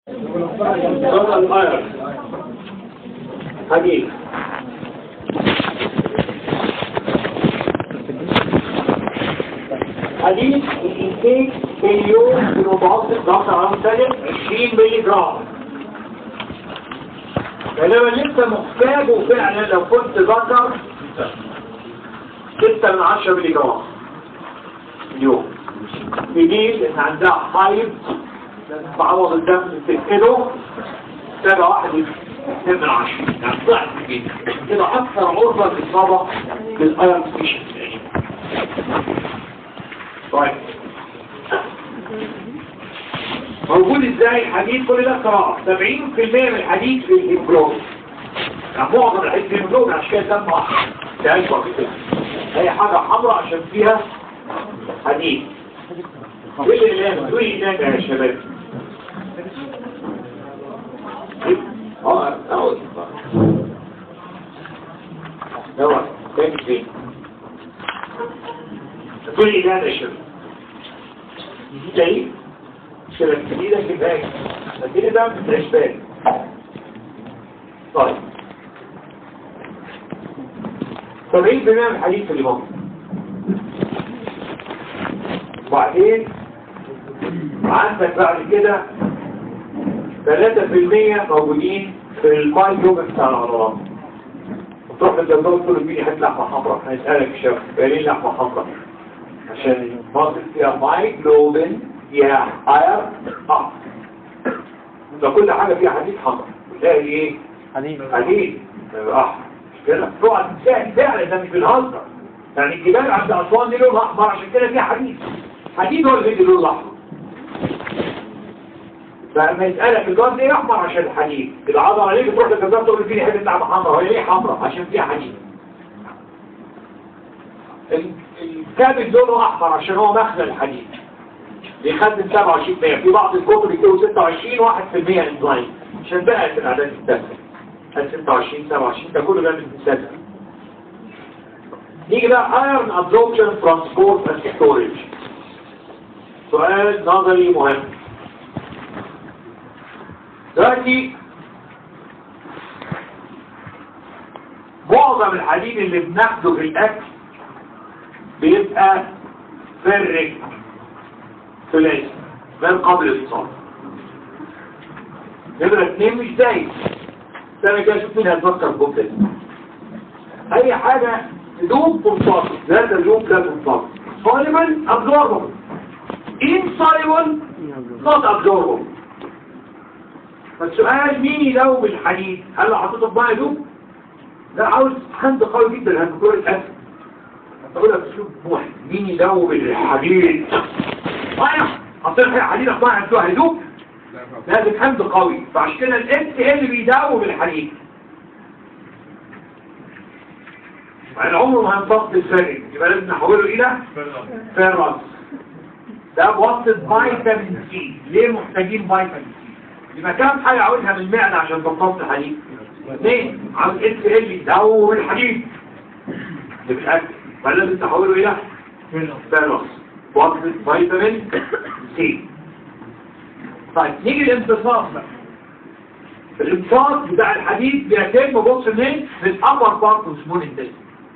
صدى الايرون حديد حديد الانتاج في اليوم بمتوسط ضغط على سالب 20 مللي جرام فلما لسه محتاجه فعلا لو كنت ذكر 6 من 10 مللي جرام اليوم بديل ان عندها حيض بعوض الدم تفقده سابع واحد اثنين من عشرة يعني ضعف جدا كده اكثر عرضة للإصابة بالايرون فيشن طيب موجود ازاي حديد كل ده قراءة 70% من الحديد في الهيموجلوبين يعني معظم الحديد في الهيموجلوبين عشان كده دم احمر ده اكبر كده هي حاجة حمراء عشان فيها حديد ايه اللي هناك دول هناك يا شباب اه اقعد اقعد تاني فين دول هناك يا شباب جاي شباب جديدة كفاية لكن ده مش بالي طيب 70% من الحديث اللي موجود وبعدين عندك بعد كده 3% موجودين في المايكروب بتاع العضلات وتروح للدكتور تقول له اديني حته لحمه حمراء هيسالك الشيخ ليه لحمه حمراء عشان المصل فيها مايجلوبين فيها اير اه ده كل حاجه فيها حديد حمراء تلاقي ايه حديد حديد اه مش كده تقعد تساعد فعلا ده مش بالهزر يعني الجبال عند اسوان دي لونها احمر عشان كده فيها حديد حديد هو اللي بيدي اللون الاحمر فلما يسألك الجار ليه احمر عشان الحديد العضلة ليه بتروح للجزار تقول فيني حته لحمه حمراء هي ليه حمراء عشان فيها حديد ال- الكابل لونه احمر عشان هو مخزن الحديد بيخزن 27% في بعض الكتب يكتبوا 26 1% انزايم عشان بقى الاعداد تستسهل 26 27 ده كله ده من السنه نيجي بقى ايرون ابزوربشن ترانسبورت اند ستورج سؤال نظري مهم دلوقتي معظم الحديد اللي بناخده في الاكل بيبقى فرق ثلاثي غير قابل للاتصال نمرة اتنين مش زايد سنة كده شوف مين هتفكر الجملة دي اي حاجة تدوب تنفصل لا تدوب لا تنفصل soluble absorbable insoluble not absorbable فالسؤال مين يدوب الحديد هل لو حطيته في ميه يدوب ده عاوز حد قوي جدا هتقول الاسد هتقول لك شوف واحد مين يدوب الحديد ميه حطيت فيها حديد في ميه هتدوب هيدوب لازم حمض قوي فعشان كده الاس اللي بيدوب الحديد يعني عمره ما هينفصل الفرق يبقى لازم نحوله الى فيرس ده بواسطه فيتامين سي ليه محتاجين فيتامين سي يبقى كام حاجه عاوزها من المعده عشان تمتص الحديد اثنين عاوز اس ال يدوب الحديد اللي في الاكل فلازم تحوله الى فيرس بواسطه فيتامين سي طيب نيجي الامتصاص بقى الامتصاص بتاع الحديد بيتم بص منين من الابر بارت وسمول انتست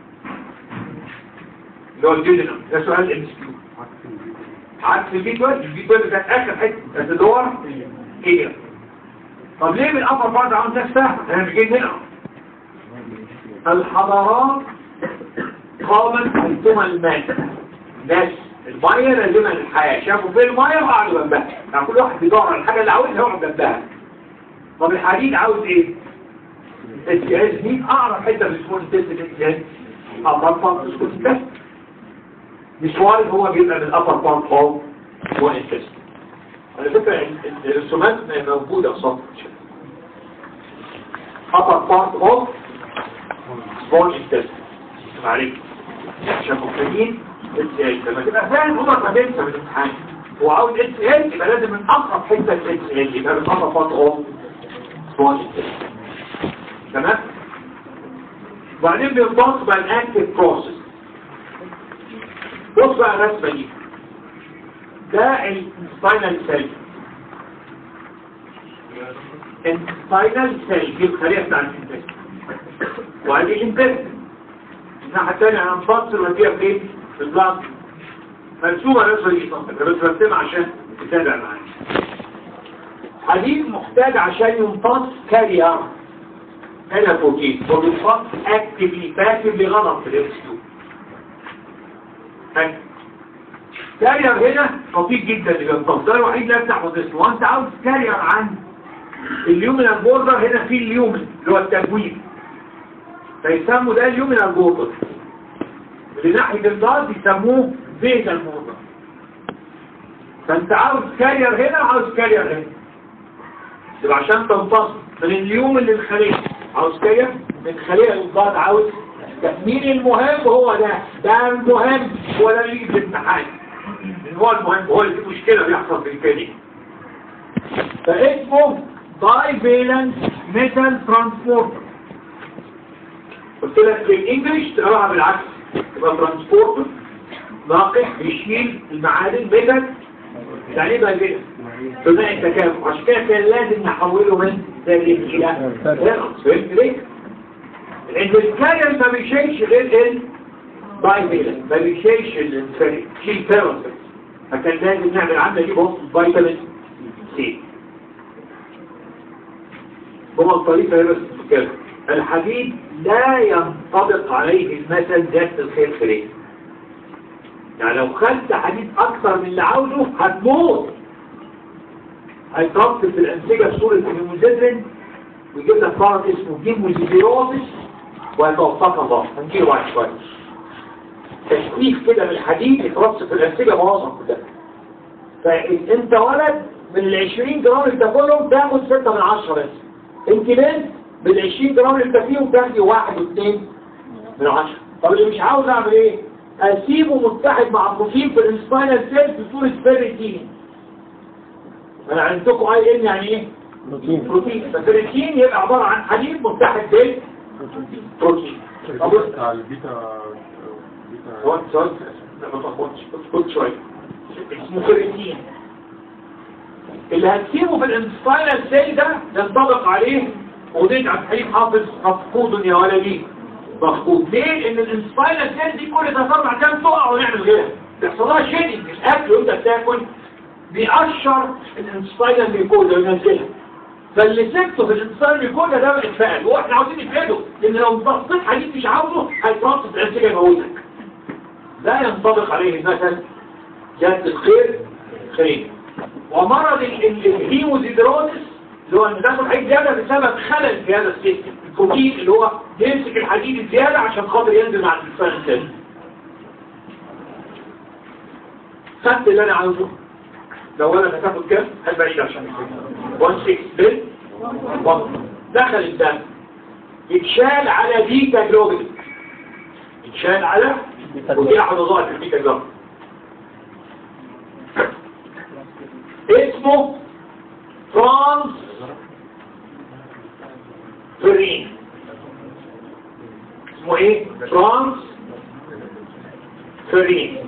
اللي هو الجيجنم ده سؤال ام اس كيو عكس البيت ويل البيت ويل كانت اخر حته كانت الدور هي طب ليه من الابر بارت عاوز ناس فاهمه احنا مش جايين هنا الحضارات قامت حيثما الماء ناس المية لازمها للحياة شافوا فين المية وقعدوا جنبها يعني كل واحد بيدور على الحاجة اللي عاوزها يقعد جنبها طب الحديد عاوز ايه؟ الجهاز مين اقرب حتة في سمول تيست الجهاز upper part of the test مشوار هو بيبقى من upper part of سمول تيست على فكرة ال- ال- الرسومات موجودة في سطر upper part of small test معلش عشان مبتدئين اس ال لما تبقى فاهم عمرك ما تنسى من الامتحان هو عاوز اس ال يبقى لازم من اقرب حته اس ال يبقى من اقرب بارت اوف سمول تمام وبعدين بينضاف بقى الاكتف بروسيس بص بقى الرسمه دي ده السباينال سيل انتستاينال سيل دي الخلية بتاع الانتستين وهذه الانتستين الناحية الثانية هنفصل وديها فين؟ في البلاط مرسومة الرسمة دي صنطة بس برسمها عشان تتابع معايا حديد محتاج عشان يمتص كارير هنا بروتين وبيمتص اكتفلي باسفلي غلط في الاكس 2 كارير هنا خطير جدا اللي بيمتص ده الوحيد لا يفتح وتسمه وانت عاوز كارير عن اليومينال بوردر هنا في اليومن اللي هو التجويد فيسموا ده اليومينال بوردر اللي ناحية الضغط يسموه فيتال بوردر فانت عاوز كارير هنا وعاوز كارير هنا يبقى عشان تمتص من اليوم اللي الخلية عاوز كارير من خلية الضغط عاوز مين المهم هو ده ده المهم هو ده اللي في الامتحان هو المهم هو اللي في مشكلة بيحصل في الكلمة فاسمه داي فيلنس ميتال ترانسبورتر قلت لك في الانجليش تقراها بالعكس يبقى ترانسبورتر ناقح بيشيل المعادن ميتال يعني ايه داي فيلنس ثنائي التكافؤ عشان كده كان لازم نحوله من سالب الى فيلنس فهمت ليه؟ لان الكاير ما بيشيلش غير ال داي فيلنس ما بيشيلش الانفريد شيل فيلنس فكان لازم نعمل عملة دي بوصف فيتامين سي هو الطريقة هي بس كده الحديد لا ينطبق عليه المثل ذات الخير خير يعني لو خدت حديد اكثر من اللي عاوزه هتموت هيتربط في الانسجة بصورة الهيموزيدرين ويجيب لك مرض اسمه هيموزيديروزس وهيتوفاك الله هنجيله بعد شوية تشكيك كده من الحديد يتربط في الانسجة معظم كده فانت ولد من العشرين جرام اللي تاكلهم تاخد ستة من عشرة بس انت بنت بالعشرين جرام اللي تاكلهم تاخدي واحد واثنين من عشرة طب اللي مش عاوز اعمل ايه اسيبه متحد مع بروتين في الانسباينال سيل في صورة فيريتين انا علمتكم اي ان يعني ايه بروتين بروتين فالفيريتين يبقى عبارة عن حديد متحد بال بروتين طب بتاع البيتا بيتا سؤال سؤال لا ما تخبطش اسكت شوية اسمه فيريتين اللي هتسيبه في الانسباينال سيل ده ينطبق عليه وديت عبد الحليم حافظ مفقود يا ولدي مفقود ليه؟ لان الانسباينال سيل دي كل ثلاث اربع ايام تقع ونعمل غيرها بيحصل لها شيدنج الاكل وانت بتاكل بيقشر الانسباينال ميكوزا وينزلها فاللي سبته في الانسباينال ميكوزا ده اتفقد واحنا عاوزين نفقده لان لو امتصيت حديد مش عاوزه هيترص في الانسجه يموتك لا ينطبق عليه المثل جهة الخير خير ومرض ال- ال- الهيموزيدرونس اللي هو ان تاخد حديد زيادة بسبب خلل في هذا السيستم البروتين اللي هو يمسك الحديد الزيادة عشان خاطر ينزل مع الانسان الثاني خدت اللي انا عاوزه لو انا هتاخد كام هل بعيد عشان 1 6 بال 1 دخل الدم يتشال على بيتا جلوبين يتشال على ودي احد وظائف البيتا جلوبين اسمه ترانس فرين اسمه ايه ترانس فرين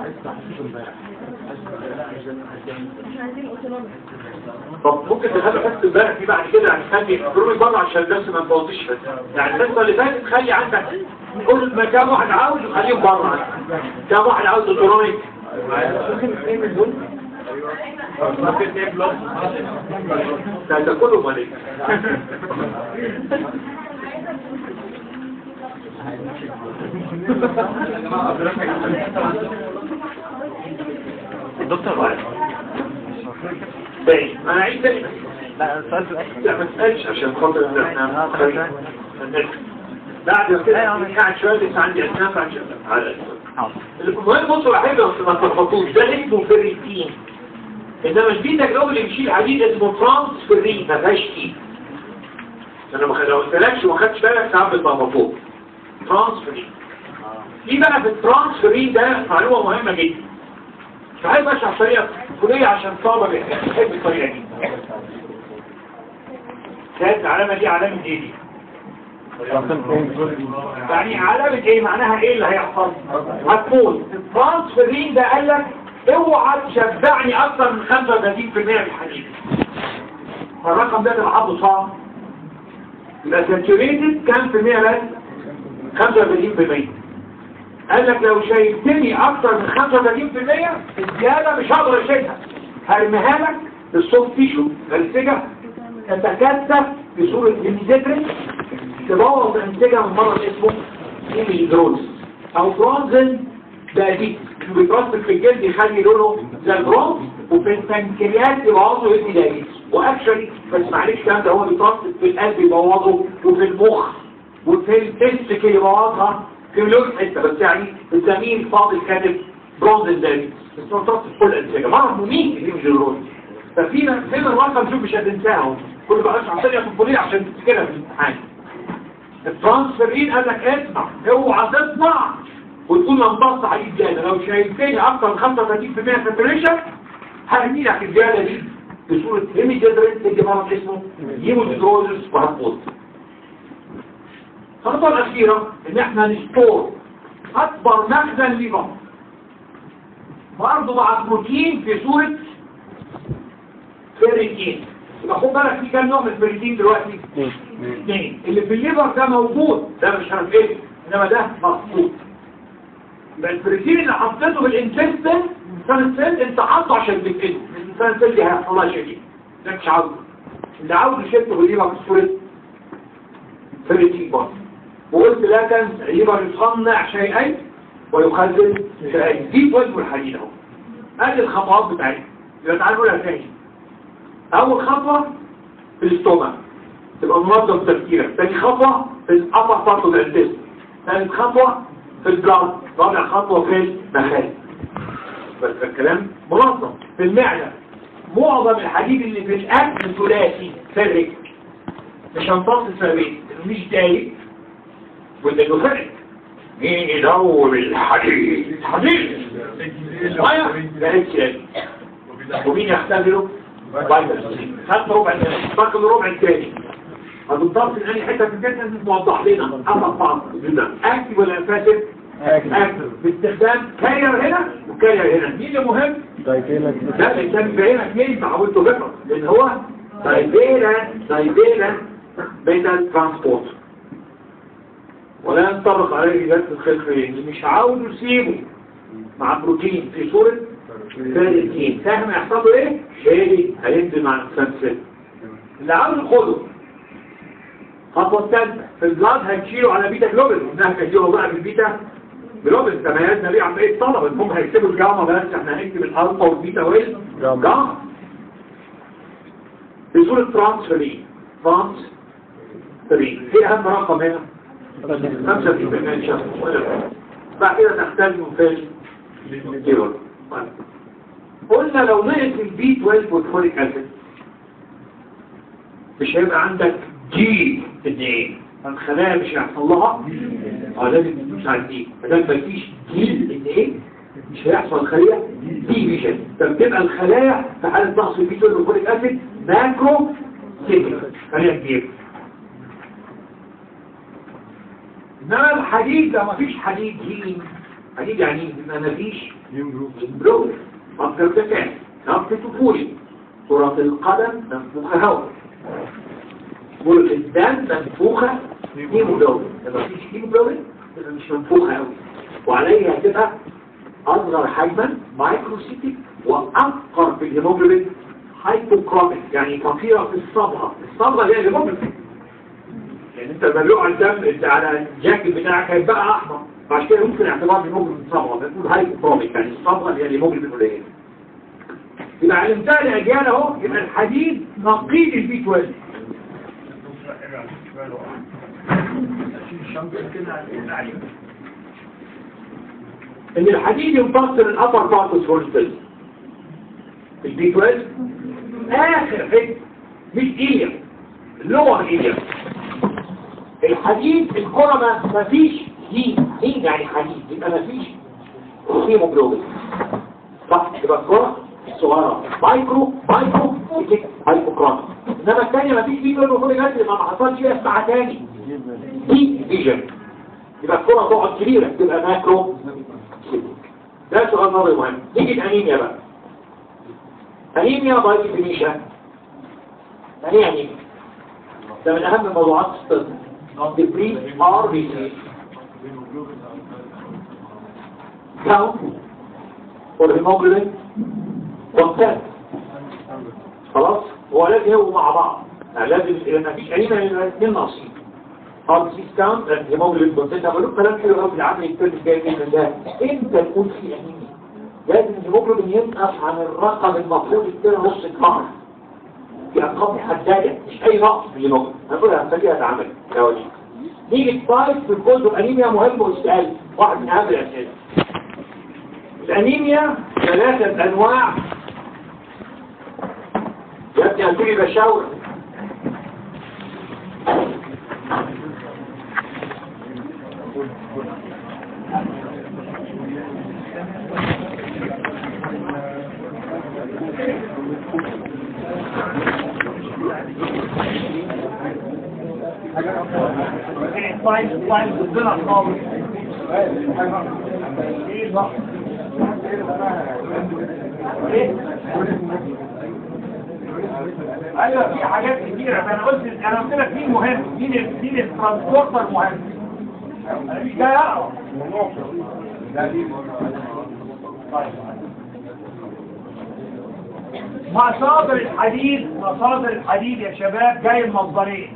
طب ممكن تخلي حس امبارح دي بعد كده هنخلي ضروري بره عشان الناس ما تبوظيش بس يعني الحصه اللي فاتت خلي عندك كل ما كام واحد عاوز خليهم بره عندك. كام واحد عاوز اوتونوميك ممكن اثنين من دول ممكن اثنين بلس ده ده كله مالك دكتور باين انا عايز تاني بس لا السؤال في الاخر لا ما تسألش عشان خاطر احنا بعد كده قاعد شوية لسه عندي أسنان عشان على حاضر المهم بصوا يا حبيبي ما تلخبطوش ده اسمه فيريتين انما البيتا جلوب اللي بيشيل حديد اسمه ترانسفيرين ما فيهاش تي انا ما خ- لو قلتلكش وما خدتش بالك ساعات بتلخبطوك ترانسفيرين في بقى في الترانسفيرين ده معلومة مهمة جدا مش عايز اشرح الطريقة الكلية عشان طالب بيحب الطريقة دي كانت العلامة دي علامة ايه دي؟ يعني علامة ايه معناها ايه اللي هيحصل هتموت الترانسفيرين ده قال لك اوعى تشبعني اكتر من 35% من الحديد فالرقم ده اللي حاطه صعب يبقى ساتوريتد كام في المية بس 35% قال لك لو شايلتني اكتر من 35% الزياده مش هقدر اشيلها هرميها لك السوفت تيشو الانسجه تتكثف في صوره هيميزيتريك تبوظ الانسجه من مرض اسمه هيميدروز او برونزن دايبيتس بيترسب في الجلد يخلي لونه زي البرونز وفي البنكرياس يبوظه هيمي دايبيتس واكشلي بس معلش الكلام ده هو بيترسب في القلب يبوظه وفي المخ وفي التستك يبوظها في مليون حته بس يعني الزميل فاضل كاتب برونزن دايبيتس بس هو بيترسب في كل الانسجه مرض مميت الهيميدروز ففينا فين الرقم شوف مش هتنساه كل بقى اشرح عشان في الكليه عشان تفتكرها في الامتحان الترانسفيرين قال لك اسمع اوعى تصنع وتقول امتص عليه الزياده لو شايفني اكتر من 35% ساتوريشن هرمي لك الزياده دي بصوره هيميجيدرين تدي مرض اسمه هيمودروزس وهتموت الخطوه الاخيره ان احنا نستور اكبر مخزن ليفر برضه مع بروتين في صوره فيريتين يبقى خد بالك في كام نوع من الفيريتين دلوقتي اثنين اللي في الليفر ده موجود ده مش عارف ايه انما ده مفقود يبقى البروتين اللي حطيته في الانتستين انسان السيل انت حاطه عشان تفقده الانسان السيل دي هيحصل لها شيء ده مش عاوزه اللي عاوز يشده في الليفر في صوره فيريتين برضه وقلت لا تنسى الليفر يصنع شيئين ويخزن شيئين دي وجه الحديد اهو ادي الخطوات بتاعتنا يبقى تعالوا نقولها تاني اول خطوه في الاستومك تبقى منظم تفكيرك ثاني خطوه في الابر بارت اوف الانتست ثالث خطوه في البلاد رابع خطوه في المخارج بس الكلام منظم في المعده معظم الحديد اللي في الاكل ثلاثي فرق مش هنفصل سببين انه مش دايب وانت فرق مين يدور الحديد الحديد الميه ده هيك ومين يختبره فيتامين خدت ربع تاني باقي الربع الثاني هتضطر في اي حته في الجسم موضح لنا حسب بعض اكتف ولا فاسد اكتف باستخدام كارير هنا وكارير هنا مين اللي مهم ده الانسان بينا اثنين تعودته بكره لان هو دايبيلا دايبيلا بيتا ترانسبورت ولا ينطبق عليه جلسة الخلقية اللي مش عاوز يسيبه مع بروتين في صورة فارقين فاهم يحصل له ايه؟ شادي هينزل مع الانسان اللي عاوز ياخده الخطوه الثالثه في البلاد هتشيله على بيتا جلوبين انها كتيره بقى بالبيتا جلوبين تميزنا بيه عن بقيه الطلبه انهم هيكتبوا الجاما بس احنا هنكتب الالفا والبيتا وايه؟ جاما في صوره ترانسفيرين ترانسفيرين في اهم رقم هنا 5% شهر بعد كده تختلف في الجيرون قلنا لو نقص البي 12 والفوليك اسيد مش هيبقى عندك جي ان ايه الخلايا مش هيحصل لها اه لازم تدوس على الدي ما دام مفيش جي ان ايه مش هيحصل الخليه ديفيجن فبتبقى الخلايا في حاله نقص البي 12 والفوليك اسيد ماكرو سيجنال خليها كبيره انما الحديد لو مفيش حديد هيلينج حديد يعني يبقى مفيش امبروف مصدر دفاع نقطة طفولي كرة القدم منفوخة هواء كرة الدم منفوخة هيموجلوبين لما مفيش هيموجلوبين تبقى مش منفوخة قوي وعليها هتبقى أصغر حجما مايكروسيتيك وأفقر في الهيموجلوبين هايبوكروميك يعني كثيرة في الصبغة الصبغة هي الهيموجلوبين يعني انت بلوع الدم انت على الجاكيت بتاعك هيبقى احمر عشان كده ممكن اعتبار هيموجلوبين صبغه بنقول هايبوكروميك يعني الصبغه اللي هي الهيموجلوبين قليل يبقى علمتها لاجيال اهو يبقى الحديد نقيض البي 12 ان الحديد يمتص الابر بارتس هولستل البي 12 اخر حته مش ايه اللور ايه الحديد الكرة ما فيش دي دي يعني حديد يبقى ما فيش هيموجلوبين صح يبقى الكرة الصغيرة مايكرو مايكرو هايبوكرات انما الثانية ما فيش فيه كله فوليك اسيد ما حصلش فيها اسمها تاني دي فيجن يبقى الكرة تقعد كبيرة تبقى ماكرو ده سؤال نظري مهم نيجي الانيميا بقى انيميا باي ديفينيشن يعني ايه انيميا ده من اهم موضوعات الطب decrease RBC count for hemoglobin والثاني خلاص هو لازم يبقوا مع بعض يعني لازم لما فيش انيميا يبقى الاثنين ناقصين ار سي كاونت هيموجلوبين كونسنت عملوا كلام حلو قوي في العمل الكتير جاي من ده امتى نقول في انيميا لازم الهيموجلوبين ينقص عن الرقم المفروض يكون نص القمر في ارقام محدده مش اي نقص في الهيموجلوبين هنقولها هنخليها تعمل يا وليد نيجي التايب في الكود انيميا مهم ويسال واحد من اهم الاسئله الانيميا ثلاثه انواع يا ابني هتقولي بشاور طيب طيب ضدنا خالص ايه بقى ايوه في حاجات كتيرة انا قلت انا قلت لك مين مهم مين ال- مين الترانسبورتر مهم انا مش جاي اقرا طيب. مصادر الحديد مصادر الحديد يا شباب جاي من مصدرين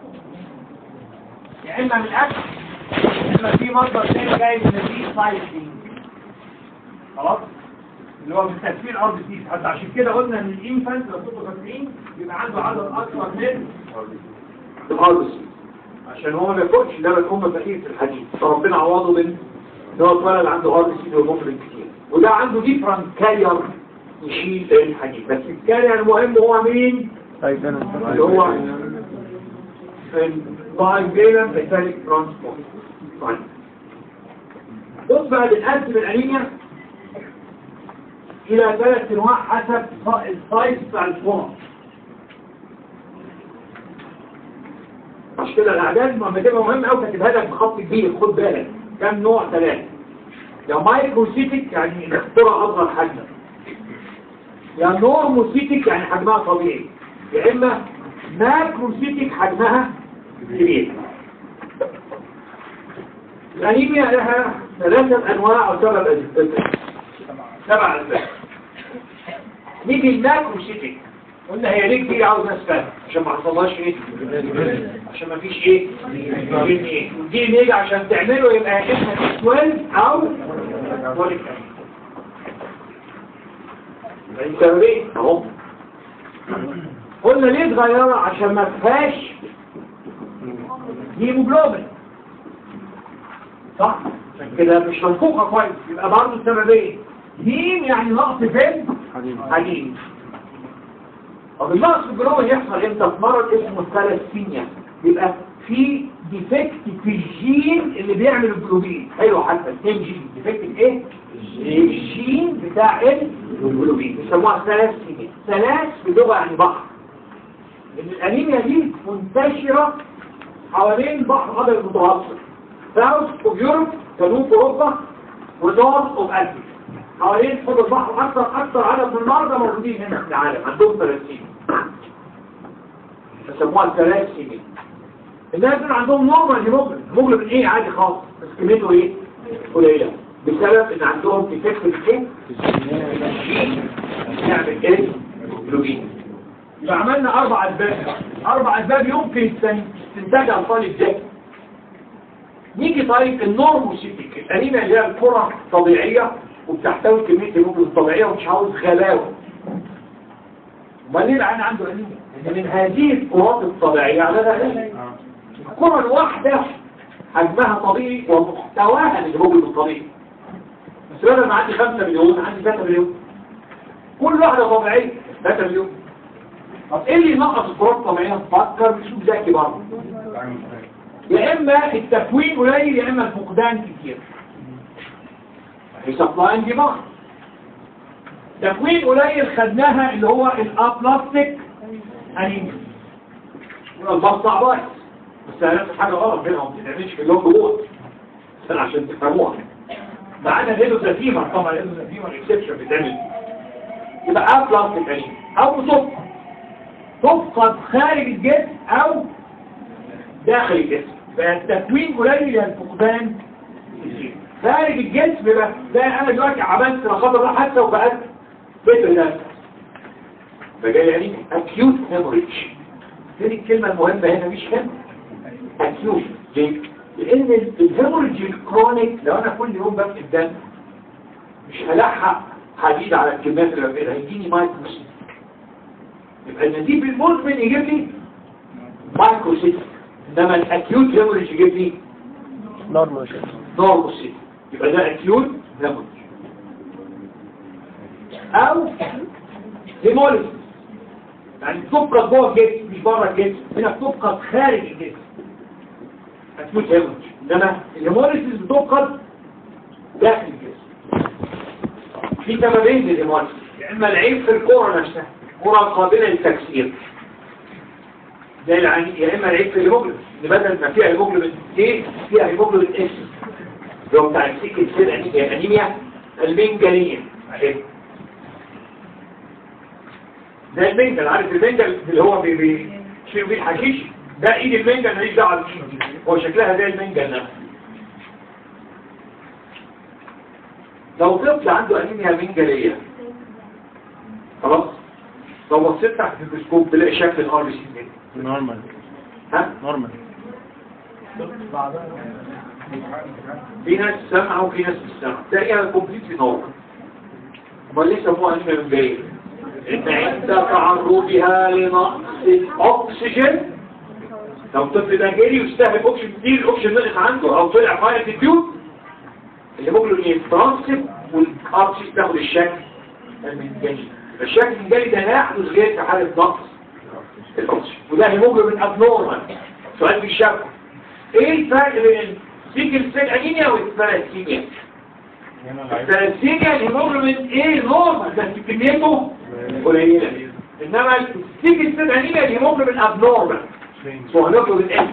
يا اما من الاكل يا اما في مصدر تاني جاي من الري سايكلينج خلاص اللي هو من تكفير ارض سيس حتى عشان كده قلنا ان الانفانت لو كنتوا فاكرين بيبقى عنده عدد اكبر من الارض عشان هو ما بياكلش ده بس هم فقير في الحديد فربنا عوضه من ان هو اتولد عنده ارض سيد ومفرد كتير وده عنده ديفرنت كارير يشيل الحديد بس الكارير المهم هو مين؟ اللي هو البايفيلن ميتاليك ترانسبورت طيب بص بقى بنقسم الانيميا الى ثلاث انواع حسب السايز بتاع الفرن مش كده الاعداد ما بتبقى مهمه قوي كاتبها لك بخط كبير خد بالك كام نوع ثلاثه يا مايكروسيتك يعني الاختراع اصغر حجما يا نورموسيتك يعني حجمها طبيعي يا اما ماكروسيتك حجمها كبير الانيميا لها ثلاثه انواع او سبع اسباب سبع اسباب نيجي الماكروسيتك قلنا هي ليه كتير عاوز ناس فاهم عشان ما حصلهاش ايه عشان ما فيش ايه دي ان ايه دي ان ايه عشان تعمله يبقى يا اما 12 او 12 السببين اهو قلنا ليه اتغيرها عشان ما فيهاش هيموجلوبين صح عشان كده مش منفوخه كويس يبقى برضه السببين هيم يعني نقص في الحديد طب النقص في الجلوبين يحصل امتى في مرض اسمه الثلاثيميا يبقى في ديفكت في الجين اللي بيعمل الجلوبين حلو حتى الام جين ديفكت ايه الجين بتاع الجلوبين بيسموها ثلاثيميا ثلاث بلغه يعني بحر ان الانيميا دي منتشره حوالين بحر ابيض المتوسط ساوث اوف يوروب جنوب اوروبا ونورث اوف اسيا حوالين حوض البحر اكثر اكثر عدد من المرضى موجودين هنا في العالم عندهم 30 يسموها الثلاثيميا الناس دول عندهم نورمال هيموجلوبين هيموجلوبين ايه عادي خالص بس كميته ايه قليله بسبب ان عندهم ديفكت في ايه نعمل ايه هيموجلوبين يبقى عملنا اربع اسباب اربع اسباب يمكن استنتاجها لطالب ذكي نيجي طيب النورموسيتيك الانيميا اللي هي الكره طبيعيه وبتحتوي كميه هيموجلوبين طبيعيه ومش عاوز غلاوه امال ليه العين عنده انيميا لان من هذه الكرات الطبيعيه على غلاوه الكره الواحده حجمها طبيعي ومحتواها الهيموجلوبين الطبيعي بس بدل ما عندي 5 مليون عندي 3 مليون كل واحده طبيعيه 3 مليون طب ايه اللي نقص الكرات الطبيعيه فكر بشوف ذكي برضه يا اما التكوين قليل يا اما الفقدان كتير في سبلاي اند ديماند تكوين قليل خدناها اللي هو الابلاستيك انيميا والبطع بايظ بس انا حاجه غلط بينهم ما بتتعملش في اللون جوه بس عشان تفهموها معانا ليلو زفيمر طبعا ليلو زفيمر اكسبشن بتعمل يبقى ابلاستيك انيميا او مصفى تفقد خارج الجسم او داخل الجسم بقى التكوين قليل يا الفقدان يزيد. خارج الجسم بقى زي انا دلوقتي عملت لا قدر الله حادثه وبقت بيت ده فجاي يعني اكيوت هيموريج دي الكلمه المهمه هنا مش هنا اكيوت ليه؟ لان الهيموريج الكرونيك لو انا كل يوم بفقد الدم مش هلحق حديد على الكميات اللي بفقدها هيديني مايكروسيت يبقى النزيف المزمن يجيب لي مايكروسيت انما الاكيوت هيموريج يجيب لي نورمال شيء نورموسيت يبقى ده اكيوت هيموريج او هيموليز يعني بتفقد جوه الجسم مش بره الجسم هنا بتفقد خارج الجسم اكيوت هيموريج انما الهيموليز بتفقد داخل الجسم في سببين للهيموليز يا اما العيب في الكوره نفسها كرة قابلة للتكسير زي العني يا اما العيب في الهيموجلوبين اللي بدل ما فيها هيموجلوبين ايه فيها هيموجلوبين اس اللي هو بتاع السيكل سيل انيميا انيميا المنجليه اهي زي المنجل عارف المنجل اللي هو بي- بي- بيشيلوا بيه الحشيش ده ايد المنجل ماليش دعوه بالايد دي هو شكلها زي المنجل نفسه لو طفل عنده انيميا منجليه خلاص لو بصيت تحت الميكروسكوب تلاقي شكل الار بي سي كده نورمال ها نورمال في ناس سامعه وفي ناس مش سامعه تلاقيها كومبليتلي نورمال امال ليه سموها انيميا منجليه ان عند تعرضها لنقص الاكسجين لو الطفل ده جري ويستهلك اكسجين كتير الاكسجين نقص عنده او طلع فاير في التيوب اللي ممكن يترانسب والارسيس تاخد الشكل المنجلي الشكل المنجلي ده لا يحدث غير في حاله نقص الاكسجين وده هيموجلوبين ابنورمال سؤال بيشابه ايه الفرق بين السيكل سيل انيميا والثلاسيميا الثلاسيميا الهيموجلوبين ايه نورمال بس كميته قليله انما السيكل سيل انيميا الهيموجلوبين ابنورمال هو هيموجلوبين اس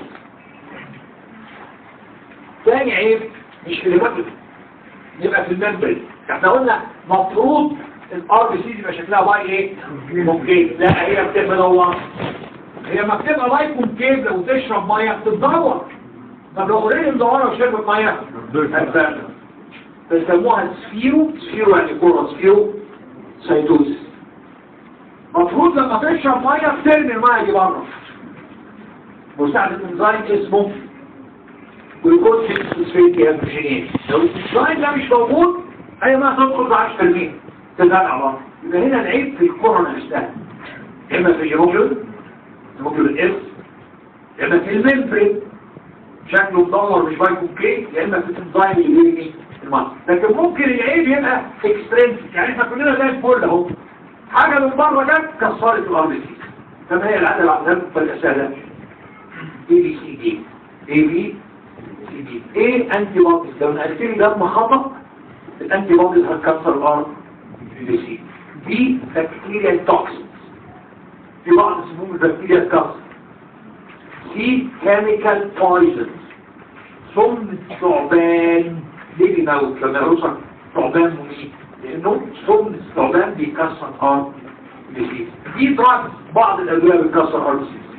تاني عيب مش في الهيموجلوبين يبقى في الممبرين احنا قلنا مفروض الار بي سي يبقى شكلها واي ايه ممكن لا هي بتبقى منوره هي ما بتبقى واي كونكيف لو تشرب ميه بتتدور طب لو اوريدي مدوره وشربت ميه هتبان بيسموها سفيرو سفيرو يعني كوره سفيرو سيتوز المفروض لما تشرب ميه بترمي الميه دي بره مساعدة انزيم اسمه جلوكوز 6 فوسفيت هيدروجينيز لو الانزيم ده مش موجود اي ما تدخل 10% تتابع بره يبقى هنا العيب في الكوره نفسها اما في الهيموجلوبين الهيموجلوبين اس يا اما في الممبرين شكله مدور مش بايكو كيك يا اما في الانزيم اللي بيرمي الميه لكن ممكن العيب يبقى اكسترنسك يعني احنا كلنا زي الفل اهو حاجه من بره جت كسرت الار بي سي كما هي العاده العدد فالاسئله اي بي سي دي اي بي سي دي ايه انتي بوديز لو نقلت لي دم خطا الانتي بوديز هتكسر الار بي سي دي بكتيريا توكسينز في بعض سموم البكتيريا تكسر سي كيميكال بويزن سم الثعبان ليه بيموت لما يوصل ثعبان مميت لانه سم الثعبان بيكسر ار بي سي دي دراج بعض الادويه بتكسر ار بي سي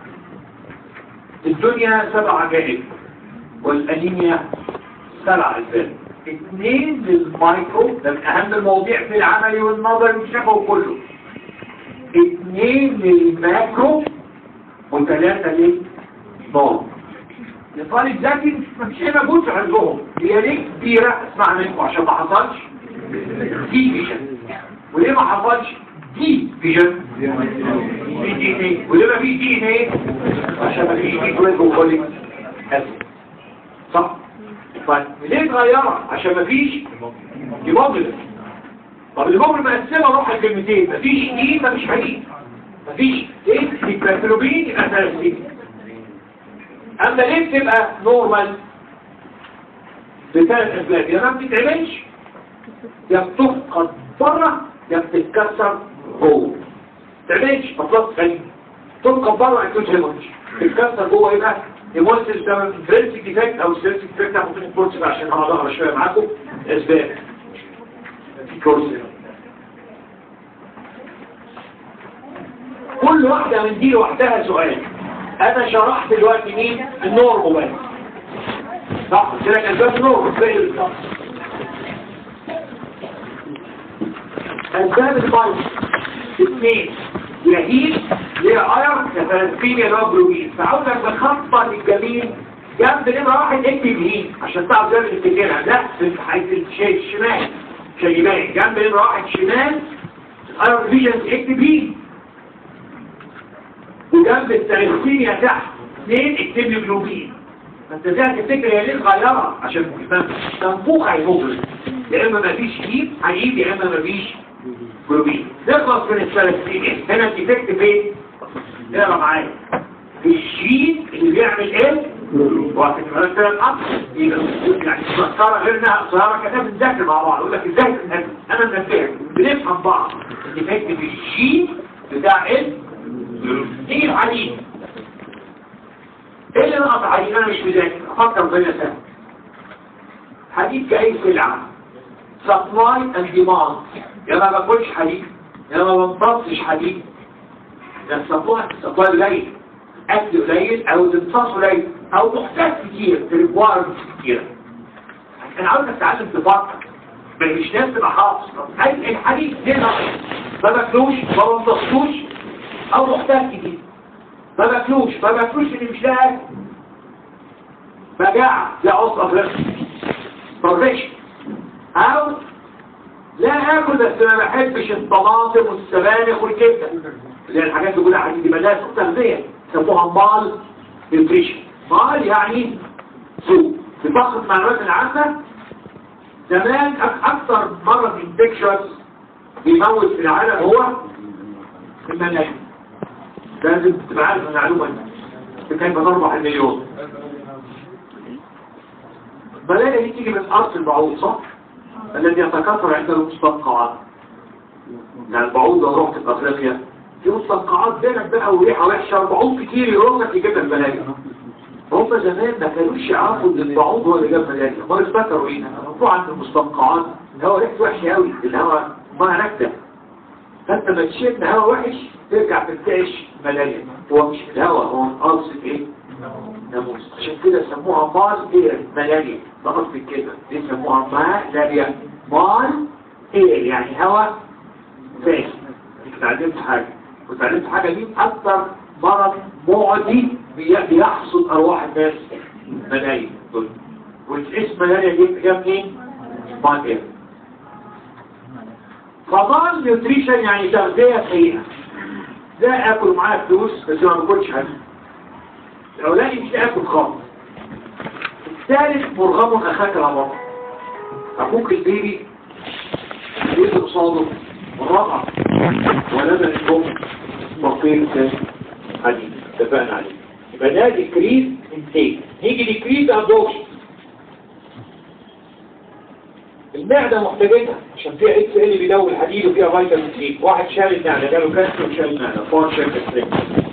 الدنيا سبع عجائب والانيميا سبع اسباب اثنين للمايكرو ده من اهم المواضيع في العملي والنظري والشفوي كله اثنين للماكرو وثلاثة للنور لطالب ذكي مفيش اي مجهود في حفظهم هي ليه كبيرة اسمع منكم عشان ما حصلش دي فيجن وليه ما حصلش دي فيجن في دي ان ايه وليه ما في دي ان ايه عشان ما فيش دي جلوكوليك اسيد صح طيب ليه اتغيرت عشان ما فيش هيموجلوبين طب الهيموجلوبين مقسمه روح الكلمتين مفيش ايه مفيش حديد مفيش ايه الكلوبين يبقى ثلاثين اما ليه بتبقى نورمال بثلاث اسباب يا ما بتتعملش يا بتفقد بره يا بتتكسر جوه تعملش مطلق غني تفقد بره اكيد هيموجلوبين تتكسر جوه يبقى هيموجلوبين ده فرنسي ديفكت او سيرسي ديفكت هاخد الكورس بقى عشان هقعد اقرا شويه معاكم اسباب في كورس هنا. كل كل واحدة من دي لوحدها سؤال انا شرحت دلوقتي مين النورمو بس صح قلت لك اسباب النورمو زي بالظبط اسباب الفايروس اثنين يهيد ليها اير كفلسفينيا اللي هو جلوبين فعاوزك بخطة للجميل جنب نمرة واحد اكتب هين عشان تعرف تعمل تفتكرها لا في حيث الشيء الشمال شيبان جنب نمرة واحد شمال اير فيجنز اكتب هين وجنب التلسفينيا تحت اثنين اكتب لي جلوبين فانت ازاي هتفتكر هي ليه صغيرة عشان تنفوخ هيفوز يا اما مفيش هيب هيب يا اما مفيش جلوبين نخلص من الثلاثين هنا الديفكت فين اقرا معايا في الجين اللي بيعمل ايه وقت مثلا الأصل يبقى يعني مسطرة غير انها قصيرة كده بنذاكر مع بعض يقول لك ازاي بنذاكر انا بنذاكر بنفهم بعض الديفكت في الجين بتاع ايه نيجي الحديد ايه اللي نقص حديد انا مش مذاكر افكر زي سهل حديد كأي سلعة سبلاي اند ديماند يا ما باكلش حديد يا ما بمتصش حديد ده السبلاي السبلاي قليل اكل قليل او الامتصاص قليل او محتاج كتير ريكوايرمنتس كتير انا عاوزك تتعلم تفكر مش ناس تبقى حافظ اي الحديد ليه نقص ما باكلوش ما بمتصوش او محتاج كتير ما باكلوش ما باكلوش اللي مش لاقي مجاعة لا عصر افريقيا طرش او لا اكل بس ما بحبش الطماطم والسبانخ والكبده اللي هي الحاجات اللي كلها حديد يبقى ده سوء تغذيه يسموها مال نيوتريشن مال يعني سوء في فقط المعلومات العامه زمان أك- اكثر مرض انفكشنز بيموت في العالم هو المناعه لازم تبقى عارف المعلومه دي كيف نربح المليون الملاريا دي تيجي من أرض البعوض صح؟ الذي يتكاثر عند المستنقعات يعني البعوض لو رحت في أفريقيا في مستنقعات بينك بقى وريحة وحشة البعوض كتير يروح لك يجيب لك ملاريا هم زمان ما كانوش يعرفوا ان البعوض هو اللي جاب ملاريا ما افتكروا ايه الموضوع عند المستنقعات الهواء ريحته وحشة قوي الهواء ما نكتة فانت ما تشم هواء وحش ترجع تنتعش ملاريا هو مش الهواء هو قرصة ايه؟ ناموس عشان كده سموها مال اير ملاريا ضغط في الكلمة دي سموها مالاريا مال اير يعني هواء فاهم انت اتعلمت حاجة وتعلمت حاجة دي اكتر مرض معدي بي- بيحصد ارواح الناس ملايين دول والاسم ملاريا دي جاب منين؟ مال اير فضال نيوتريشن يعني تغذية سيئة لا اكل معايا فلوس بس ما باكلش حاجة الاولاني مش اكل خالص الثالث مرغم اخاك العمر اخوك البيبي يجي قصاده مرغم ولبن الام بقية حديد اتفقنا عليه يبقى ده ديكريز انتيك نيجي ديكريز ابدوكشن المعدة محتاجتها عشان فيها اكس ال بيدور الحديد وفيها فيتامين سي واحد شال المعدة جاله كانسر وشال المعدة فور شركة سريك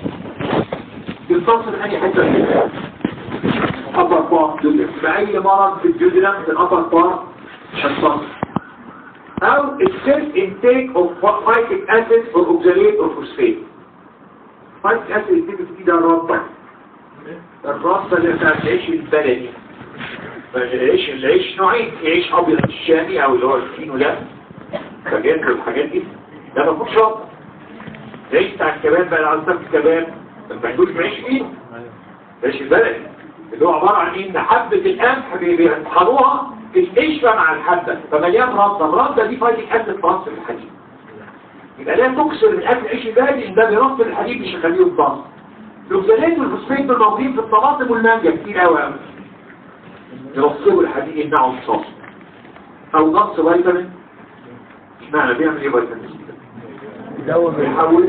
بيتصل اي حته فيها upper part بأي مرض في الجدران في الأبر بارت شخصان أو السيلف intake of phytic acid or oxalate or phosphate phytic acid يكتب في ده الرابطة الرابطة اللي بتاعت العيش البلدي العيش العيش نوعين في عيش أبيض الشامي أو اللي هو الفينو ده فجأة والحاجات دي ده ما فيهوش رابطة العيش بتاع الكباب بقى العزة الكباب ما بتعملوش بعيش فيه عيش البلدي اللي هو عبارة عن ان حبة القمح بي- بيطحنوها تتشفى مع الحبة فمليان رده الرده دي فايدة اسيد فرنسا الحديد يبقى لا تكسر من اكل عيش البلدي ان ده بيرص الحديد مش يخليه يتبص الاوكسالات والفوسفات دول موجودين في الطماطم والمانجا كتير قوي قوي يرصوا الحديد يمنعوا امتصاصه او نقص فيتامين اشمعنى بيعمل ايه فيتامين سي ده؟ بيحول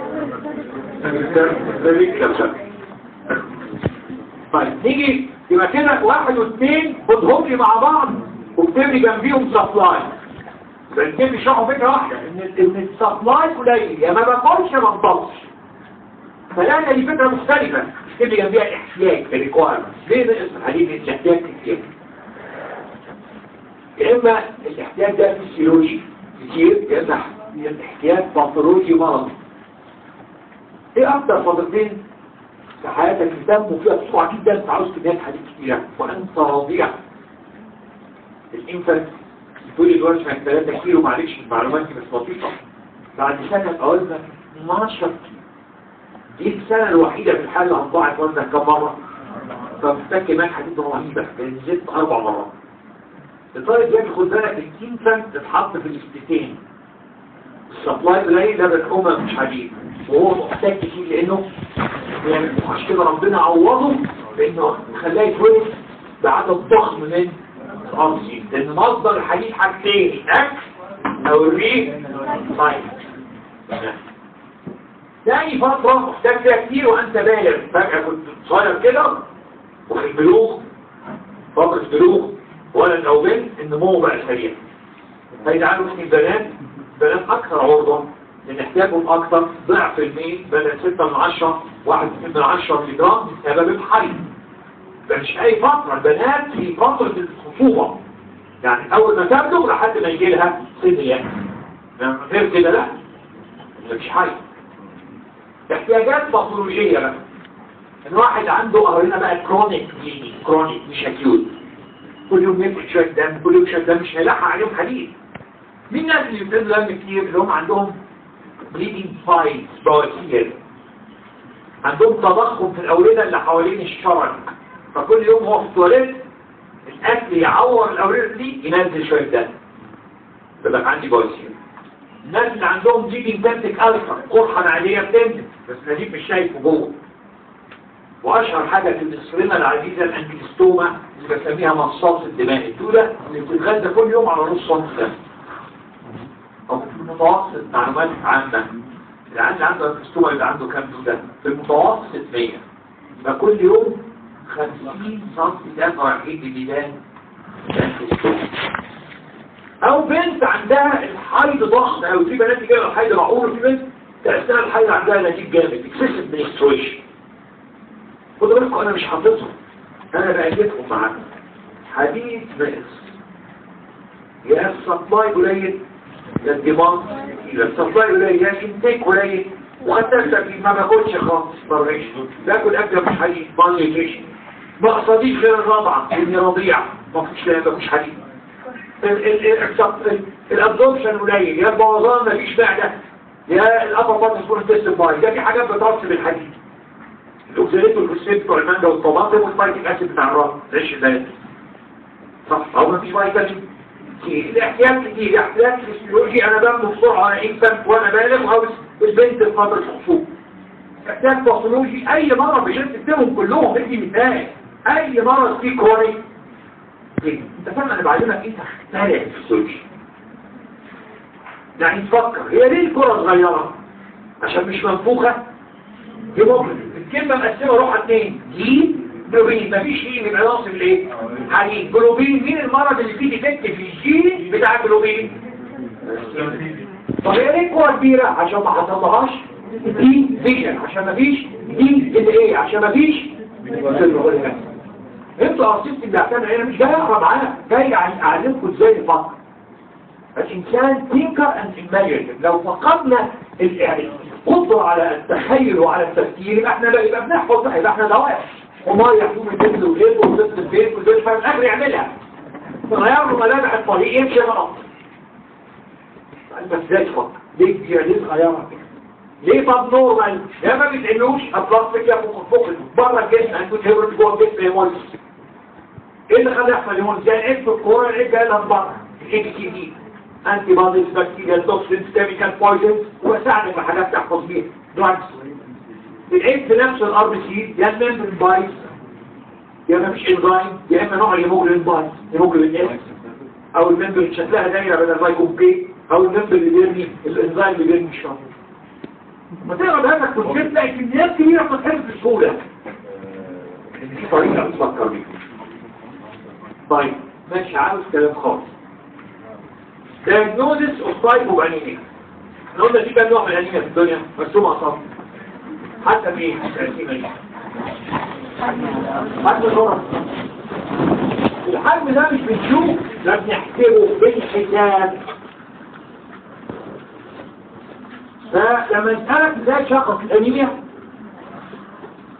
طيب نيجي يبقى كده واحد واثنين خدهم لي مع بعض واكتب لي جنبيهم سبلاي يبقى الاثنين بيشرحوا فكره واحده ان ان السبلاي قليل يا ما باكلش يا ما بطلش فلا دي فكره مختلفه اكتب لي جنبيها الاحتياج الريكوايرمنت ليه نقص الحديد الاحتياج كتير يا اما الاحتياج ده فيسيولوجي كتير يا اما احتياج باثولوجي مرضي ايه اكتر فترتين في حياتك الدم فيها بسرعة جدا تعوز كميات حديد كتيرة وانت رضيع الانفنت تقول الورش عن 3 كيلو معلش المعلومات دي مش لطيفة بعد سنة اوزنك 12 كيلو دي السنة الوحيدة في الحالة اللي هتضاعف وزنك كم مرة فمحتاج كميات حديد رهيبة لان زدت اربع مرات لدرجة يعني خد بالك الانفنت تتحط في الاستتين السبلاي قليل ده بالحمى مش حديد وهو محتاج كتير لانه يعني عشان كده ربنا عوضه بانه خلاه يتولد بعدد ضخم من الارضي لان مصدر الحديد حاجتين الاكل او الريق طيب تاني فترة محتاج فيها كتير وانت بالغ فجأة كنت صغير كده وفي البلوغ فترة البلوغ ولد او بنت النمو بقى سريع فيجعلوا من البنات بنات اكثر عرضة لان احتياجهم اكثر ضعف الميل بدل 6 من 10 1 من 10 ملي جرام بسبب الحيض ده مش اي فترة البنات في فترة الخصوبة يعني اول ما تبلغ لحد ما يجي لها سن يعني غير كده لا مش حيض احتياجات باثولوجية بقى ان واحد عنده قرينا بقى كرونيك كرونيك مش اكيوت كل يوم يفقد شوية دم كل يوم شوية دم مش هيلحق عليهم حديد مين الناس اللي بيبتدوا دم كتير اللي هم عندهم bleeding files بواسير عندهم تضخم في الأوردة اللي حوالين الشرج فكل يوم هو في التواليت الأكل يعور الأوردة دي ينزل شوية دم يقول لك عندي بواسير الناس اللي عندهم bleeding septic ulcer قرحة عادية بتنزل بس نجيب مش شايفه جوه واشهر حاجة في المصرية العزيزة الانكلستوما اللي بسميها مصاص الدماء الدولة اللي بتتغذى كل يوم على نص سم دم او في المتوسط معلومات عامة اللي عندي عنده انكلستوما يبقى عنده كام دولة في المتوسط 100 يبقى كل يوم 50 سم دم رايحين لبيبان الانكلستوما او بنت عندها الحيض ضغط او في بنات كده الحيض معقول وفي بنت تأثير الحيض عندها نتيجة جامد اكسسيف منستريشن خدوا بالكم انا مش حافظهم انا بأجدهم معاكم حديث ناقص يا السبلاي قليل يا الديماند يا السبلاي قليل يا الانتاج قليل وخدت في ما باكلش خالص بريشن باكل اكل مش حديد مالنيوتريشن ما اقصديش غير الرضعه اني رضيع ما فيش لا مفيش حديد الابزوربشن قليل يا البوظان مفيش معده يا الابر بطن سبون تيست باي ده في حاجات بتوصل الحديد الاوكساليت والفوسفات بتوع المانجا والطماطم والفايتيك اسيد بتاع الراس عيش ده صح او مفيش فيتامين الاحتياج كتير احتياج فيسيولوجي انا بمن بسرعه انا انسان وانا بالغ او البنت في فتره الخصوبه احتياج باثولوجي اي مرض مش تكتبهم كلهم ادي مثال اي مرض فيه كرونيك انت فاهم انا بعلمك انت اخترع الفسيولوجي يعني تفكر هي ليه الكره صغيره عشان مش منفوخه هيموجلوبين الكلمة مقسمة روحها اتنين دي جلوبين مفيش ايه من عناصر الايه حديد جلوبين مين المرض اللي فيه ديفكت في الجين بتاع الجلوبين طب هي ليه كوره كبيرة عشان ما حصلهاش دي فيجن عشان مفيش دي اللي ايه عشان مفيش انتوا قصيت اللي اعتمد انا مش جاي اقرا معانا جاي اعلمكم ازاي نفكر الانسان تينكر اند imaginative لو فقدنا القدرة على التخيل وعلى التفكير يبقى احنا يبقى بنحفظ يبقى احنا دوائر وما يحكم الجبل والليل وزبط البيت والبيت فاهم الاخر يعملها فغير له ملامح الطريق يمشي غلط انت ازاي تفكر ليه كبيرة ليه صغيرة ليه طب نورمال يا ما بتعملوش البلاستيك يا فوق فوق بره الجسم انتوا تهرب جوه الجسم يموت ايه اللي خلى يحصل يموت زي العيب في الكوره العيب جاي لها بره الاي بي سي دي انتي بوديز بكتيريا توكسينز كيميكال بويزنز وساعدك بحاجات تحفظ بيها دراجز العيب في نفس الار بي سي يا الممبرين بايظ يا ما فيش انزيم يا اما نوع الهيموجلوبين بايظ هيموجلوبين اس او الممبرين شكلها دايره بدل ما يكون بي او الممبرين اللي بيرمي الانزيم اللي بيرمي الشر ما تقرا بهذا الكونسيبت تلاقي كميات كبيره بتتحفظ بسهوله دي طريقه تفكر بيها طيب ماشي عاوز كلام خالص diagnosis of type of anemia احنا قلنا في كام نوع من الانيميا في الدنيا مرسومه اصلا حتى مين التقسيمه دي حتى الغرض الحجم ده مش بنشوف لا بنحسبه بالحساب فلما نسألك ازاي شخص الانيميا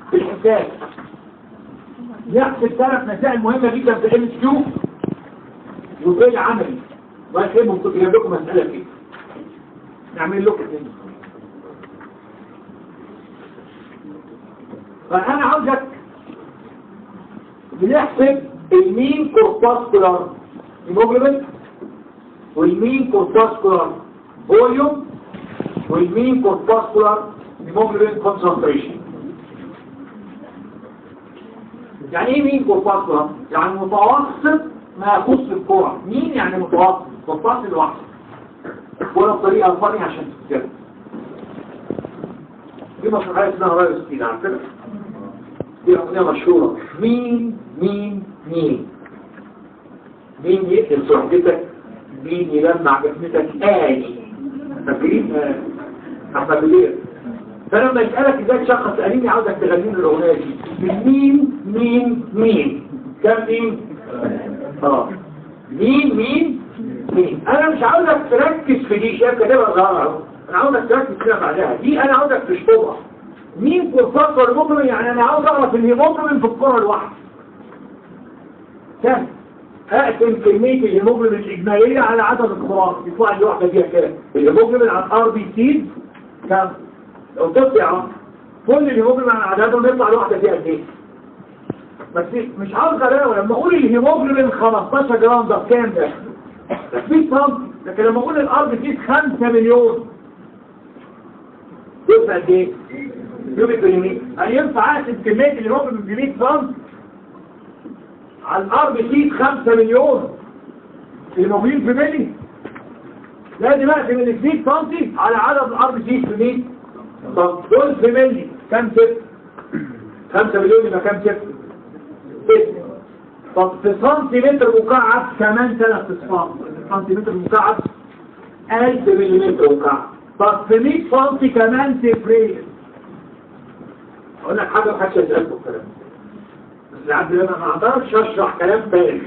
في الحساب نحسب ثلاث مسائل مهمة جدا في الام كيو وفي العملي ما يحبهم كنت جايب لكم مسألة كده نعمل لكم كده فأنا عاوزك بنحسب المين كورباسكولار هيموجلوبين والمين كورباسكولار فوليوم والمين كورباسكولار هيموجلوبين كونسنتريشن يعني ايه مين كورباسكولار؟ يعني متوسط ما يخص الكرة مين يعني متوسط؟ متوسط لوحده ولا الطريقة الفانية عشان تتكلم دي مسرحية اسمها رايو ستين على فكرة دي أغنية مشهورة مين مين مين مين يقتل صحبتك مين يلمع جسمتك آني فاكرين آه، أحمد بدير فلما يسألك ازاي تشخص أنيمي عاوزك تغني له الأغنية دي من مين مين مين كم مين؟ اه مين مين مين أنا مش عاوزك تركز في دي شايف كاتبها ظاهرة اهو أنا عاوزك تركز كده بعدها دي أنا عاوزك تشطبها مين كورسات الهيموجلوبين يعني أنا عاوز أعرف الهيموجلوبين في الكرة الواحدة سهل اقسم كمية الهيموجلوبين الإجمالية على عدد الكرات يطلع لي واحدة فيها كام الهيموجلوبين على الار بي سي كام لو تطلع كل الهيموجلوبين على عددهم يطلع لي واحدة فيها قد ايه بس مش عاوز غلاوة لما اقول الهيموجلوبين 15 جرام ده كام ده ده 100 سم لكن لما اقول الار بي سي 5 مليون يبقى قد ايه يوبي كلمين هل ينفع اقسم كمية الهيموجلوبين ب 100 سم على الار بي سي 5 مليون هيموجلوبين في ملي لازم اقسم ال 100 سم على عدد الار بي سي في 100 طب دول في ملي كام ست 5 مليون يبقى كام ست ست طب في سنتيمتر مكعب كمان ثلاث اصفار سنتيمتر مكعب 1000 ملم مكعب طب في 100 سم كمان صفرين اقول لك حاجه محدش يسالكم الكلام بس لحد ما ما اقدرش اشرح كلام فارغ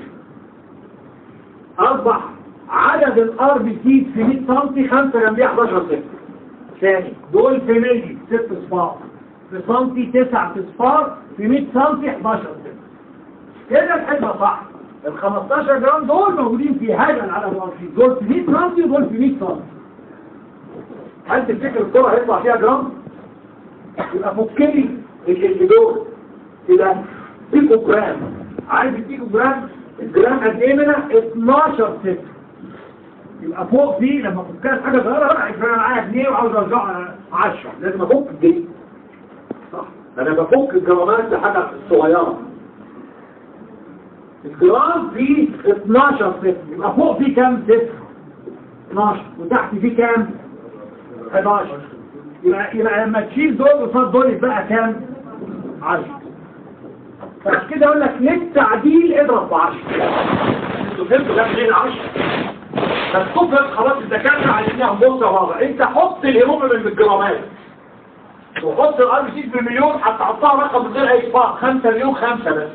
اصبح عدد الار بي سي في 100 سم 5 جنبيه 11 صفر ثاني دول في ملي 6 اصفار في سنتي 9 اصفار في 100 سم 11 صفر كده الحسبه صح ال 15 جرام دول موجودين في هذا العدد الرئيسي دول في 100 سم ودول في 100 سم هل تفتكر الكرة هيطلع فيها جرام؟ يبقى فكني اللي دول كده بيكو جرام عارف البيكو جرام الجرام قد ايه منها 12 صفر يبقى فوق فيه لما فكها حاجه صغيره بقى يبقى انا معايا جنيه وعاوز ارجعها 10 لازم افك الجنيه صح انا بفك الجرامات لحاجه صغيره الجرام فيه 12 صفر يبقى فوق فيه كام صفر 12 وتحت فيه كام 11 يبقى, يبقى لما تشيل دول قصاد دول يبقى كام 10 فعشان كده اقول لك للتعديل اضرب ب 10 انتوا فهمتوا ده منين 10 بس تفهم خلاص الدكاتره عايزينها بصه واضحه انت حط الهيموجلوبين بالجرامات وحط الار بي سي بالمليون هتحطها رقم من غير اي اطباق 5 مليون 5 بس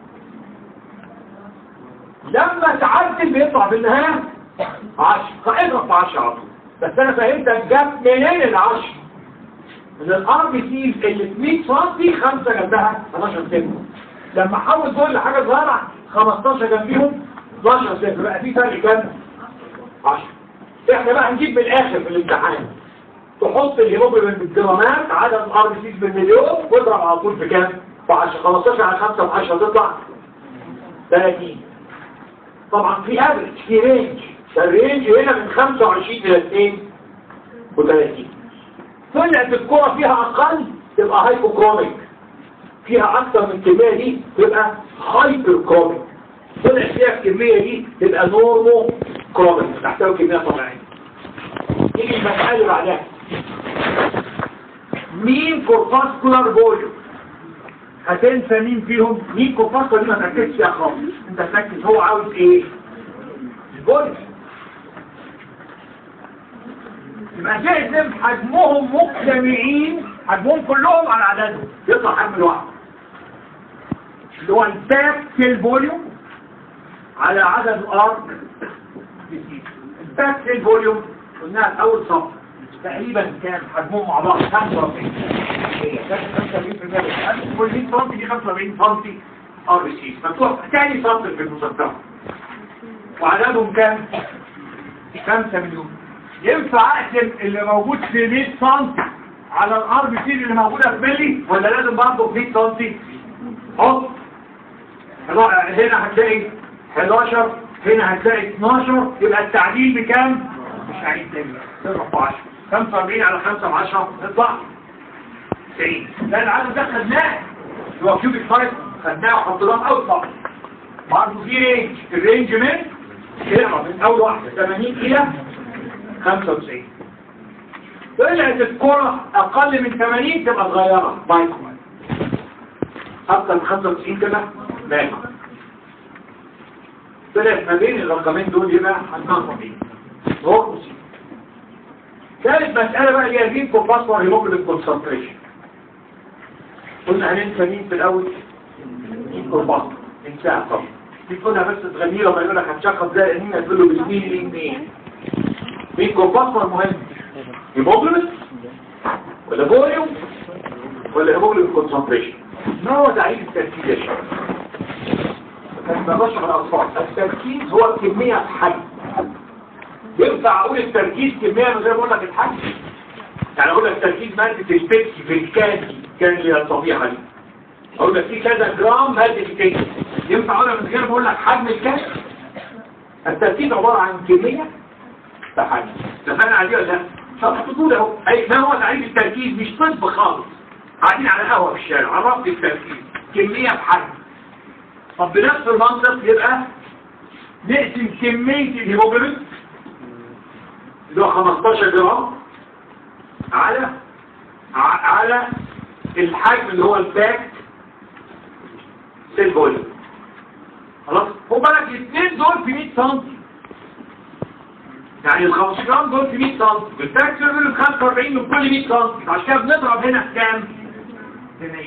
لما تعدل بيطلع في النهايه 10 فاضرب ب 10 على طول بس انا فهمتك جاب منين ال 10 من الار بي سي اللي في 100 سم 5 جنبها 11 سم لما احول دول لحاجه صغيره 15 جنبيهم 12 صفر بقى في فرق كام 10 احنا بقى هنجيب من الاخر في الامتحان تحط الهيموجلوبين بالجرامات عدد الار بي سيز بالمليون واضرب على طول في كام في 10 15 على 5 في 10 تطلع 30 طبعا في افريج في رينج الرينج هنا من 25 الى 32 طلعت الكرة فيها اقل تبقى هايبوكروميك فيها اكتر من الكمية دي تبقى هايبر كروميك طلع فيها الكمية دي تبقى نورمو كروميك تحتوي كمية طبيعية نيجي المسألة اللي بعدها مين كورباسكولار فوليوم هتنسى مين فيهم مين كورباسكولار دي ما تركزش فيها خالص انت تركز هو عاوز ايه الفوليوم يبقى تقسم حجمهم مجتمعين حجمهم كلهم على عددهم يطلع حجم الواحد اللي هو الباك سيل فوليوم على عدد الار الباك سيل فوليوم قلناها في اول صف تقريبا كان حجمهم مع بعض 45 ده 75% كل 100 سم دي 45 سم ار سي مفتوح تاني سطر في المذكره وعددهم كام 5 مليون ينفع اقسم اللي موجود في 100 سم على الار بي سي اللي موجوده في ملي ولا لازم برضه في 100 سم حط هنا هتلاقي 11 هنا هتلاقي 12 يبقى التعديل بكام مش هعيد تاني تضرب في 10 45 على 5 ب 10 تطلع 90 ده العدد ده خدناه اللي هو كيوبيك سايز خدناه وحطيناه في اول صف برضه في رينج الرينج من كده من اول واحده 80 الى 95 طلعت الكرة اقل من 80 تبقى صغيرة بايكو اكتر من 95 كده بايكو طلعت ما بين الرقمين دول يبقى هنقص هو ثالث مسألة بقى اللي هي فين كوباسور هيموجلوبين كونسنتريشن قلنا هننسى مين في الأول مين كوباسور انساها طبعا دي تقولها بس تغني لما يقول لك هتشخص ده لان هتقول له بالمين مين مين مين كوباسور مهم هيموجلوبين ولا فوليوم ولا هيموجلوبين كونسنتريشن ما هو تعريف التركيز يا شباب كان بشرح الأطفال التركيز هو الكمية الحجم ينفع اقول التركيز كمية من غير ما اقول لك الحجم يعني اقول لك تركيز مادة البيبسي في الكان كان اللي هي الطبيعة دي اقول لك في كذا جرام مادة البيبسي ينفع اقولها من غير ما اقول لك حجم الكان التركيز عبارة عن كمية بحجم اتفقنا عليه ولا لا؟ فحطوا لي اهو اي ما هو تعريف التركيز مش طب خالص قاعدين على قهوة في الشارع عرفت التركيز كمية بحجم طب بنفس المنطق يبقى نقسم كمية الهيموجلوبين اللي هو 15 جرام على ع- على الحجم اللي هو الباك سيل فوليوم خلاص خد بالك الاثنين دول في 100 سم يعني ال 15 جرام دول في 100 سم والباك سيل فوليوم 45 من كل 100 سم عشان كده بنضرب هنا في كام؟ في 100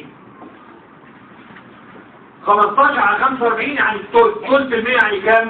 15 على 45 يعني ثلث المية يعني كام؟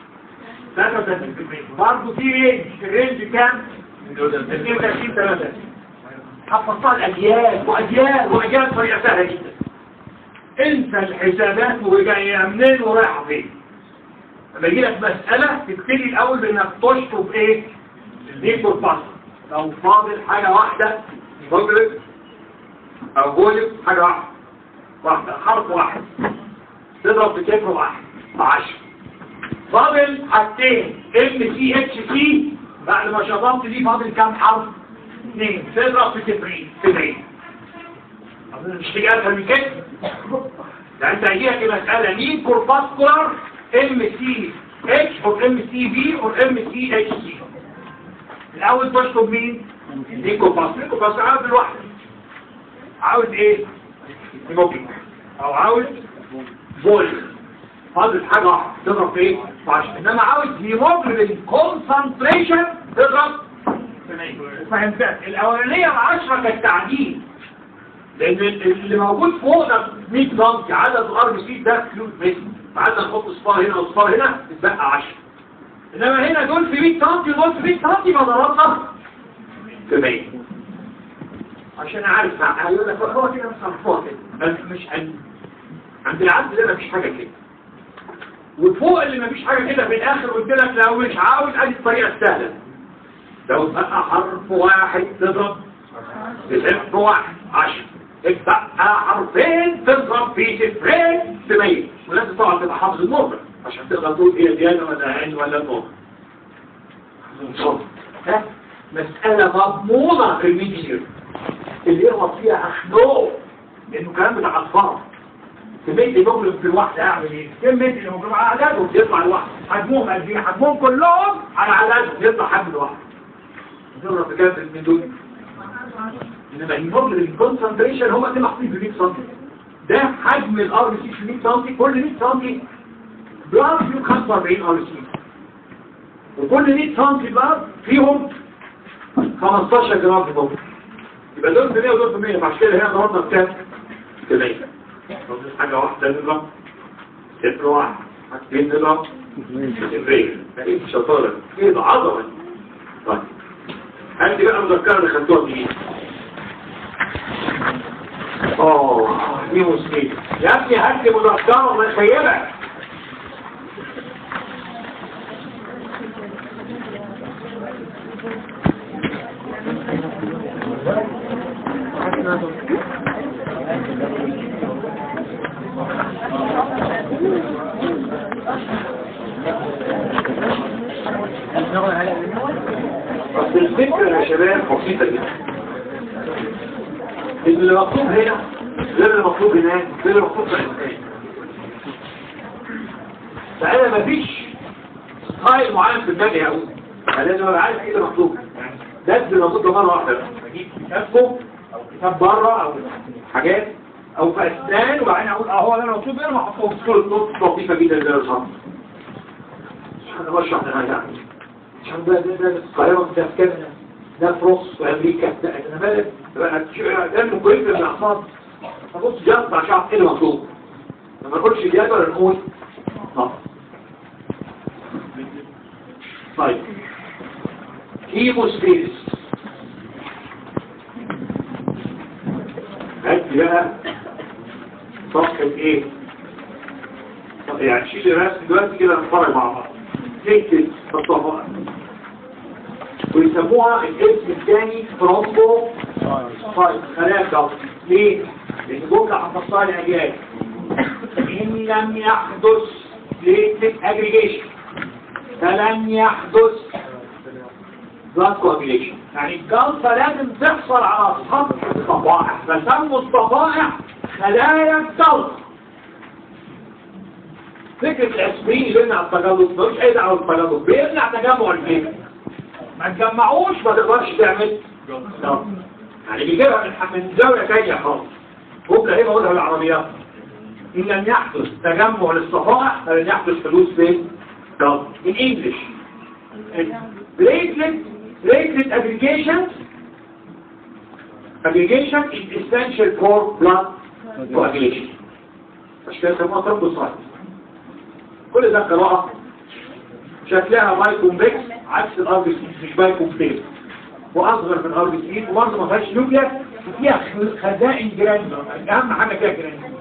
33% برضه في رينج الرينج كام؟ 32 3 حفظتها الأجيال وأجيال وأجيال بطريقة سهلة جدا انسى الحسابات وجاية منين ورايحة فين لما يجي لك مسألة تبتدي الأول بإنك تشطب إيه؟ الديكور باس لو فاضل حاجة واحدة فاضل أو جولب حاجة واحدة واحدة حرف واحد تضرب بكفر واحد بعشر فاضل حاجتين ام سي اتش سي بعد ما شطبت دي فاضل كام حرف؟ اثنين تضرب في صفرين صفرين أظن مش تيجي اسهل من كده ده انت هيجيلك المسألة مين كورباسكولار ام سي اتش او ام سي في او ام سي اتش سي الاول تشطب مين؟ دي كورباسكولار كورباسكولار عاوز الواحد عاوز ايه؟ هيموجلوبين او عاوز فوليوم فاضل حاجة واحدة تضرب في ايه؟ في 10 انما عاوز هيموجلوبين كونسنتريشن تضرب في 100 فهمتك الاولانية ب 10 كانت تعديل لان اللي موجود فوق ده 100 سم عدد الار بي سي ده كيلو متر فعدد نحط صفار هنا وصفار هنا تتبقى 10 انما هنا دول في 100 سم ودول في 100 سم يبقى ضربنا في 100 عشان عارف هيقول لك هو كده بس عرفوها كده بس مش عند عند العبد ده مفيش حاجة كده وفوق اللي مفيش حاجة كده في الآخر قلت لك لو مش عاوز ادي الطريقة السهلة لو بقى حرف واحد تضرب بصفر واحد عشر اتبقى حرفين تضرب في صفرين بمية ولازم طبعا تبقى حافظ النقطة عشان تقدر تقول ايه ديانة ولا عين ولا نقطة ها مسألة مضمونة في الميدير اللي يغلط فيها أخنوق لأنه كلام بتاع أطفال كمية المجرم في الواحدة أعمل إيه؟ كمية المجرم على عددهم يطلع الواحد حجمهم قد إيه؟ حجمهم كلهم على عددهم يطلع حجم الواحد نضرب في كام من دول إنما المجرم الكونسنتريشن هو اللي محطوط في 100 سم ده حجم الار بي سي في 100 سم كل 100 سم بلاد فيهم 45 ار بي سي وكل 100 سم بلاد فيهم 15 جرام في بوكس يبقى دول في 100 ودول في 100 فعشان كده هنا ضربنا بكام؟ في 100 حاجة واحدة نضرب صفر واحد حاجتين نضرب صفرين ايه شطارة ايه ده عظمة طيب هاتي بقى مذكرة اللي خدتوها دي اه دي مشكلة يا ابني هات لي مذكرة الله يخيبك بس الفكرة يا شباب بسيطة جدا اللي مطلوب هنا غير اللي مطلوب هناك غير اللي مطلوب هناك فأنا مفيش ستايل معين في دماغي هقول أنا لازم أبقى عارف إيه اللي مطلوب ده اللي مطلوب ده مرة واحدة بس. أجيب كتابكم أو كتاب بره أو حاجات أو في أسنان وبعدين أقول أه هو ده اللي مطلوب هنا ما أحطه في صورة نص لطيفة جدا زي الرسام أنا بشرح ده يعني عشان ده ده ده القاهرة ده في كندا ده في روس في أمريكا ده أنا مالك ده إنه كويس للأعصاب فبص جاست عشان أعرف إيه اللي مطلوب لما نقولش الجدول نقول نقط طيب كيموسفيرس هات لي بقى صفحة ايه طب يعني شيل الرسم دلوقتي كده نتفرج مع بعض تكتب الصفحة ويسموها الاسم الثاني ترومبو طيب خلايا الجلط ليه؟ لان جملة حفظتها لأجيال إن لم يحدث ليتك اجريجيشن فلن يحدث blood coagulation يعني الجلطة لازم تحصل على سطح الصفائح فسموا الصفائح خلايا الجلطة فكرة الاسبرين اللي يمنع التجلط ملوش اي دعوه بالتجلط بيمنع تجمع الجلد ما تجمعوش ما تقدرش تعمل جلطة يعني بيجيبها من من زاوية تانية خالص بكرة ايه بقولها بالعربيات إن لم يحدث تجمع للصفائح فلن يحدث حدوث فين؟ جلطة in English platelet platelet aggregation aggregation is essential for blood coagulation عشان كده سموها ترومبوسايت كل ده قراءة شكلها بايكومبكس عكس الار بي سي مش بايكومبكس واصغر من الار بي سي وبرضه ما فيهاش نوكليس وفيها خزائن جرانيولار اهم حاجه فيها جرانيولار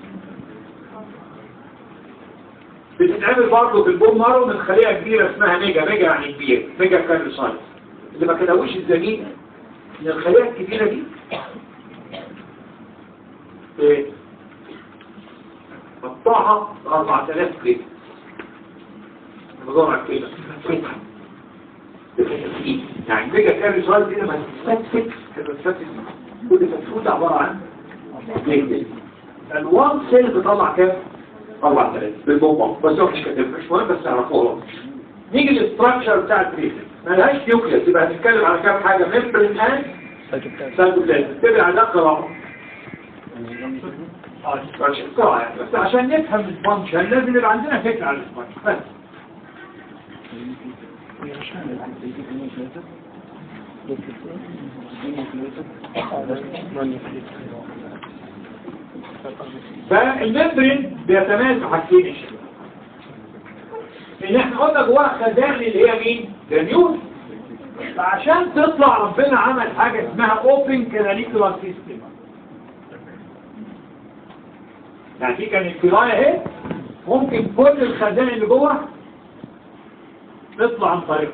بتتعمل برضه في البون مارو من خلية كبيرة اسمها ميجا ميجا يعني كبير ميجا كاريوسايت اللي ما كدهوش الزميل ان الخلية الكبيرة دي ايه قطعها 4000 كيلو بدور على كده يعني ميجا كاريوسايت دي لما تتفتت تتفتت كل فتفوت عبارة عن الوان سيل بتطلع كام 4000 بالبومب بس هو مش كاتب مش مهم بس تعرفوها نيجي للستراكشر بتاع البريسن ملهاش نيوكليس يبقى هنتكلم على كام حاجه ممبرين اند سايتوبلازم تبع على ده قراءه اه structure قراءه يعني بس عشان نفهم الفانكشن لازم يبقى عندنا فكره عن الفانكشن بس فالممبرين بيتميز بحاجتين يا شباب ان احنا قلنا جواها خزان اللي هي مين جنيون فعشان تطلع ربنا عمل حاجة اسمها اوبن كاناليكولار سيستم يعني دي كانت الكلاية اهي ممكن كل الخزان اللي جوه تطلع عن طريقه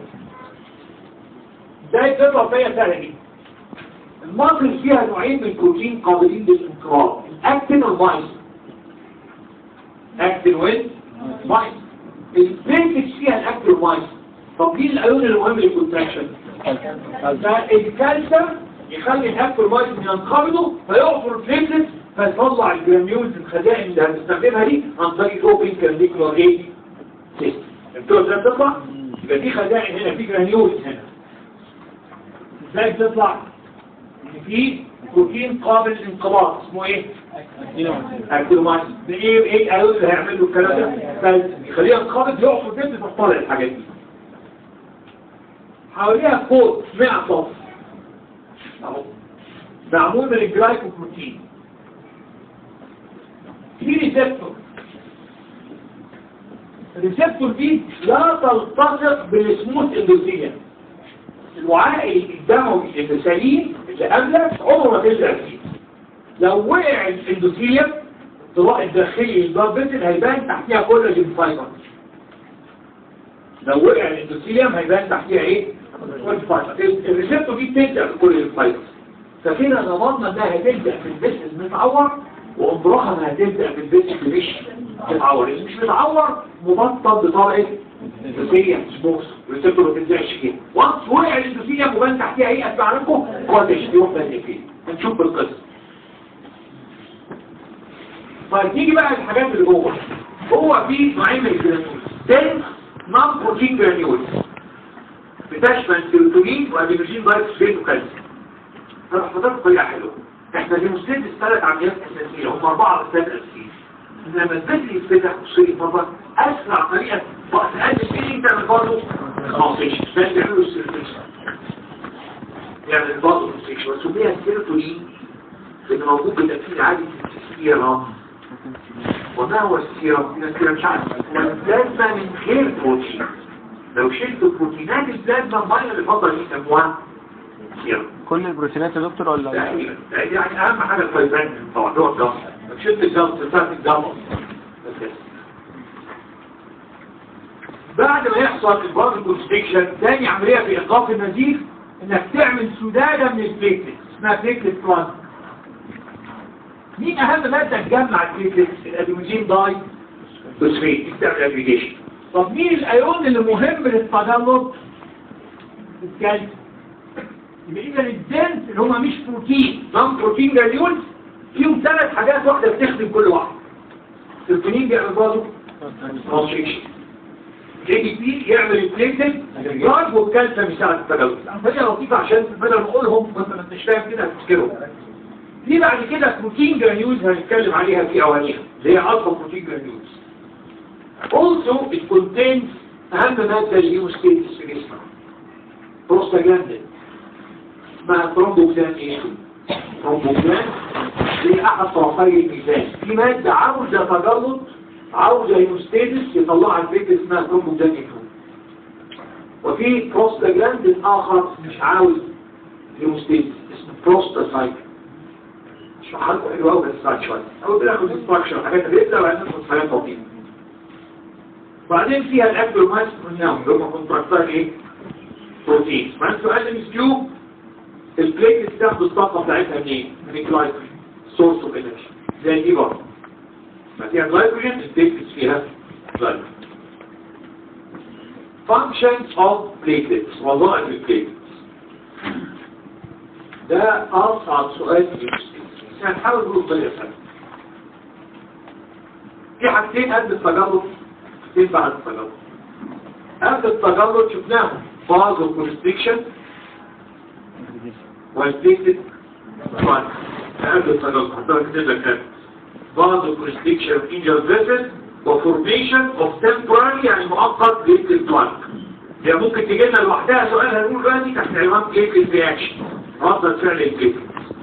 ازاي تطلع فيها سهلة جدا المصل فيها نوعين من البروتين قابلين للانقراض الاكتين والمايس اكتين وين مايس البيكتش فيها الاكتين والمايس طب مين الالون المهم للكونتراكشن فالكالسيوم يخلي الاكتين والمايس ينقبضوا فيعفر البليتلت فيطلع الجرانيولز الخزائن اللي هنستخدمها دي عن طريق الاوبن كارديكولار ايه سيستم انتوا ازاي بتطلع يبقى في خزائن هنا في جرانيولز هنا ازاي بتطلع في بروتين قابل للانقباض اسمه ايه اكتينومايسين ده ايه ايه الالون اللي هيعمل له الكلام ده فيخليه ينقبض يقف جدا تطلع الحاجات دي حواليها كود 100 صف اهو معمول من الجلايكوبروتين في ريسبتور الريسبتور دي لا تلتصق بالسموث اندوثيليا الوعاء الدموي اللي سليم اللي قبلك عمره ما تلزق فيه لو وقع الاندوثيليوم الطباق الداخلي للبلاد فيسل هيبان تحتيها كولاجين فايبر لو وقع الاندوثيليوم هيبان تحتيها ايه؟ كولاجين فايبر الريسبتور دي بتبدا بالكولاجين فايبر فكده ضمننا انها هتبدا في البيسل متعور وعمرها ما هتبدا في البيسل مش متعور اللي مش متعور مبطل بطبقه اندوثيليوم سموث الريسبتور ما بتنزعش كده وانس وقع الاندوثيليوم وبان تحتيها ايه اسمع لكم كولاجين يروح بان فين هنشوف بالقصه طيب نيجي بقى للحاجات اللي جوه هو في نوعين من الجرانيول دنس نون بروتين جرانيول بتشمل سيروتونين وادينوجين بايكسفيت وكالسيوم طب حضرتك طريقه حلوه احنا بنستند الثلاث عمليات اساسيه هم اربعه اساسيات اساسيه لما البدل يتفتح وصير مرة اسرع طريقه وقت قد ايه تعمل برضه كونسيشن بس يعملوا السيروتونين يعني برضه كونسيشن وسميها السيروتونين لانه موجود بالتأكيد عادي في السيرم وما هو السيرم؟ من السيرم مش عارف هو البلازما من غير بروتين لو شلت بروتينات البلازما الميه اللي فضل يسموها سيرم كل البروتينات يا دكتور ولا تقريبا يعني اهم حاجه الفايبرين طبعا هو الجلط لو شلت الجلط بتاعت الجلط بس كده. بعد ما يحصل البارد كونستكشن تاني عمليه في ايقاف النزيف انك تعمل سداده من البليتلت اسمها بليتلت بلانت مين اهم مادة تجمع البليتلتس الادينوزين داي فوسفيت بتعمل اجريجيشن طب مين الايون اللي مهم للتجلط الكالسيوم يبقى اذا الدنس اللي هما مش بروتين نون بروتين جرانيولز فيهم ثلاث حاجات واحده بتخدم كل واحد السيرتونين بيعمل برضه كونستريكشن جي دي بي يعمل البليتلت داي والكالسيوم يساعد التجلط حاجه لطيفه عشان بدل ما اقولهم وانت ما انتش فاهم كده هتفتكرهم في بعد كده بروتين جرانيولز هنتكلم عليها في اوانيها اللي هي الفا بروتين جرانيولز also it contains اهم ماده الهيموستاتس في جسمنا بروستاجلاندين اسمها ترومبوكسان ايه ترومبوكسان دي احد طرفي الميزان في ماده عاوزه تجلط عاوزه هيموستاتس يطلعها البيت اسمها ترومبوكسان ايه وفي بروستاجلاندين اخر مش عاوز هيموستاتس اسمه بروستاسايكل اشرحها لكم حلوه قوي بس بعد شويه اول بناخد انستراكشن حاجات بيبدا وبعدين ناخد حاجات لطيفه بعدين فيها الاكل والماس والنوم اللي هم كونتراكتات ايه بروتين بعدين سؤال ام اس كيو البليت بتاخد الطاقه بتاعتها منين من الجلايكوجين سورس اوف انرجي زي دي برضه ما فيها جلايكوجين البليت فيها جلايكوجين functions of platelets وظائف البليتلتس ده أصعب سؤال في المسلمين هنحاول نقول بطريقة سهلة في حاجتين قبل التجرب حاجتين بعد التجرب قبل التجرب شفناهم فازو كونستريكشن والبيكتد وان قبل التجرب حضرتك كتب لك هذا فازو كونستريكشن انجل فيسل وفورميشن اوف تمبوراري يعني مؤقت بيكتد وان هي ممكن تجي لنا لوحدها سؤال هنقول دلوقتي تحت عنوان بيكتد رياكشن رد فعل البيكتد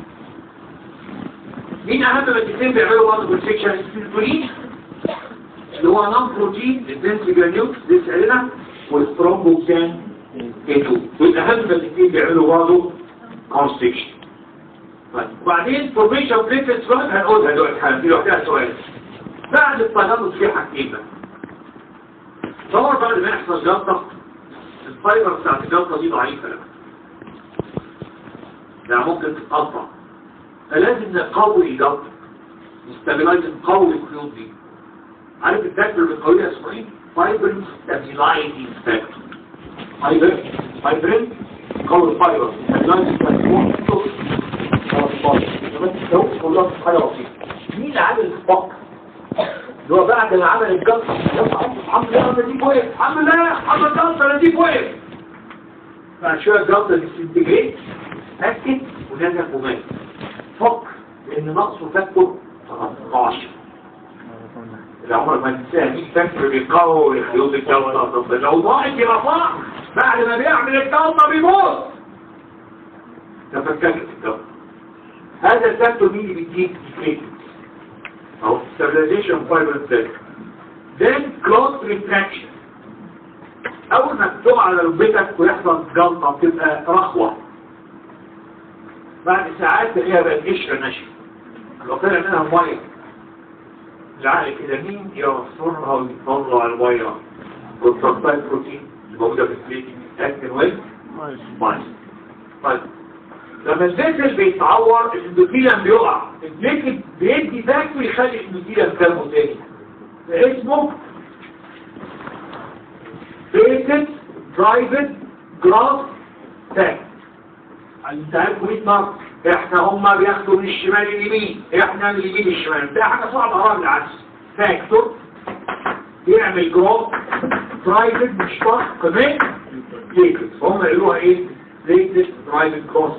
مين اهم مادتين بيعملوا برضه كونستريكشن السيرتونين اللي هو نون بروتين الدنس جرانيوت لسه قايلنا والسترومبوكسان كيتو دول اهم مادتين بيعملوا برضه كونستريكشن طيب وبعدين فورميشن بليتس بقى هنقولها دلوقتي حالا في لوحدها سؤال بعد التجلط في حاجتين بقى طبعا بعد ما يحصل جلطه الفايبر بتاعت الجلطه دي ضعيفه لما يعني ممكن تتقطع فلازم نقوي الجلطه نستابلايز نقوي الخيوط دي عارف الفاكتور اللي بنقويها اسمه ايه؟ فايبرين ستابلايزنج فاكتور فايبر فايبرين قوي الفايبر ستابلايزنج فاكتور بس لو كلها حاجه بسيطه مين اللي عامل الفقر؟ اللي هو بعد ما عمل الجلطه الحمد لله انا دي وقف الحمد لله عمل جلطه انا دي وقف بعد شويه الجلطه ديسنتجريت فكت ونزل ومات فك لان نقصه فكه 13 العمر ما تنساها دي فكر بيقوي خيوط الجلطه طب لو ضاعت يبقى ضاع بعد ما بيعمل الجلطه بيموت تفككت الجلطه هذا الفاكتور مين اللي بيديك ديكريت او stabilization fiber effect then clot retraction اول ما تقع على ركبتك ويحصل جلطه بتبقى رخوه بعد ساعات تلاقيها بقت قشره ناشفه لو طلع منها الميه العقل كده مين يوصلها ويطلع الميه والتصطيل البروتين الموجوده في البليت تاكل وين ماشي طيب لما الفيسل بيتعور الاندوثيليوم بيقع البليت بيدي باك ويخلي الاندوثيليوم كلمه تاني اسمه بيتد برايفت جراف تاك انت عارف 100 مرة احنا هما بياخدوا من الشمال اليمين احنا من اليمين الشمال ده حاجة صعبة قرار العكس فاكتور بيعمل جروب برايفت مشتق من ليكت هم يقولوها ايه ليكت برايفت كروس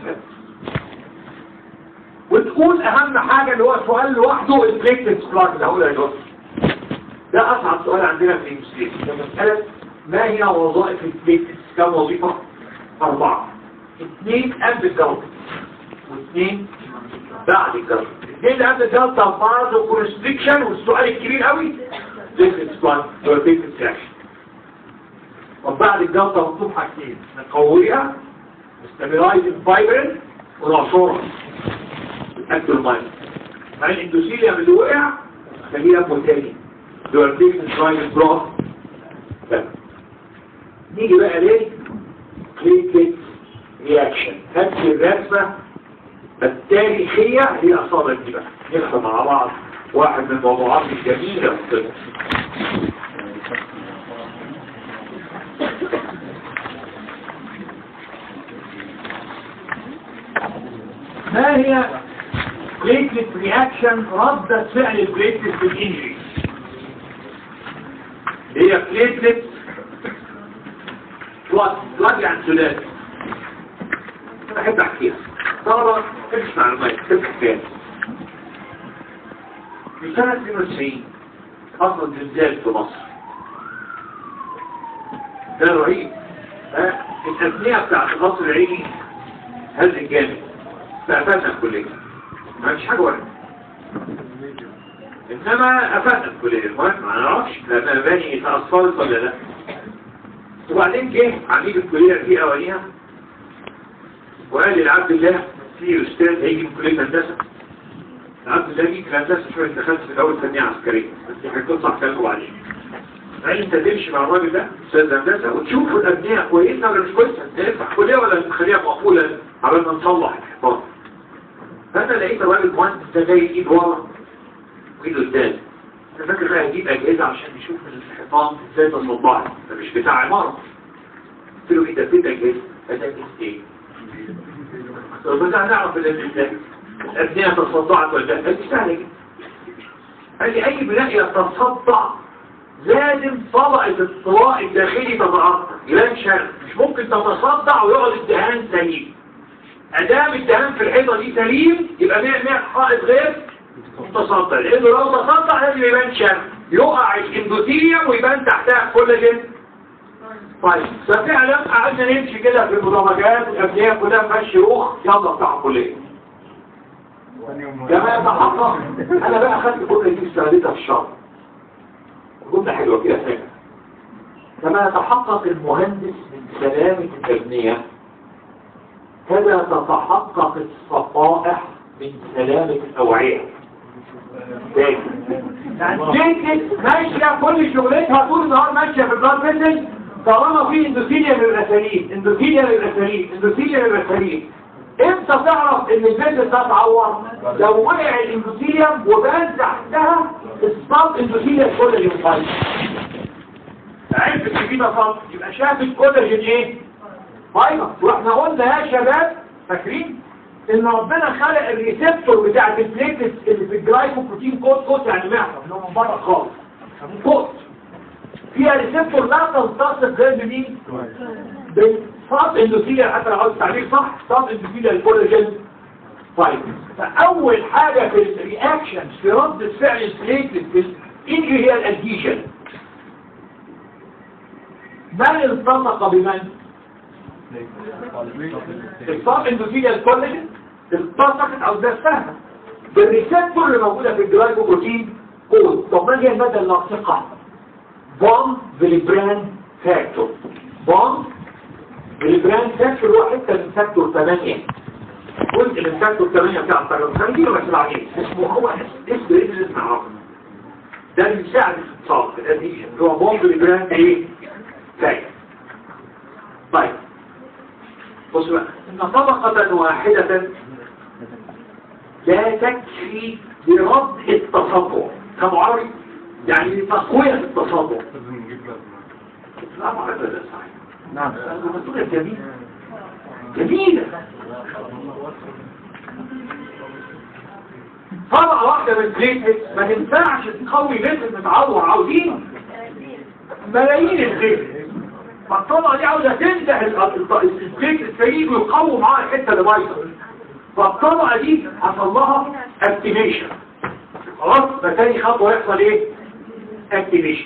وتقول اهم حاجة اللي هو سؤال لوحده البليكتس بلاك ده هقولها دلوقتي ده اصعب سؤال عندنا في المسلمين ده مسألة ما هي وظائف البليكتس كم وظيفة اربعة اثنين قبل الجلطة واثنين بعد الجلطة اثنين قبل الجلطة بعض كونستريكشن والسؤال الكبير قوي ليكتس بلاك هو البليكتس اكشن طب بعد الجلطة مطلوب حاجتين نقويها استابيلايز الفايبرين ونعصرها بتأكل المية مع الاندوسيليوم اللي وقع خليها متاني اللي هو البليكتس برايفت بلوك نيجي بقى ليه بليكتس رياكشن هذه الرسمة التاريخية هي أصابة دي بقى نفهم مع بعض واحد من الموضوعات الجميلة في الطب ما هي بليتلت رياكشن ردة فعل البليتلت في الانجري هي بليتلت بلاد بلاد يعني ثلاثي انا احب احكيها طبعا تمشي معلومات تفتح فيها في سنة 92 حصل زلزال في مصر ده رهيب ها؟ الأبنية بتاعت مصر العيني هز الجامد فقفلنا الكلية ما فيش حاجة واحدة إنما قفلنا الكلية المهم ما نعرفش لأن مباني تأصلت ولا لا وبعدين جه عميد الكلية في أوليها وقال لي لعبد الله في أستاذ هيجي من كلية هندسة عبد الله جيت الهندسة شوية دخلت في الأول ثانية عسكرية بس دي حاجة صح كلامه بعدين قال لي انت تمشي مع الراجل ده استاذ هندسة وتشوف الأبنية كويسة ولا مش كويسة نفتح كلية ولا نخليها مقفولة على ما نصلح الحفاظ فأنا لقيت الراجل مهندس ده جاي يجيب ورا وإيده قدام أنا فاكر بقى هجيب أجهزة عشان نشوف الحيطان ازاي تصدعت ده مش بتاع عمارة قلت له ايه ده فين أجهزة؟ قال لي ايه؟ طب بس هنعرف الأجهزة الأبنية تصدعت ولا لا؟ قال لي سهلة جدا قال لي أي بناء يتصدع لازم طبقة الطواء الداخلي تتعطل يبان شرق مش ممكن تتصدع ويقعد الدهان سليم ادام الدهان في الحيطة دي سليم يبقى 100 100 حائط غير متصدع لانه لو تصدع لازم يبان شرق يقع الاندوثيليوم ويبان تحتها كولاجين طيب ففعلا قعدنا نمشي كده في المدرجات الابنيه كلها فيها شيوخ يلا بتاع كليه كما يتحقق انا بقى اخدت كل دي استغلتها في الشهر جملة حلوة كده فاكر كما يتحقق المهندس من سلامة التبنية كذا تتحقق الصفائح من سلامة الأوعية تاني يعني ماشية كل شغلتها طول النهار ماشية في البلاد فيسل طالما في اندوثيليا للرسالين اندوثيليا للرسالين اندوثيليا للرسالين امتى تعرف ان الفيسل ده اتعور لو وقع الاندوثيليوم وبان تحتها الصاب اندوثيليا كولاجين فايبر عرفت ان في صاب يبقى شاف الكولاجين ايه فايبر واحنا قلنا يا شباب فاكرين ان ربنا خلق الريسبتور بتاع البليتس اللي في الجلايكوبروتين كود كود يعني معصم اللي هو من بره خالص كود فيها ريسبتور لا تلتصق غير بمين بالصاب اندوثيليا حتى لو عاوز تعبير صح صاب اندوثيليا الكولاجين فايبر فاول حاجة في الرياكشن في رد فعل البليتس في الانجري هي الاديشن من التصق بمن الصاب اندوثيليا الكولاجين التصقت او دسها بالريسبتور اللي موجودة في الجلايكوبروتين كود طب ما هي المادة اللاصقة بون فيليبران فاكتور بون فيليبران فاكتور هو حتة من فاكتور 8 جزء من فاكتور 8 بتاع الطيران هنجيله بس بعدين اسمه هو اسمه ايه اللي اسمه عرفه ده اللي بيساعد في الاتصال في الاديشن اللي هو بومب الجراند ايه فاكتور طيب بص بقى ان طبقة واحدة لا تكفي لرد التصدع كم عربي يعني لتقوية التصدع لازم نجيب لازمة لا ما عرفت ده صحيح نعم المسؤولية جميلة جميلة طبعا واحدة من البليتلت ما تنفعش تقوي جسم متعور عاوزين ملايين الغير فالطبقة دي عاوزة تنتهي البليتلت السيد ويقوم معاها الحتة اللي بايظة فالطبقة دي حصل لها اكتيفيشن خلاص فتاني خطوة يحصل ايه؟ اكتيفيشن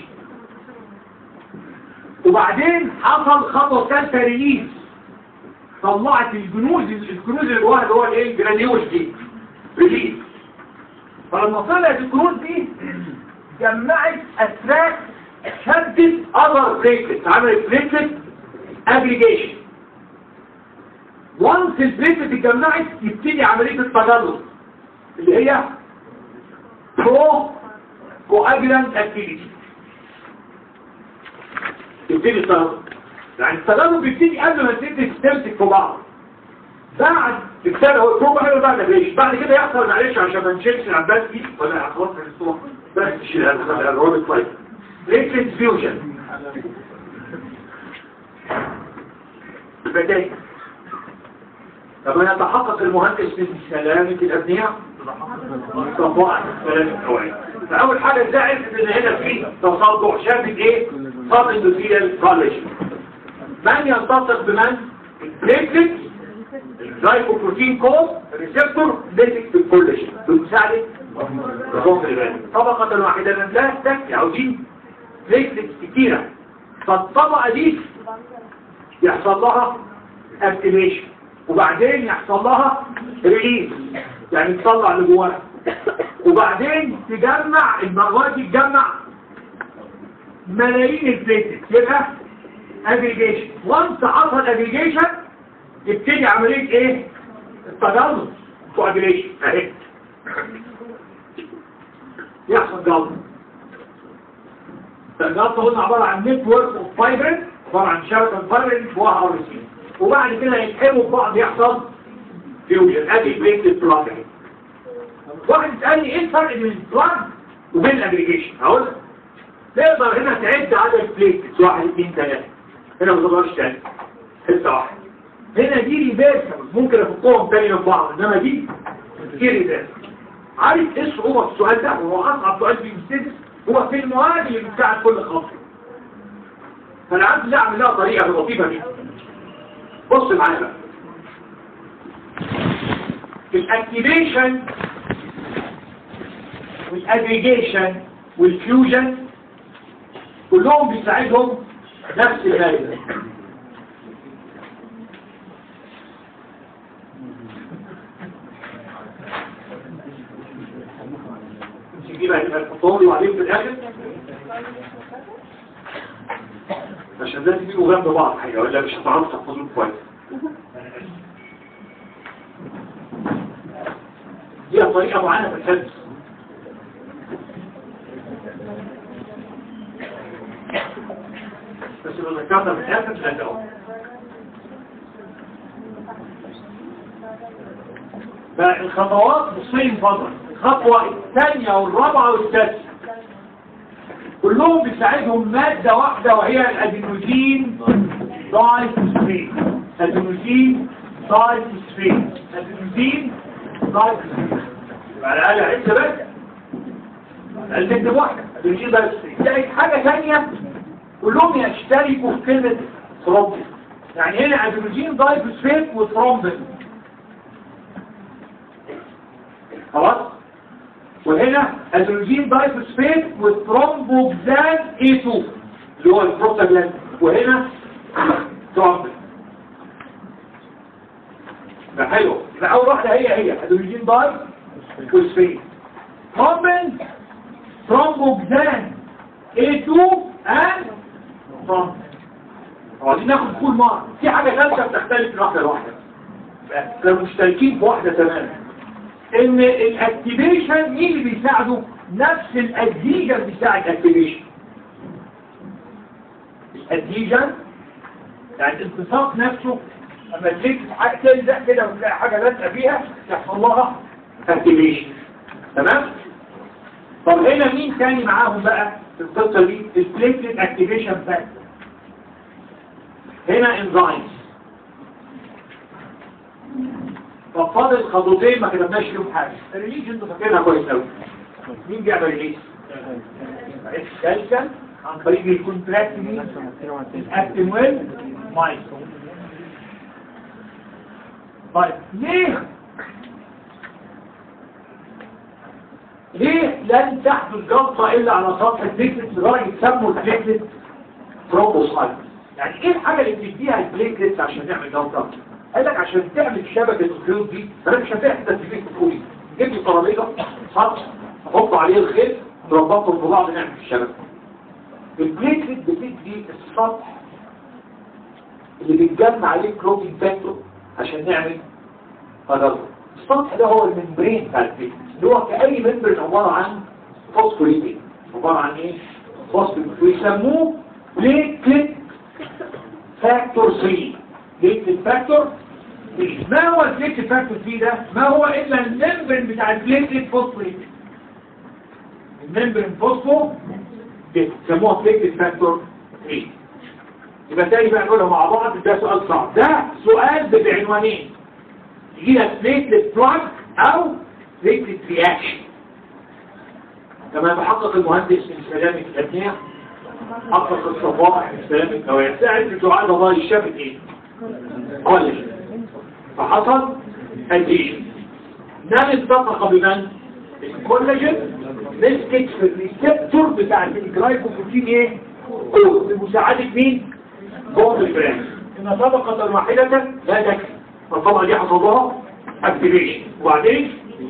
وبعدين حصل خطوة ثالثة ريليز طلعت الجنوز الجنوز اللي جواها اللي هو الايه الجرانيوش دي ريليز فلما طلعت الجنوز دي جمعت اتراك شدت اذر بليتلت عملت بليتلت اجريجيشن وانس البليتلت اتجمعت يبتدي عمليه التجلط اللي هي برو كواجلانت اكتيفيتي يبتدي التنظم يعني التنظم بيبتدي قبل ما تبتدي تمسك في بعض بعد السنة هو البروب حلو بعد ليش بعد كده يحصل معلش عشان ما نشيلش العباس دي ولا خلاص من الصبح بس تشيل الروبوت لايت ليكلت فيوجن البداية لما يتحقق المهندس من سلامة الأبنية صفاء سلامة الأوعية فأول حاجة ازاي عرفت إن هنا في تصدع شافت إيه؟ صاب اندوثيال كوليجن من يلتصق بمن؟ البليتلت الجلايكوبروتين كود ريسبتور ليتك في الكوليجن بتساعد الرفض الغني طبقة واحدة لا تكفي عاوزين بليتلت كتيرة فالطبقة دي يحصل لها اكتيفيشن وبعدين يحصل لها ريليز يعني تطلع اللي جواها وبعدين تجمع المواد دي تجمع ملايين البليتلت يبقى اجريجيشن وانس حصل اجريجيشن يبتدي عمليه ايه التجلط كواجريشن اهي يحصل جلط الجلط قلنا عباره عن نتورك اوف فايبرين عباره عن شبكه فايبرين جواها ار سي وبعد كده يتحموا ببعض يحصل فيوجن ادي بليتلت بلاج اهي واحد يسالني ايه الفرق بين البلاج وبين الاجريجيشن هقول لك تقدر هنا تعد عدد البليتلتس واحد اثنين ثلاثة هنا ما تقدرش تعد حته واحده هنا دي ريفيرسبل ممكن افكهم تاني من بعض انما دي دي ريفيرسبل عارف ايه صعوبة في السؤال ده وهو اصعب سؤال في المستدس هو في المواد اللي بتساعد كل خطوة فانا عايز اعمل لها طريقة لطيفة جدا بص معايا بقى الاكتيفيشن والاجريجيشن والفيوجن كلهم بيساعدهم نفس المادة دي بقى تبقى تحطهم لي وبعدين في الاخر عشان ده تجيبوا جنب بعض حقيقة ولا مش هتعرفوا تحفظوه كويس دي طريقة معينة في الحفظ بس لو ذكرنا في الآخر تلاقوا بقى الخطوات نصين فضل الخطوة الثانية والرابعة والسادسة كلهم بيساعدهم مادة واحدة وهي الأدينوزين دايفوسفين أدينوزين دايفوسفين أدينوزين دايفوسفين على الأقل عدة بس قال تكتب واحدة أدينوزين دايفوسفين زائد حاجة ثانية كلهم يشتركوا في كلمة ثرومبين يعني هنا أدينوزين دايفوسفين وثرومبين خلاص وهنا ادروجين دايفوسفيت والثرومبوكسان A2 اللي هو البروستاجلاند وهنا ثرومبين ده حلو يبقى اول واحده هي هي ادروجين دايفوسفيت ثرومبين ثرومبوكسان A2 and ثرومبين عايزين ناخد كل مره في حاجه ثالثه بتختلف من واحده لواحده كانوا مشتركين في واحدة تماما ان الاكتيفيشن مين اللي بيساعده نفس الادهيجن بيساعد الاكتيفيشن الادهيجن يعني الالتصاق نفسه اما تليك تلزق كده وتلاقي حاجة لازقة فيها يحصل لها اكتيفيشن تمام طب هنا مين تاني معاهم بقى في القصة دي البليتلت اكتيفيشن فاكتور هنا انزايمز طب فاضل خطوتين ما كتبناش فيهم حاجة الريليز انتوا فاكرينها كويس قوي مين بيعمل ريليز؟ الكالسيوم عن طريق الكونتراكت مين؟ الاكتين ويل مايس طيب ليه ليه لن تحدث جلطة إلا على سطح البليكلت لدرجة سموا البليكلت ترومبوسايت يعني ايه الحاجة اللي بتديها البليكلت عشان نعمل جلطة قال لك عشان تعمل شبكة الخيوط دي انا مش هتحدث تدفيك فوقي جيب لي ترابيزة سطح احط عليه الخيط نربطهم في بعض نعمل الشبكة البليكلت بتدي السطح اللي بيتجمع عليه كلوتين فاكتور عشان نعمل فجلطة السطح ده هو الممبرين بتاع البليكلت اللي هو كأي ممبرين عبارة عن فوسفوليبيد عبارة عن ايه؟ فوسفوليبيد ويسموه بليكلت فاكتور 3 بليكلت فاكتور 3 ما هو البليكلت فاكتور 3 ده؟ ما هو إلا الممبرين بتاع البليكلت فوسفوليبيد الممبرين فوسفو بيسموها بليكلت فاكتور 3 يبقى تاني بقى نقولها مع بعض ده سؤال صعب ده سؤال بعنوانين يجي لك بليكلت بلاك او بليكلت رياكشن كما بحقق المهندس من سلامة الأبنية حقق الصفائح من سلامة النوايا ساعد الدعاء الله الشافت ايه؟ كولاجين فحصل اديشن نام اتفق بمن؟ الكولاجين مسكت في الريسبتور بتاع الجلايكوبروتين ايه؟ كود بمساعدة مين؟ جوه البران ان طبقة واحدة لا تكفي فالطبقة دي حصل لها اكتيفيشن وبعدين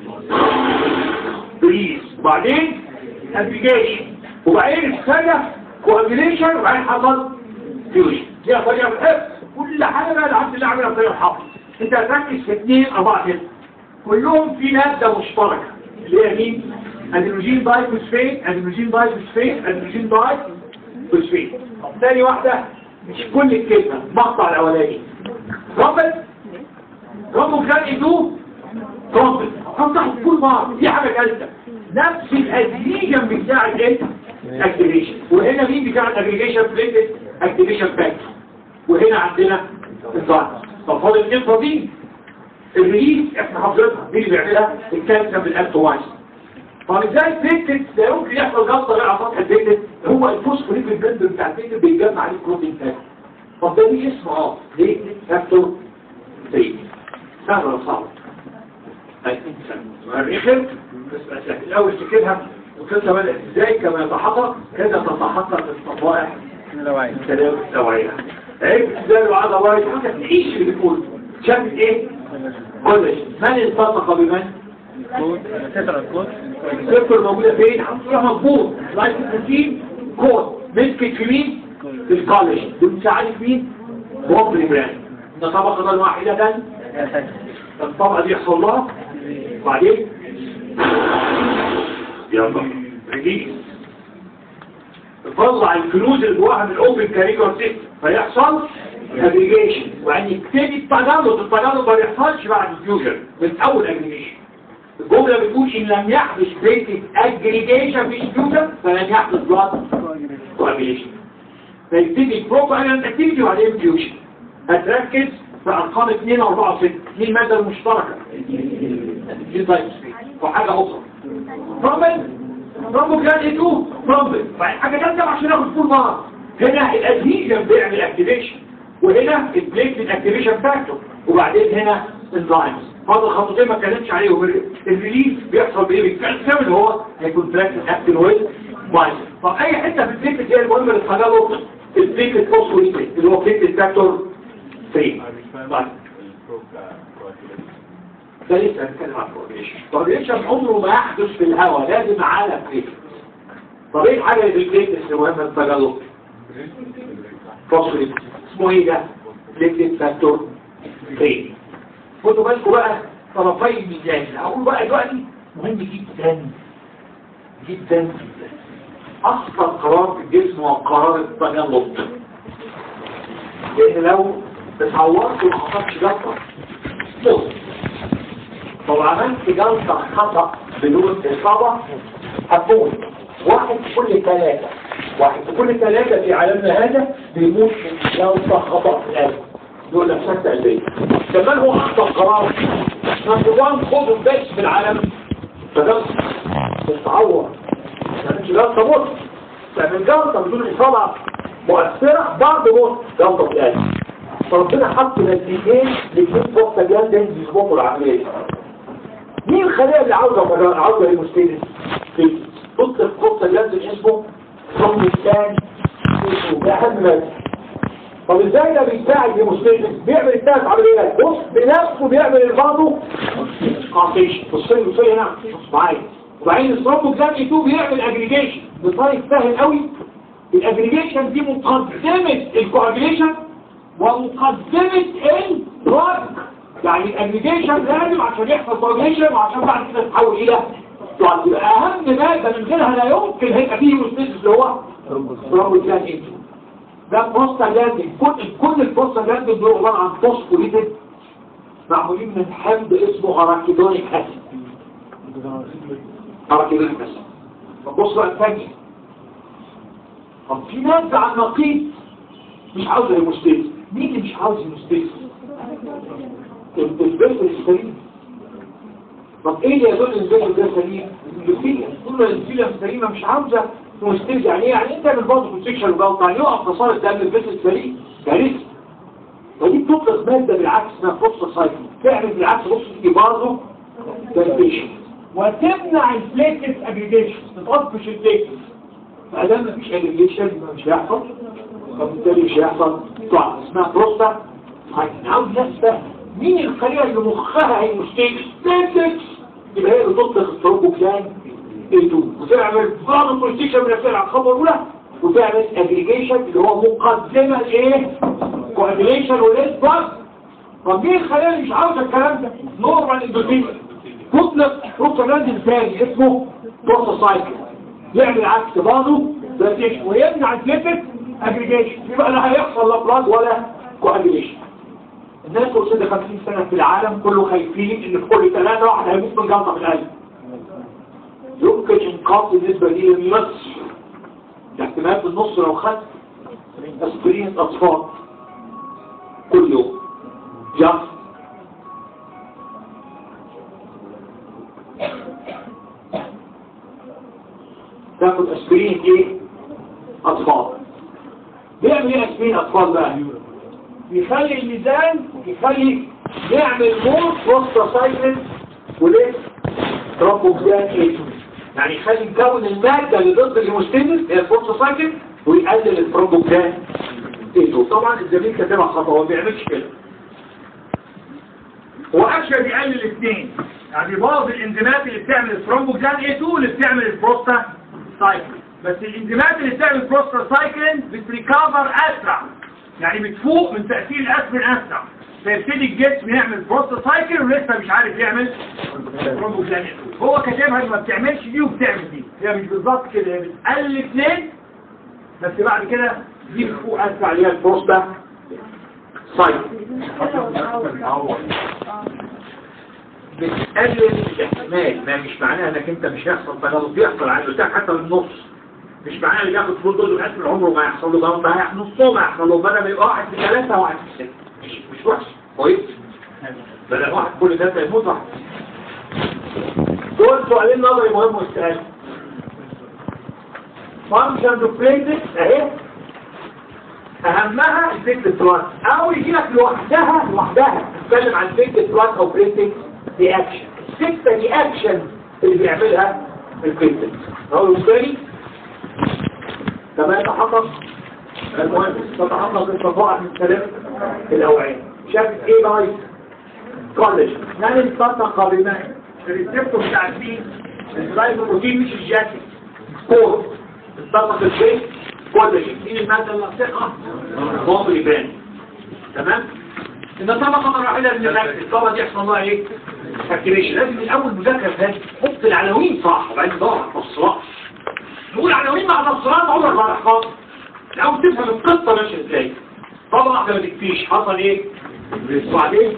بريز وبعدين ابليكيشن وبعدين الثانية كوابيليشن وبعدين حصل فيوجن دي طريقة بالحفظ كل حاجة بقى العبد الله عملها بطريقة الحفظ انت هتركز في اثنين اربعة كده كلهم في مادة مشتركة اللي هي مين؟ ادينوجين دايفوسفين ادينوجين دايفوسفين ادينوجين دايفوسفين طب ثاني واحدة مش كل الكلمة مقطع الاولاني رابط رابط كان ايدوه رابط هفتح كل بعض دي حاجة ثالثة نفس الادريجن بتاع الايه اكتيفيشن وهنا مين بتاع الاجريجيشن بليتد اكتيفيشن فاكتور وهنا عندنا الضغط طب فاضل الانفرا دي الريليز احنا حافظينها مين اللي بيعملها الكالسيوم بالاكتوايز طب ازاي البيكتد ده ممكن يحصل جلطه غير على سطح البيكتد هو الفوسفوريك البند بتاع البيكتد بيتجمع عليه بروتين فاكتور طب ده ليه اسمه اه ليه فاكتور 3 سهل ولا صعب؟ الرخم بس بس الأول تكتبها وكذا بدأت ازاي كما يتحقق كذا تتحقق الصفائح التلاوة السوعية عيب ازاي وعاد الله يتحقق تعيش اللي بتقول شافت ايه؟ كلش من التصق بمن؟ السيركل موجودة فين؟ هتروح مظبوط لايف التسليم كود مسكت في مين؟ في الكولج بمساعدة مين؟ بوب البراند ده طبقة واحدة الطبقة دي يحصل لها وبعدين يلا ريليز تطلع الفلوس اللي جواها من الاوبن كاريكور سيستم فيحصل اجريجيشن وان يبتدي التجلط التجلط ما بيحصلش بعد الفيوجن من اول اجريجيشن الجمله بتقول ان لم يحدث بريكت اجريجيشن في الفيوجن فلن يحدث بلاد كواجيليشن فيبتدي البروبايلنت اكتيفيتي وبعدين فيوجن هتركز في ارقام 2 و 4 و 6 دي الماده المشتركه دي طيب وحاجه اخرى رامل رامل كان ايه تو رامل حاجه ثالثه عشان ناخد فول مره هنا الادهيجن بيعمل اكتيفيشن وهنا البليكلين اكتيفيشن فاكتور وبعدين هنا انزايمز هذا الخطوتين ما اتكلمش عليهم الريليز بيحصل بايه بالكالسيوم اللي هو هيكون تراكتد اكتين ويز بايز طب اي حته في البليكلين هي المهمه للتجلط البليكلين فوسفوليبيد اللي هو بليكلين فاكتور 3 طيب ده لسه هنتكلم عن الكوردينيشن الكوردينيشن عمره ما يحدث في الهواء لازم على بليت طب ايه الحاجه اللي في البليت اللي مهمه التجلط فوسفوريت اسمه ايه ده بليت فاكتور 3 خدوا بالكم بقى طرفي الميزان هقول بقى دلوقتي مهم جدا جدا جدا اخطر قرار في الجسم هو قرار التجلط لان لو اتعورت وما حصلش جلطه موت لو عملت جلطه خطا بدون اصابه هتموت واحد في كل ثلاثه واحد في كل ثلاثه في عالمنا هذا بيموت من جلطه خطا في القلب دول نفسها قلبيه كمان هو اخطر قرار نمبر 1 خدوا بس في العالم فده تتعور يعني جلطه موت تعمل جلطه بدون اصابه مؤثره بعد موت جلطه في القلب فربنا حط نتيجتين لاثنين فرصه جامده يظبطوا العمليه مين الخليه اللي عاوزه عاوزه هيموستيزيس في بص الفرصه جامده اسمه كروموسان ده اهم ماده طب ازاي ده بيساعد هيموستيزيس بيعمل الثلاث عمليات بص بنفسه بيعمل الباضو قاطيش بصي بصي هنا بص معايا وبعدين الثرومبوكسان 2 بيعمل اجريجيشن بطريقه سهل قوي الاجريجيشن دي مقدمه الكواجريشن ومقدمة الدراج يعني الاجريجيشن لازم عشان يحصل كواجريشن وعشان بعد كده تتحول الى دراج يبقى اهم مادة من غيرها لا يمكن هيبقى فيه مستيسس اللي هو ثرومبوكسان 2 ده بروستاجلاندين كل كل البروستاجلاندين دول عباره عن فوسفوليبيد معمولين من حمض اسمه اراكيدونيك اسيد اراكيدونيك اسيد فبص بقى الثانيه طب في ناس على النقيض مش عاوز هيموستيز مين اللي مش عاوز هيموستيز البيت السليم طب ايه اللي يدل ان البيت ده سليم الانجليزية طول ما الانجليزية سليمة مش عاوزة هيموستيز يعني ايه يعني انت بالبوز كونسكشن وجلطة يعني يقف مسار الدم البيت السليم كارثة ودي بتطلق مادة بالعكس اسمها فرصة سايكل تعمل بالعكس بص دي برضه دايبيشن وتمنع البليتس اجريجيشن تطفش البليتس فادام مفيش اجريجيشن يبقى مش هيحصل فبالتالي مش هيحصل طبعا اسمها بروستا عاوز ناس مين الخلية اللي مخها هيمستيك ستاتكس يبقى هي اللي تطلق الثرومبوكسان A2 وتعمل بعض البروستيشن من نفسها على الخطوة الأولى وتعمل اجريجيشن اللي هو مقدمة ايه كوادريشن وليس بس طب مين الخلية اللي مش عاوزة الكلام ده نورمال اندوتين تطلق بروستاجلاندين ثاني اسمه بروستاسايكل يعمل عكس بعضه ويمنع البليتت اجريجيشن يبقى لا هيحصل لا بلاد ولا كواجريشن الناس وصلت 50 سنة في العالم كله خايفين ان في كل ثلاثة واحد هيموت من جلطة في القلب يمكن انقاذ بالنسبة لي النص احتمال في النص لو خدت اسبرين اطفال كل يوم جاست تاخد اسبرين ايه اطفال بيعمل ايه اسبرين اطفال بقى بيخلي الميزان يخلي يعمل موت وسط سايكل وليه ترومبوكسان ايه يعني يخلي يكون المادة اللي ضد الهيموستيزيس هي الفورس سايكل ويقلل الترومبوكسان ايه طبعا الزميل كاتبها خطأ هو ما بيعملش كده هو اكشن بيقلل الاثنين يعني بعض الانزيمات اللي بتعمل الثرومبوكسان A2 اللي بتعمل البروستا سايكل بس الانزيمات اللي بتعمل البروستا سايكلين بتريكفر اسرع يعني بتفوق من تأثير الاسبرين اسرع فيبتدي الجسم يعمل بروستا سايكل ولسه مش عارف يعمل ثرومبوكسان A2 هو كاتبها ما بتعملش دي وبتعمل دي هي مش بالظبط كده هي بتقلل الاثنين بس بعد كده دي بتفوق اسرع اللي هي البروستا سايكل بتقلل الاحتمال ما مش معناها انك انت مش هيحصل تجلط بيحصل على الانسان حتى بالنص مش معناها اللي بياخد فول دوز الاسم عمره ما يحصل له جلطه هيحصل نصه ما يحصل له بدل ما يبقى واحد في ثلاثه واحد في سته مش مش وحش كويس بدل واحد كل ثلاثه يموت واحد دول سؤالين نظري مهم واستقال فانكشن اوف بليتس اهي اهمها الفيكت تراك او يجي لك لوحدها لوحدها نتكلم عن فيكت تراك او بريتك رياكشن الستة رياكشن اللي بيعملها الفيكت اهو بالتالي كما يتحقق المهم تتحقق الصفاء من سلام الاوعية شافت ايه بايت كولج يعني التطق بماء الريسبتور بتاع الفين الجلايكوبروتين مش الجاكيت سبورت التطق الفين كولج مين المادة اللي هتقع بومبري برين تمام ان الطبقه الواحده من الاكل الطبقه دي يحصل لها ايه اكتيفيشن لازم من اول مذاكره ده حط العناوين صح وبعدين ندور على التفصيلات نقول عناوين مع تفصيلات عمر ما نحفظ لو تفهم القصه ماشيه ازاي طبعا واحده ما تكفيش حصل ايه وبعدين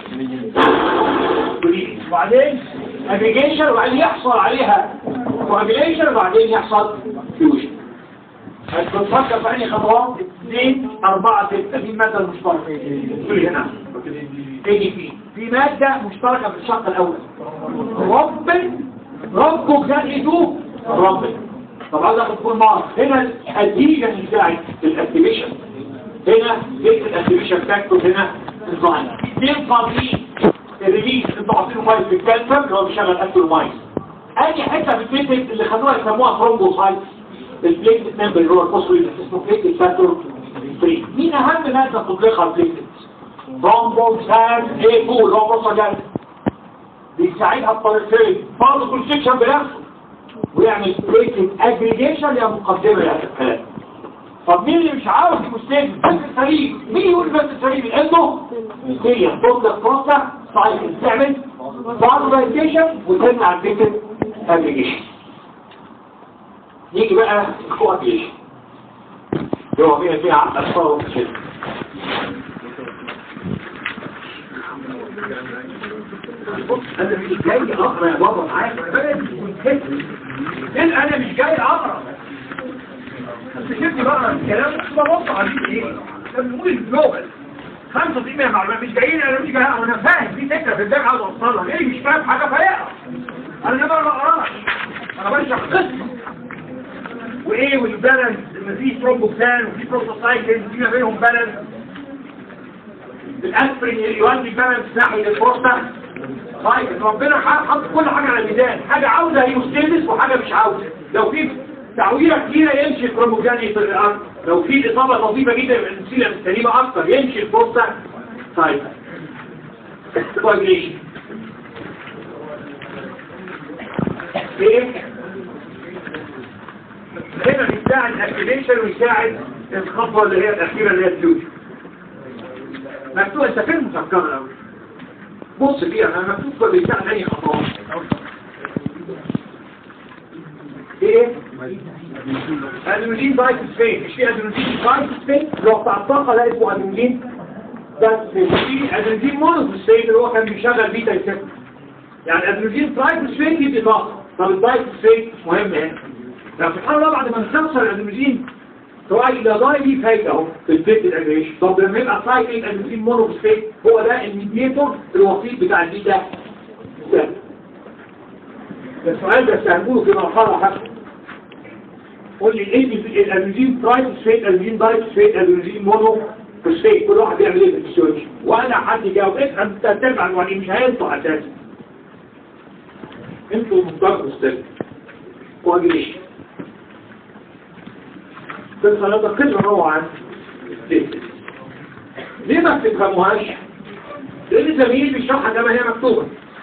وبعدين اجريجيشن وبعدين يحصل عليها كوابيليشن وبعدين يحصل فيوجن هتفكر في انهي خطوات اثنين اربعة ستة مين مادة المشتركة قول هنا تيجي فيه في مادة مشتركة في الشق الاول رب ربك زائدوه رب طبعا ده تكون مارك هنا الاديشن بتاعي الاكتيفيشن هنا جيت الاكتيفيشن فاكتور هنا الظاهر اثنين فاضيين الريليز انتوا حاطينه مايز في الكالسيوم اللي هو بيشغل اكتور اي حته في البليتك اللي خدوها يسموها ثرومبوسايت البليتك نمبر اللي هو الفوسفوريد اسمه بليتك فاكتور 3 مين اهم ماده تطلقها البليتك ثرومبوسايت ايه 2 اللي هو بروستاجلاند بيساعدها الطريقين برضه كونستكشن بنفسه ويعمل بليتك اجريجيشن يا مقدمه لهذا الكلام طب مين اللي مش عاوز يمستجد بس السليم مين يقول بس السليم لانه هي تطلق بروستا سايكل تعمل فازولايزيشن وتمنع البيتن ابليجيشن نيجي بقى الكوابيشن اللي هو فيها فيها اثار وكده انا مش جاي اقرا يا بابا معاك انا مش جاي اقرا بس شفتي بقى الكلام ده ببص عليه ايه ده بنقول الجلوبال 95 معلومات مش جايين انا مش جاي انا فاهم في فكره في الدماغ عاوز اوصلها ليه مش فاهم حاجه فيقرا انا ما بقراش انا بشرح قصه وايه والبالانس ان في ترومبوكسان وفي بروتوسايكل في ما بينهم بالانس الاسبرين يودي بالانس ناحيه البروستا طيب ربنا حط كل حاجه على الميزان حاجه عاوزه هيوستيزس وحاجه مش عاوزه لو في تعويرة كتيرة يمشي الكروموجاني في الأرض لو في إصابة لطيفة جدا يبقى النسيلة السليمة أكتر يمشي الفرصة طيب كوagulation ايه هنا بيساعد الاكتيفيشن ويساعد الخطوة اللي هي الأخيرة اللي هي الفيوجن مكتوب انت فين مفكر الأول بص فيها انا مكتوب بيساعد أي خطوات ايه ادرينالين دايكسفين مش في ادرينالين دايكسفين اللي هو بتاع الطاقه لا اسمه ادرينالين دايكسفين في ادرينالين مونوكسفين اللي هو كان بيشغل بيتا يسكت يعني ادرينالين دايكسفين يدي طاقه طب الدايكسفين مش مهم هنا لو سبحان الله بعد ما نستخسر الادرينالين سواء الى داي ليه فايده اهو في البيت الاجريشن طب لما يبقى سايكلين ادرينالين مونوكسفين هو ده الميديتور الوسيط بتاع البيتا ده السؤال ده هنقوله في مرحله حسب قول لي ايه الادرينالين ترايفوسفيت الادرينالين دايفوسفيت الادرينالين مونو فوسفيت كل واحد يعمل ايه في الفسيولوجي وانا حد يجاوب افهم انت تربع الوعي مش هينطق اساسا انتوا مضطر تستلم كواجيليشن في الصلاة قسم روعة عن ليه ما بتفهموهاش؟ لان زميل بيشرحها كما هي مكتوبة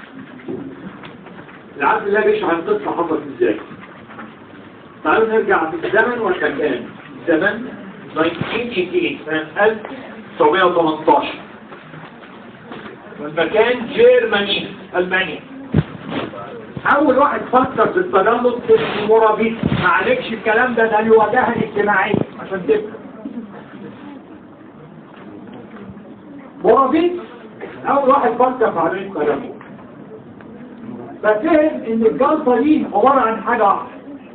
العبد الله بيشرح القصة حصلت ازاي تعالوا نرجع في الزمن والمكان زمن 1918 سنة 1918 والمكان جيرماني ألمانيا أول واحد فكر في التجلط اسمه مرابيط معلكش الكلام ده ده الواجهة الاجتماعية عشان تفهم مرابيط أول واحد فكر في عملية التجلط ففهم إن الجلطة دي عبارة عن حاجة واحدة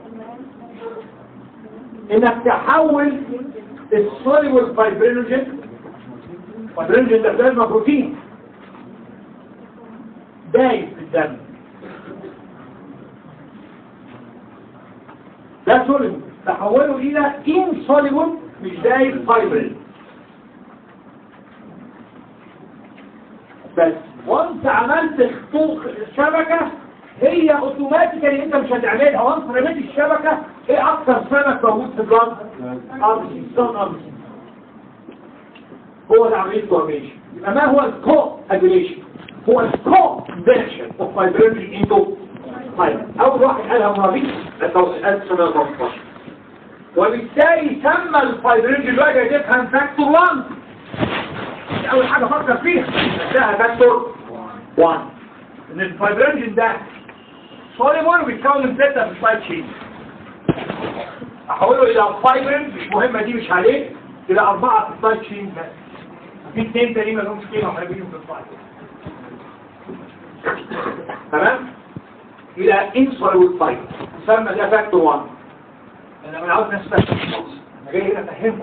انك تحول السوليبل فايبرينوجين فايبرينوجين ده بلازما بروتين دايب في الدم ده سوليبل تحوله الى ان سوليبل مش دايب فايبرين بس وانت عملت خطوط الشبكة هي اوتوماتيكالي انت مش هتعملها وانت رميت الشبكة ايه اكتر سمك موجود في البلد ارسي ستان ارسي هو ده عملية كوابيشن يبقى ما هو الكو اجريشن هو الكو فيرشن اوف فايبرينج انتو فايبر اول واحد قالها مرابيط 1915 وبالتالي سمى الفايبرينج دلوقتي تفهم فاكتور 1 اول حاجه افكر فيها ده فاكتور 1 ان الفايبرينجين ده سوليبل بيتكون من ستة في السلايد شين احوله الى فايبرين مش مهمة دي مش عليه الى اربعة في السلايد شين بس في اثنين تانيين ما لهمش قيمة وهيبقوا في السلايد تمام الى انسوليبل فايبر يسمى ده فاكتور 1 انا من عاوز ناس فاكتور انا جاي هنا افهمكم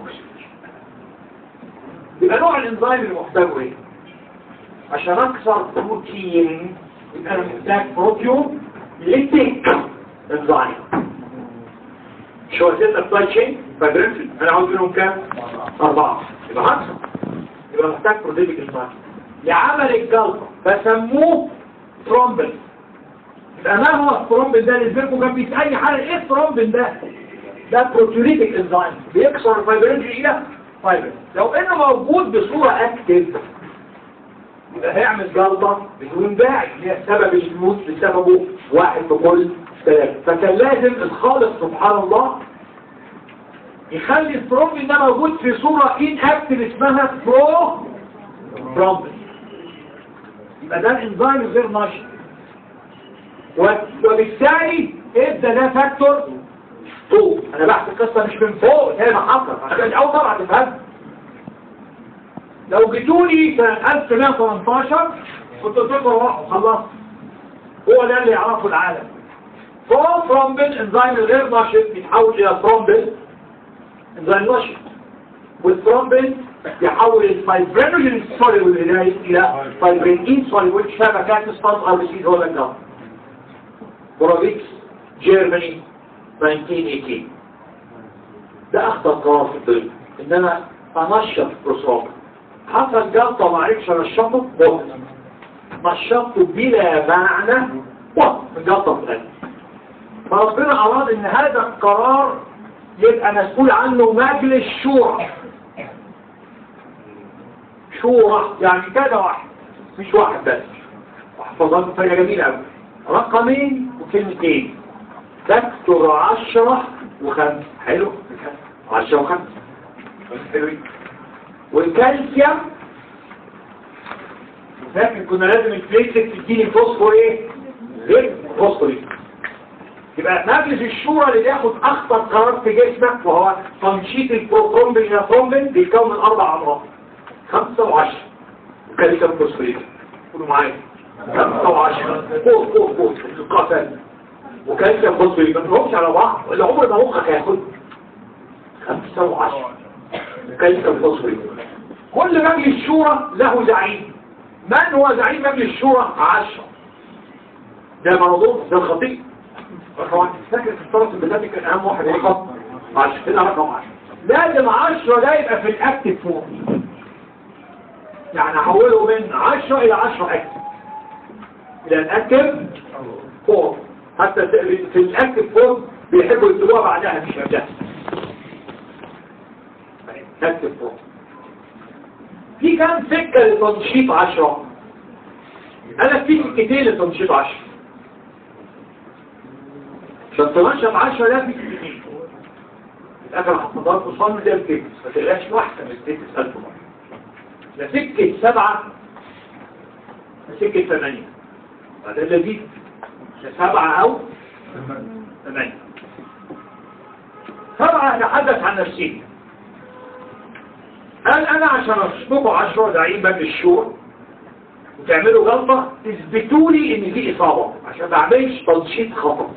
يبقى نوع الانزيم اللي محتاجه ايه عشان اكسر بروتين يبقى انا محتاج بروتيوم ليتيك انزيم شو هتبقى السلايد شين فايبرين انا عاوز منهم كام اربعة يبقى هكسر يبقى محتاج بروتينيك انزيم لعمل الجلطة فسموه ترومبل يبقى ما هو الترومبل ده اللي زميلكم كان بيسألني حاجة ايه الترومبل ده ده بروتيوليتيك انزيم بيكسر الفايبرين الى فايبر لو انه موجود بصورة اكتف يبقى هيعمل جلطة بدون داعي اللي هي السبب اللي يموت بسببه واحد في كل ثلاثة فكان لازم الخالق سبحان الله يخلي الترومبين ده موجود في صورة ان اكتف اسمها برو ترومبين يبقى ده الانزيم غير نشط و- وبالتالي ادى ده فاكتور 2 انا بحث القصة مش من فوق زي ما حصل عشان اول طبعا تفهم لو جيتوني سنة 1918 كنت قلت لكم روحوا خلصت هو ده اللي يعرفه العالم فهو ترومبين انزيم الغير نشط بيتحول الى ترومبين انزيم نشط والترومبين يحول الفايبرينوجين سوليبل الى فايبرين ان سوليبل شبكات ستانس ار بي سي هو ده بروفيكس جيرماني 1918 ده اخطر قرار في الطب ان انا انشط بروسوم حصل جلطه ما عرفش انشطه بوت نشطته بلا معنى بوت من جلطه في القلب فربنا اراد ان هذا القرار يبقى مسؤول عنه مجلس شورى شورى يعني كذا واحد مش واحد بس واحفظها بطريقه جميله قوي رقمين وكلمتين فاكتور عشرة وخمسة حلو عشرة وخمسة حلوين والكالسيوم فاكر كنا لازم البليتلت تديني فوسفور ايه غير فوسفور إيه؟ يبقى مجلس الشورى اللي بياخد اخطر قرار في جسمك وهو تنشيط البروترومبين الى ترومبين بيتكون من اربع امراض خمسة وعشرة وكالسيوم فوسفوريت قولوا معايا خمسة وعشرة فوق فوق فوق القاتل وكالسيوم فوسفوريت ما تنهمش على بعض اللي عمر ما مخك هياخد خمسة وعشرة وكالسيوم فوسفوريت كل مجلس شورى له زعيم من هو زعيم مجلس الشورى عشرة ده موضوع ده الخطيب رقم واحد فاكر في الطرف البداتي كان اهم واحد رقم 10 هنا رقم 10 لازم 10 ده يبقى في الاكتف فوق يعني احوله من 10 الى 10 اكتف الى الاكتف فوق حتى في الاكتف فوق بيحبوا يكتبوها بعدها مش قبلها اكتف فوق في كام سكة لتنشيط 10 انا في سكتين لتنشيط 10 عشان تنشط 10 ده في سكتين الاخر حفظات وصلنا ده الكيكس ما تقلقش واحسن من الكيكس ألف مرة لا سكة سبعة لا سكة ثمانية هذا الذي لا سبعة أو ثمانية سبعة نتحدث عن نفسي قال أنا عشان أصبحوا عشرة زعيم باب الشور وتعملوا غلطة تثبتوا لي إن في إصابة عشان ما أعملش تنشيط خطأ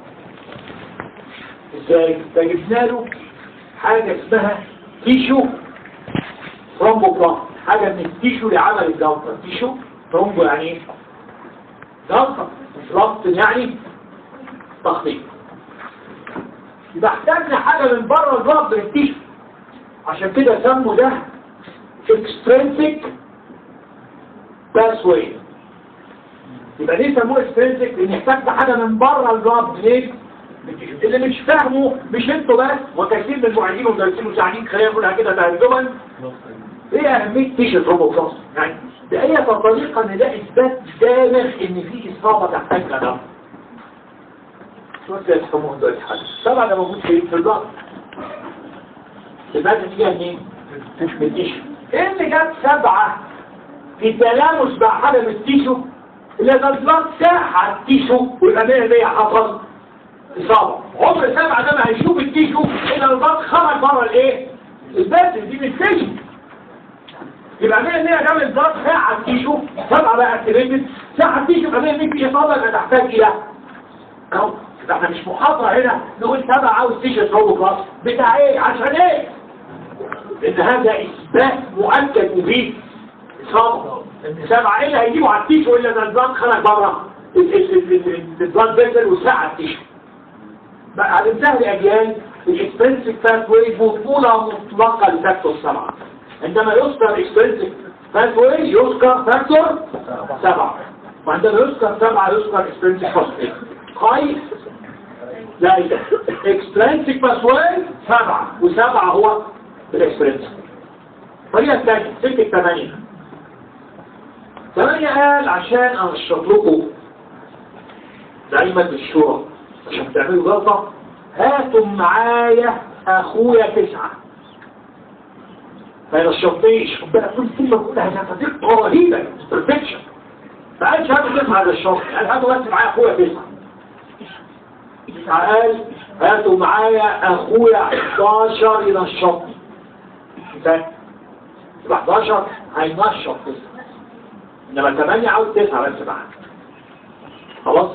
ازاي فجبنا له حاجة اسمها تيشو ترومبوبلاست حاجة من التيشو اللي عمل الجلطة تيشو ترومبو يعني ايه جلطة بلاست يعني تخطيط يبقى احتاجنا حاجة من بره الجلط للتيشو عشان كده سموا ده extrinsic pathway يبقى ليه سموه extrinsic لان احتاجنا حاجة من بره الجلط ليه اللي مش فاهمه مش انتوا بس وكثير من المعيدين والمدرسين المساعدين خلينا نقولها كده ترجما ايه اهميه تيشرت روبوكلاس يعني باي طريقه ان ده اثبات دامغ ان في اصابه تحتاج لدم شو انت يفهموه دلوقتي حاجه طبعا ده موجود في في الضغط الماده دي جايه منين؟ مش من التيشرت ايه اللي جاب سبعه في تلامس مع حاجة من التيشو اللي البلاد ساح على التيشو ويبقى 100 100 حصل إصابة عمر سبعة ده ما هيشوف التيشو إلا البلاد خرج بره الإيه؟ الباسل دي من التيشو يبقى 100 100 ده البلاد ساح على التيشو سبعة بقى اكتيفيتد ساح على التيشو يبقى 100 100 في إصابة يبقى تحتاج إلى أهو ده احنا مش محاضرة هنا نقول سبعة عاوز تيشو تروبو كلاس بتاع إيه؟ عشان إيه؟ لأن هذا إثبات مؤكد مفيد إصابة إن سبعة إيه اللي هيجيبوا على التيشو إلا ده البلاد خرج بره البلاد فيزل وساعة التيشو بقى علمتها لأجيال الإكسبنسيف باث واي بطولة مطلقة لفاكتور سبعة عندما يذكر إكسبنسيف باث واي يذكر فاكتور سبعة وعندما يذكر سبعة يذكر إكسبنسيف باث واي كويس لا إكسبنسيف باث واي سبعة وسبعة هو الإكسبنسيف الطريقة الثانية سكة ثمانية ثمانية قال عشان أنشط لكم دايما بالشورى عشان تعملوا غلطة هاتوا معايا أخويا تسعة ما ينشطنيش ربنا كل كلمة بقولها هي صديقة رهيبة بيرفكشن ما قالش هاتوا تسعة للشرط قال هاتوا بس معايا أخويا تسعة تسعة قال هاتوا معايا أخويا 11 ينشطني يبقى 11 هينشط تسعة انما 8 عاوز 9 بس معاك خلاص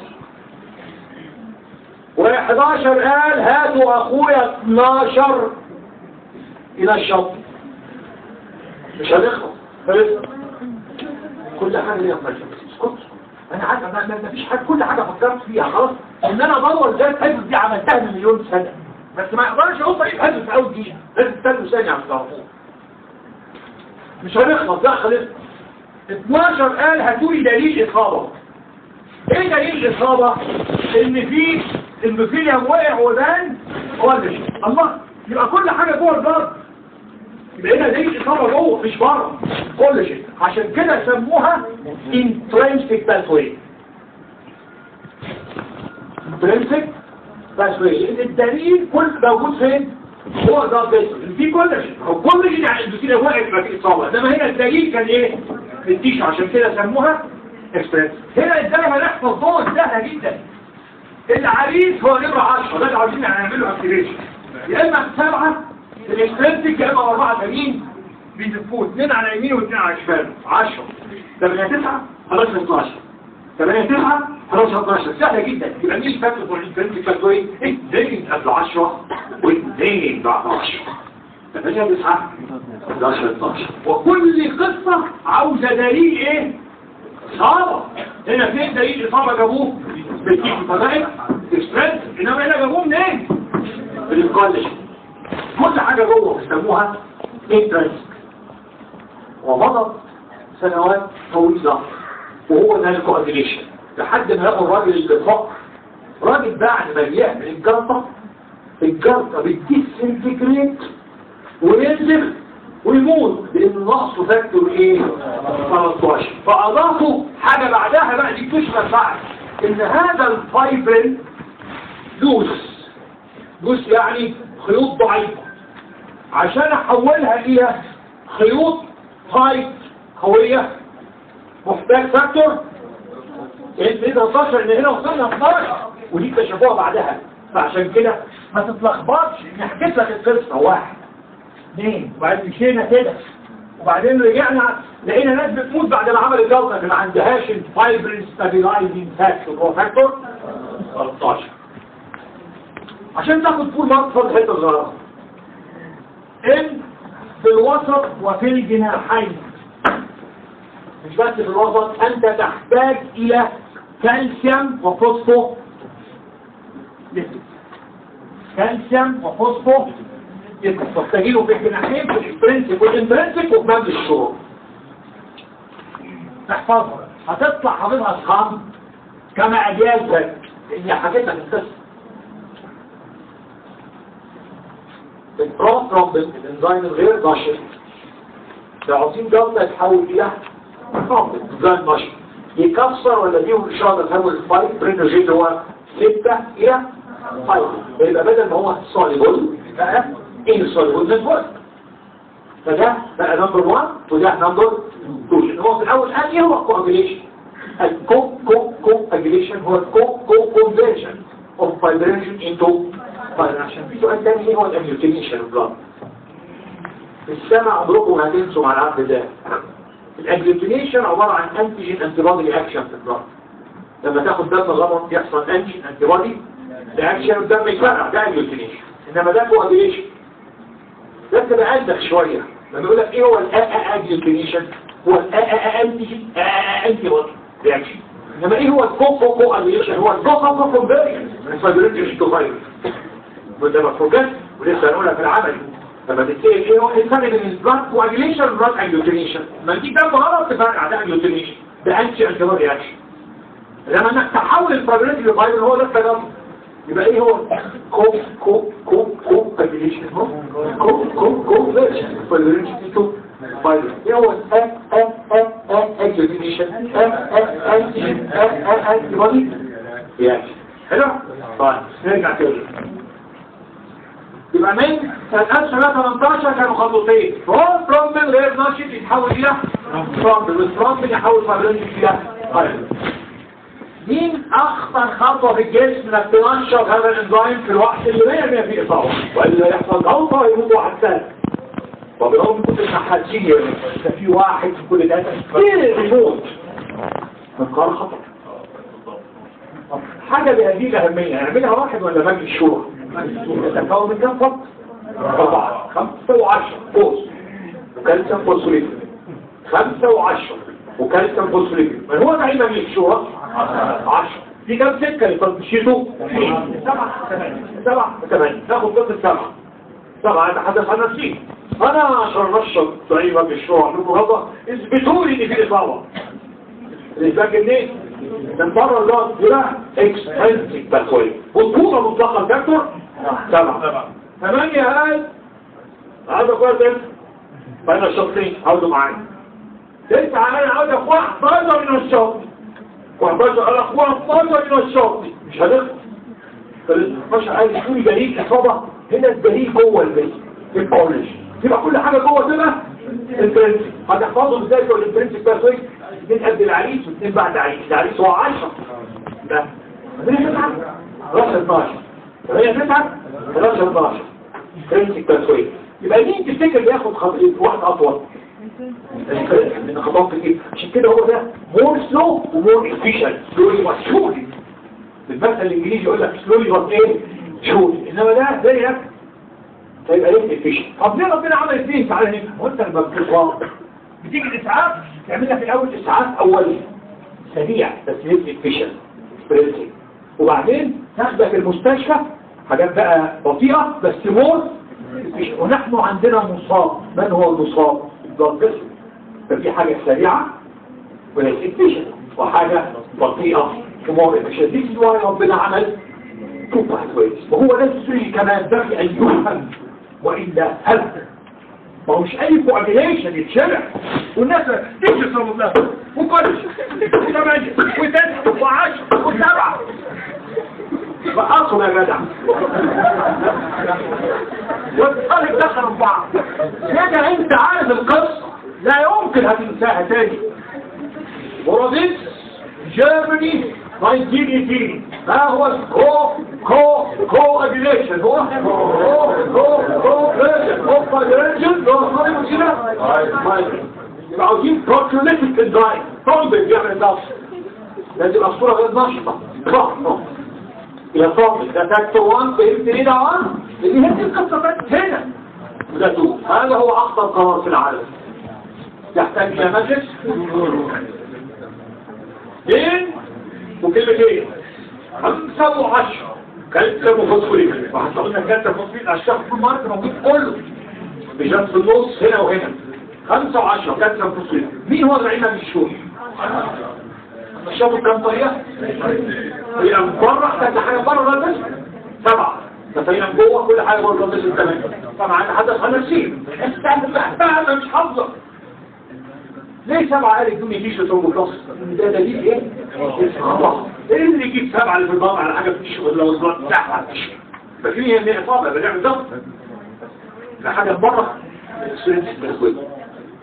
و11 قال هاتوا اخويا 12 الى الشط مش هنخلص خلص كل حاجه ليها مجال اسكت انا عارف ما ما- ما فيش حاجه كل حاجه فكرت فيها خلاص ان انا ادور ازاي الحفظ دي عملتها من مليون سنه بس ما اقدرش اقول طريق حفظ في اول دقيقه لازم تستنوا ثانيه عشان تعرفوه مش هنخلص لا خلص 12 قال هاتوا لي دليل إصابة ايه دليل الإصابة ان في الميثيليوم وقع وبان ولا الله يبقى كل حاجة جوه البلد يبقى هنا دليل إصابة جوه مش بره كل شيء عشان كده سموها intrinsic pathway intrinsic pathway لان الدليل كل موجود فين هو ده بس في كل شيء هو كل شيء يعني الميثيليوم وقع يبقى في إصابة انما هنا الدليل كان ايه التيشو عشان كده سموها اكسبريس هنا ازاي هنحفظ دول سهله جدا العريس هو نمرة 10 ده اللي عاوزين نعمل له اكتيفيشن يا اما سبعه الاكسبريس يا اما اربعه تانيين بيزفوه اثنين على يمين واثنين على شمال 10 8 9 11 12 8 9 11 12 سهله جدا يبقى مين فاكر في الاكسبريس فاكر ايه؟ اثنين قبل 10 واثنين بعد 10 8 9 11 12 وكل قصة عاوزة دليل ايه إصابة هنا فين دليل إصابة جابوه بالكيف فبقت اكسبريس إنما هنا جابوه منين بالكولج كل حاجة جوه بيسموها انترست ومضت سنوات طويلة وهو ده الكوردينيشن لحد ما لقوا الراجل اللي فقر راجل بعد ما بيعمل الجلطة الجلطة بتديسنتجريت وينزل ويموت لان نقصه فاكتور ايه 13 فاضافوا حاجة بعدها بقى دي تشمل بعد ان هذا الفايبرين لوس لوس يعني خيوط ضعيفة عشان احولها الى خيوط تايت قوية محتاج فاكتور يعني 13 ان هنا وصلنا 12 ودي اكتشفوها بعدها فعشان كده ما تتلخبطش اني حكيت لك القصه واحد اثنين وبعدين مشينا كده وبعدين رجعنا لقينا ناس بتموت بعد ما عمل الجلطه اللي ما عندهاش الفايبرين ستابيلايزنج فاكتور هو فاكتور 13 عشان تاخد فول مارك فاضل حته صغيره ان في الوسط وفي الجناحين مش بس في الوسط انت تحتاج الى كالسيوم وفوسفو ليبيد كالسيوم وفوسفو ليبيد تحتاجينه في الجناحين في الاسبرنسك والانبرنسك وفي مبنى الشروط تحفظها هتطلع حافظها اصحاب كما اجيال ذلك هي حكيتها في القصه البروم ترومبل الانزيم الغير نشط لو عاوزين جلطه يتحول الى ترومبل انزيم نشط يكسر ولا ديهم اشاره تحول الفايت برينوجين هو 6 الى 5 يبقى بدل ما هو سوليبل بقى ايه سوليبل نتورك فده بقى نمبر 1 وده نمبر كوشن هو في الاول قال ايه هو الكواجيليشن الكو كو كواجيليشن هو الكو كو كونفرجن اوف فايبريشن انتو عشان في سؤال تاني ايه هو الاميوتينيشن بلاد السنة عمركم هتنسوا مع العبد ده الاميوتينيشن عبارة عن انتيجين انتيبادي رياكشن في البلاد لما تاخد دم غلط يحصل انتيجين انتيبادي رياكشن والدم يفرع ده اميوتينيشن انما ده كواجيليشن ده تبقى عندك شوية لما يقول لك ايه هو الاميوتينيشن هو الانتيجين انتي بودي رياكشن انما ايه هو الكوكو كواجيليشن هو الكوكو كونفرجن من فايبريتيش تو فايبر وده مفروضات ولسه هنقولها في العمل لما تتسال ايه هو الفرق بين البلاد كواجيليشن والبلاد انجيوتينيشن ما دي دم غلط تفرقع ده انجيوتينيشن ده انتي انتيبودي رياكشن لما انك تحول الفايبريتي لفايبر هو ده التجمع يبقى ايه هو كو كو كو كو كواجيليشن هو كو كو كو فيرجن فايبريتي تو فايبر ايه هو ا ا ا ا انجيوتينيشن ا ا انتي ا ا انتيبودي رياكشن حلو طيب نرجع تاني يبقى من سنة 1918 كانوا خطوتين فروم فروم من غير نشط يتحول الى فروم والفروم يحول فابرينج الى فايبر مين اخطر خطوة في الجسم انك تنشط هذا الانزيم في الوقت اللي 100 فيه اصابة والا يحصل غلطة ويموت واحد ثاني طب لو كنت النحاسية ده في واحد في كل ده كتير يموت من قرار خطر طب حاجة بهذه الأهمية يعملها واحد ولا مجلس شورى يتكون من كم فرق؟ أربعة خمسة وعشرة فوز وكالسيوم فوسفوليبيد خمسة وعشرة وكالسيوم فوسفوليبيد من هو تعيين مجلس الشورى؟ عشرة دي كم سكة اللي تنشيطه؟ سبعة ثمانية سبعة ثمانية ناخد ضد السبعة سبعة أتحدث عن نفسي أنا عشان نشط تعيين مجلس الشورى عندكم غلطة اثبتوا لي إن في إصابة الإثبات منين؟ من بره الوقت ده اكسترنسيك باكوي والطولة مطلقة الفاكتور سبعة ثمانية هاي عاوز اخوات انت بين الشخصين عاوزوا معايا تسعة انا عاوز اخوة 11 من الشخص 11 انا اخوة 11 من الشخص مش هنخلص فال 11 عايز يكون بريء اصابة هنا البريء جوه البريء البولش تبقى كل حاجة جوه تبقى البرنسي هتحفظهم ازاي تقول البرنسي باكوي اثنين قد العريس واثنين بعد العريس العريس هو 10 ده هي 9 راس 12 هي 9 راس 12 فرنسي التسويق يبقى مين تفتكر بياخد خطوة واحد اطول من خطوات كتير عشان كده هو ده مور سلو ومور افيشنت سلولي وسهولي المثل الانجليزي يقول لك سلولي بس ايه شولي انما ده زي ده فيبقى ليه افيشنت طب ليه ربنا عمل اثنين تعالى هنا وانت لما بتقرا بتيجي الاسعاف تعمل لك الاول اسعاف اولي سريع بس ليه افيشنت برنسي وبعدين تاخدك المستشفى حاجات بقى بطيئة بس مور ونحن عندنا مصاب من هو المصاب البلد ففي حاجة سريعة وليس وحاجة بطيئة ومور دي واي ربنا عمل تو باثويز وهو ده السوري كمان ينبغي ان يفهم والا هل ما هو مش اي كوردينيشن يتشرع والناس تيجي صلى الله وكل وثمانية وتسعة وعشرة وسبعة بقصوا يا جدع والطالب دخلوا بعض يا انت عارف القصة لا يمكن هتنساها تاني وروديس جيرماني 1918 ما هو الكو كو كو اجيليشن هو كو كو كو فيرجن كو فيرجن لو صاروا كده يبقى عاوزين بروتوليتيك انزايم طالب بيعمل نفس لازم الصورة غير نشطة ضغط إلى صوت ده فاكتور 1 فهمت ليه ده 1 اللي هي القصة بتاعت هنا وده 2 هذا هو أخطر قرار في العالم يحتاج إلى مجلس اثنين وكلمتين خمسة وعشرة كالسيوم وفوسفوريك وحتى قلنا كالسيوم وفوسفوريك الشخص في المارك موجود كله بجنب في النص هنا وهنا خمسة وعشرة كالسيوم وفوسفوريك مين هو العيمة من الشوي؟ شافوا كام طريقة؟ طريقة من بره احتاج حاجة بره الرجل سبعة طريقة من جوه كل حاجة بره الرجل الثمانية طبعا حدث خمسين استعمل بقى مش حافظة ليه سبعة قال يجون يجيش لترومبوكلاس ده دليل ايه؟ خطأ ايه اللي يجيب سبعة اللي في الضغط على حاجة بتشغل لو الضغط تحت ففي هي مئة إصابة بنعمل ضغط ده حاجة بره السورينس بالكويت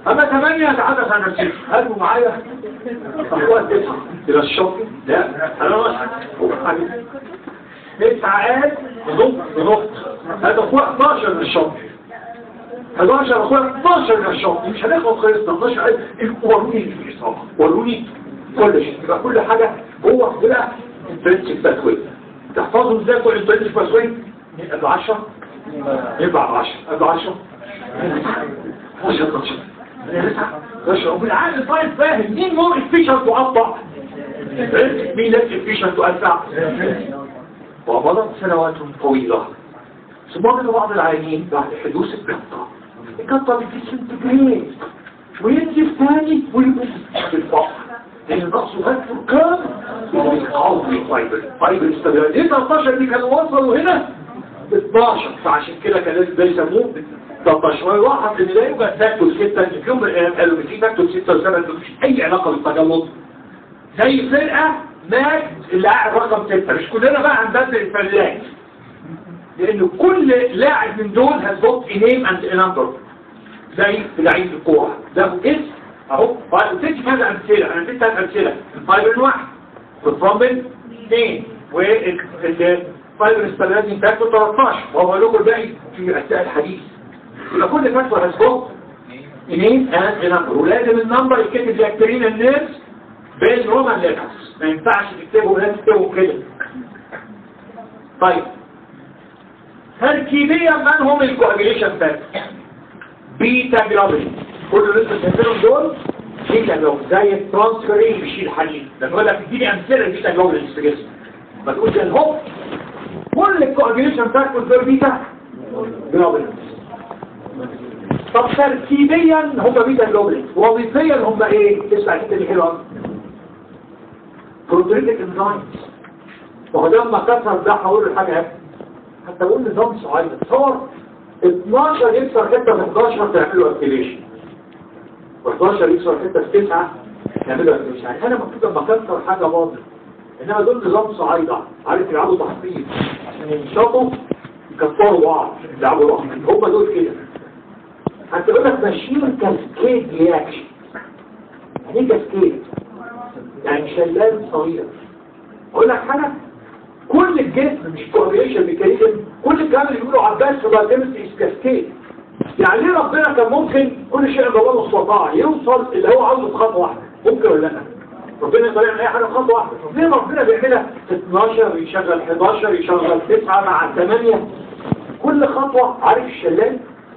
اما ثمانية يتحدث عن نفسه هاتوا معايا اخوات تسعة الى الشوكي لا انا مش تسعة قال بنط بنط هذا اخوة 11 من الشوكي 11 اخوة 12 من الشوكي مش هناخد خلصنا 12 قال وروني الإصابة وروني كل شيء يبقى كل حاجة هو كده البرنسك باتوي تحفظوا ازاي كل البرنسك باتوي يبقى 10 يبقى 10 يبقى 10 12 12 وبالعقل طيب فاهم مين مور افيشنت تقطع مين لك افيشنت تقطع ومضت سنوات طويلة ثم وجد بعض العيانين بعد حدوث القطة القطة بتسنتجريت وينزل ثاني ويبص في الفقر لان نقصه هل كام بيقوي فايبر فايبر استمرار ايه 13 دي كانوا وصلوا هنا 12 فعشان كده كان لازم ده يسموه 13 ويلاحظ ان لا يوجد فاكتور 6 في يوم من الايام قالوا ان في فاكتور 6 و7 ملوش اي علاقه بالتجلط زي فرقه مات اللاعب رقم 6 مش كلنا بقى هنبدل الفلاك لان كل لاعب من دول has got a name and a number زي في لعيب الكوره ده اسم اهو فقلت كذا امثله انا اديت ثلاث امثله الفايبر واحد والترومبل اثنين والفايبر استابيلايزنج فاكتور 13 وهو لكم الباقي في اثناء الحديث يبقى كل فاكتور has got a name and a number ولازم النمبر يتكتب زي الكرين النيرز بالرومان ليترز ما ينفعش تكتبه لازم تكتبه كده طيب تركيبيا من هم الكوابيليشن فاكتور بيتا جلوبين كل اللي انتوا شايفينهم دول بيتا جلوبين زي الترانسفيرين بيشيل حديد ده بيقول لك اديني امثله بيتا جلوبين في جسمك ما تقولش الهوب كل الكوابيليشن فاكتور دول بيتا جلوبين طب تركيبيا هم بيتا جلوبين وظيفيا هم ايه تسمع الحته دي حلوه بروتريتك انزايمز وهو ده لما كسر ده هقول له حاجه حتى اقول نظام صعيدي تصور 12 يكسر حته في 11 تعملوا اكتيفيشن و11 يكسر حته في 9 تعملوا اكتيفيشن يعني انا المفروض لما اكسر حاجه باطل انما دول نظام صعيدة عارف يلعبوا تحفيظ عشان ينشطوا يكسروا بعض يلعبوا بعض هم دول كده حتى يقول لك ماشيين كاسكيد رياكشن يعني ايه كاسكيد؟ يعني شلال صغير اقول لك حاجه كل الجسم مش كوريشن ميكانيزم كل الكلام اللي بيقولوا عباس في بايوكيمستري كاسكيد يعني ليه ربنا كان ممكن كل شيء جواه استطاع يوصل اللي هو عاوزه في خطوه واحده ممكن ولا لا ربنا يقدر يعمل اي حاجه في خطوه واحده ليه ربنا بيعملها في 12 يشغل 11 يشغل 9 مع 8 كل خطوه عارف الشلال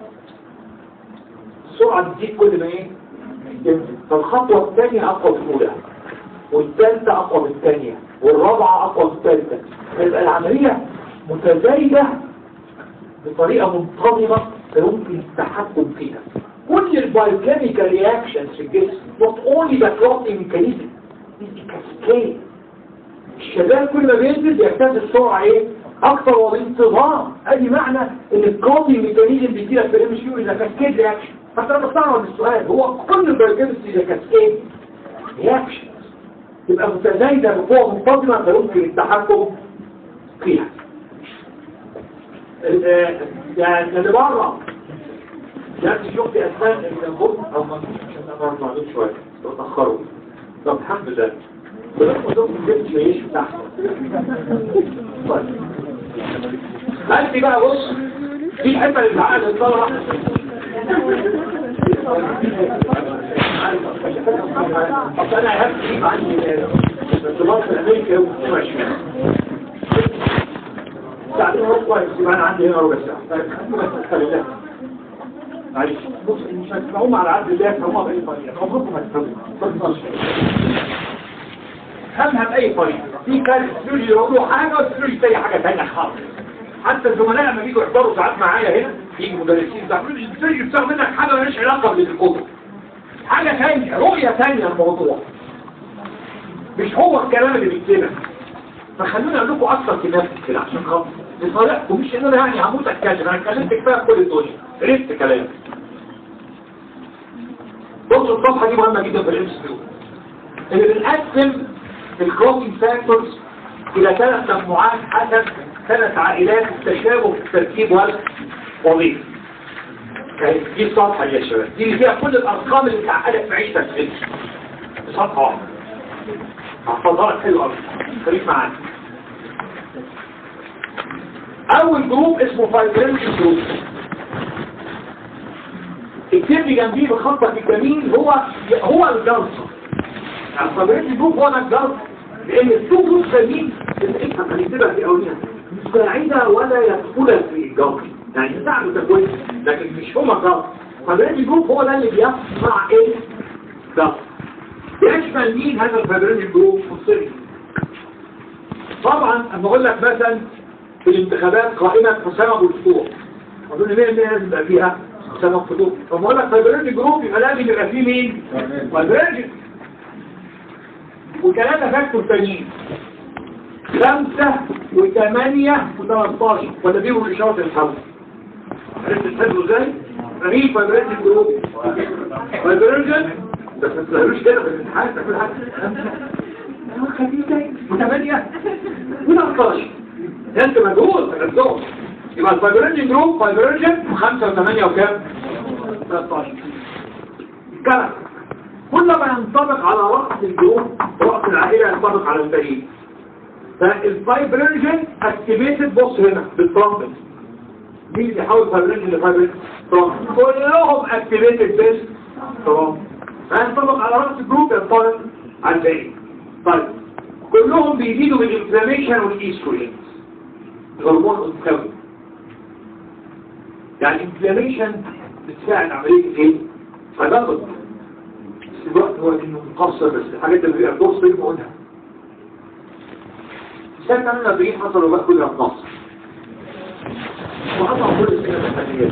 السرعه بتزيد كل ما ايه ينزل فالخطوه الثانيه اقوى من الاولى والثالثه اقوى من الثانيه والرابعه اقوى من الثالثه يبقى العمليه متزايده بطريقه منتظمه فيمكن التحكم فيها كل البايوكيميكال رياكشنز في الجسم not only the clotting mechanism is a cascade الشباب كل ما بينزل بيحتاج السرعه ايه اكتر وبانتظام ادي معنى ان الكلوتنج ميكانيزم بيجي لك في الام اس يو اذا كاسكيد رياكشن حتى انا بستغرب السؤال هو كل البايوكيمستري اذا كاسكيد رياكشن تبقى متزايده بقوه منتظمه فيمكن التحكم فيها يعني اللي بره يعني شفت اسماء الغرب او ما فيش عشان انا برضه معلوم شويه اتاخروا طب الحمد لله بس ما جبتش يعيش تحت طيب انت بقى بص في حته للعقل الطلبه طب انا هبقى اجيب عندي الانطلاق في امريكا يوم 22 ساعتين ونص كويس يبقى انا عندي هنا ربع ساعه طيب خلي الله معلش بص مش هتسمعوهم على عبد الله فهم باي طريقه عمركم ما تفهموا فهمها باي طريقه في كان السيولوجي يقولوا حاجه والسيولوجي تاني حاجه ثانيه خالص حتى الزملاء لما بيجوا يحضروا ساعات معايا هنا يجي مدرسين بتاع السيولوجي بتاخد منك حاجه مالهاش علاقه بالكتب حاجه ثانيه رؤيه ثانيه الموضوع مش هو الكلام اللي بيكتبه فخلوني اقول لكم اكثر كلام كده عشان خاطر لصالحكم مش ان انا يعني هموت اتكلم انا اتكلمت كفايه كل الدنيا عرفت كلامي بصوا الصفحه دي مهمه جدا في الام اس اللي بنقسم الكروسنج فاكتورز الى ثلاث مجموعات حسب ثلاث عائلات التشابه في التركيب والوظيفه دي الصفحة دي يا شباب دي اللي فيها كل الأرقام اللي بتعقدك في عيشتك كده صفحة واحدة هحفظها لك حلو قوي خليك معانا أول جروب اسمه فايبرينشن جروب اكتب لي جنبيه بخطك الجميل هو هو الجلطة يعني الفايبرينشن جروب هو ده الجلطة لأن التو جروب سليم انت هنكتبها في أوليها مساعدة ولا يدخل في الجلطة يعني يساعده تكوين لكن مش هما الجلطة فالفايبرينشن جروب هو ده اللي بيصنع ايه؟ جلطة يشمل مين هذا الفايبرينشن جروب فصلي طبعا اما اقول لك مثلا في الانتخابات قائمة حسام ابو الفطور اظن مين مين لازم يبقى فيها حسام ابو الفطور فما اقول لك فايبرينشن جروب يبقى لازم يبقى فيه مين فايبرينشن وثلاثة فاكتور تانيين خمسة وثمانية وثلاثتاشر ولا بيهم الإشارة الحمد عرفت تحبه ازاي؟ مين فايبرينشن جروب فايبرينشن بس ما تسهلوش كده في الامتحان تعمل حاجة خمسة خفيف جاي وثمانية وثلاثتاشر انت مجهول في الدور يبقى الفايبرينشن جروب فايبرينشن خمسة وثمانية وكام؟ 13 كلام كل ما ينطبق على رأس الجروب رأس العائلة ينطبق على الباقيين فالفايبرينشن اكتيفيتد بص هنا بالترامبل مين اللي يحول فايبرينشن لفايبرينشن ترامبل كلهم اكتيفيتد بس ترامبل هينطبق على رأس الجروب ينطبق على الباقي طيب كلهم بيزيدوا بالانفلاميشن والايستروجين هرمون التكون يعني الانفلاميشن بتساعد عملية ايه؟ فضغط بس الوقت هو انه مقصر بس الحاجات اللي بيبقى بص بقولها سنة 48 حصلوا بقى كلها في مصر وحصل كل السنة الثانية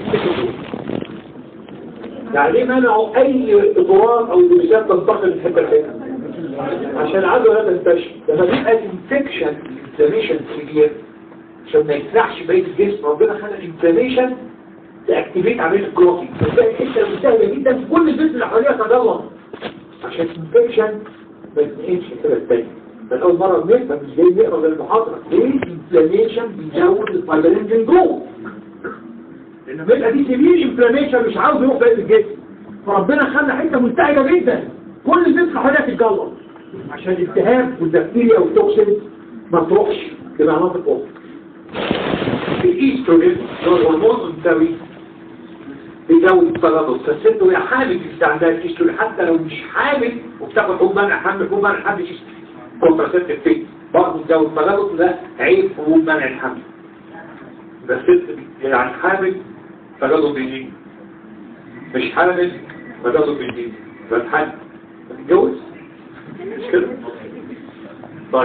يعني ليه منعوا اي اضرار او فيروسات تنتقل من حته لحته عشان العدوى لا تنتشر لما بيبقى الانفكشن انفلاميشن سيفير عشان ما يسرحش بقيه الجسم ربنا خلق الانفلاميشن تاكتيفيت عمليه الكروكي فتلاقي الحته سهله جدا في كل الجسم اللي حواليها تجلط عشان الانفكشن ما يتنقلش كده التاني فالاول مره بنفهم مش جاي نقرا بالمحاضره ليه الانفلاميشن بيزود الفايبرينجن جروب لان بيبقى دي سيفير انفلاميشن مش عاوز يروح بقيه الجسم فربنا خلى حته ملتهبه جدا كل الجسم حواليها تتجلط عشان الالتهاب والبكتيريا والتوكسين ما تروحش لمعنات الأخرى الايستروجين هو الهرمون الانثوي بيزود التردد فالست وهي حامل في عندها الايستروجين حتى لو مش حامل وبتاخد حبوب منع حمل حبوب منع الحمل كونتراسيبتيف فيه برضه تزود التردد ده عيب حبوب منع الحمل بس الست يعني حامل تردد بيزيد مش حامل تردد بيزيد فالحل تتجوز مش كده طيب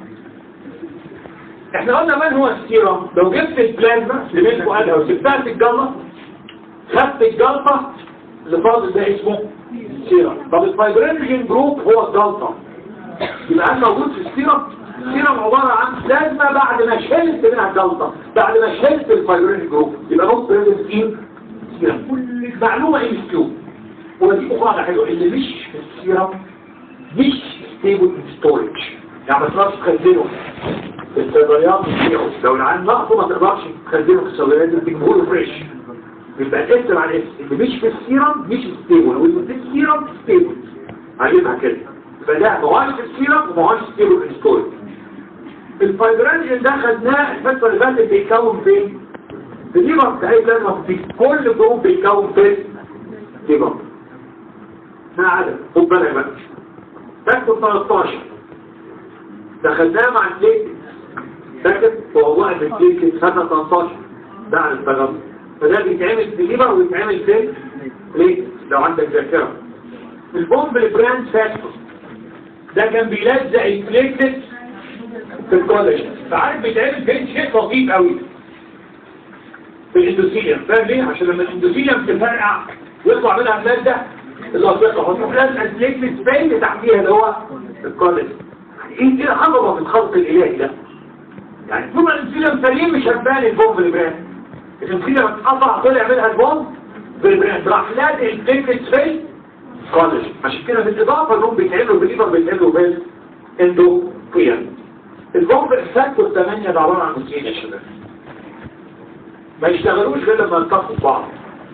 احنا قلنا من هو السيرم لو جبت البلازما اللي بينكم قالها وسبتها في الجلطة خدت الجلطة اللي فاضل ده اسمه سيرم طب الفايبرينجين جروب هو الجلطة يبقى انا موجود في السيرم السيرم عبارة عن بلازما بعد ما شلت منها الجلطة بعد ما شلت الفايبرينجين جروب يبقى نوت بريزنت ان سيرم كل معلومة ام كيو ودي قاعدة حلوة اللي مش في السيرم مش ستيبل ستورج يعني ما تقدرش تخزنه في الصيدليات بتبيعه لو العين نقصه ما تقدرش تخزنه في الصيدليات بتجيبه له فريش يبقى الاسم على الاسم اللي مش في السيرم مش ستيبل واللي في السيرم ستيبل عجبها كده يبقى ده معاش في السيرم ومعاش ستيبل ستورج الفايبرانجين ده خدناه الفترة اللي فاتت بيتكون فين؟ في الليبر بتاعي لازم في كل جروب بيتكون في الليبر ما عدد خد بالك بقى فاكتور 13 دخلناه مع البليت فاكر والله ان البليت خدنا 13 ده على التغذر فده بيتعمل في ليبر ويتعمل في بليت لو عندك ذاكره البومب البراند فاكتور ده كان بيلزق البليتلت في الكولاجين فعارف بيتعمل فين شيء لطيف قوي في الاندوثيليوم فاهم ليه عشان لما الاندوثيليوم تفرقع ويطلع منها ماده الأصدقاء فتروح لازم البليتلت باين تحتيها اللي هو الكولاجين ايه ايه عظمه في الخلق الالهي ده يعني ثم الانسولين سليم مش هتبان البومب البراند الانسولين لما اتقطع طلع منها البومب بالبراند راح لازق البليتلت في كولاجين عشان كده بالاضافه انهم بيتعملوا بالليفر بيتعملوا بالاندوكريان البومب الفاكتور 8 ده عباره عن نسخين يا شباب ما يشتغلوش غير لما يلتقوا ببعض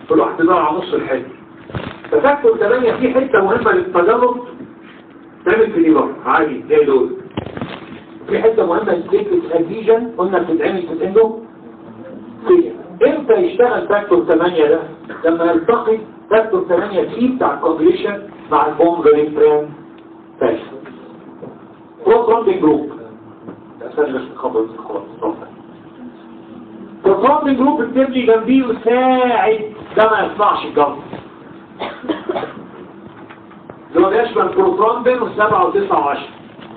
كل واحد بيدور على نص الحته ففاكتور 8 في حته مهمه للتجرب تعمل في الليفر عادي زي دول في حته مهمه للسيكت اديجن قلنا بتتعمل في الاندو امتى يشتغل فاكتور 8 ده لما يلتقي فاكتور 8 سي بتاع الكومبليشن مع البوم برين فاشل بروتون جروب استنى بس نخبط خلاص بروتون جروب بتبني جنبيه وساعد ده ما يطلعش الجو اللي هو بيشمل بروتون بين والسبعة وتسعة وعشرة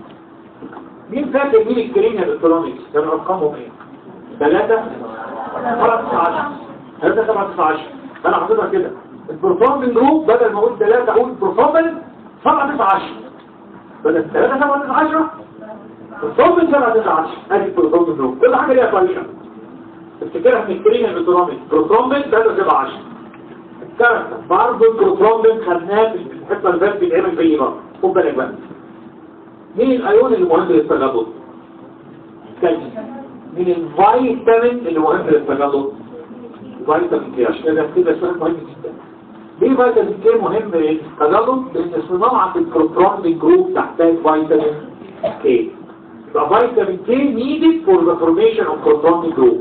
مين فاكر مين الكريم الالكترونيكس كان ارقامهم ايه؟ ثلاثة سبعة تسعة عشر ثلاثة سبعة تسعة عشر انا حاططها كده البروتون جروب بدل ما اقول ثلاثة اقول بروتون سبعة تسعة عشر بدل ثلاثة سبعة تسعة عشرة بروتون سبعة تسعة عشر ادي البروتون جروب كل حاجة ليها طريقة افتكرها من الكريم الالكترونيكس بروتون ثلاثة سبعة عشر الكاركتر برضه البروتون خدناه في الحته اللي فاتت بيتعمل زي ما خد بالك بقى مين الايون اللي مهم للتجلط كالسيوم مين الفيتامين اللي مهم للتجلط فيتامين كي عشان كده كده سؤال مهم جدا ليه فيتامين كي مهم للتجلط لان صناعه البروتون جروب تحتاج فيتامين كي يبقى فيتامين كي نيدد فور ذا فورميشن اوف بروتون جروب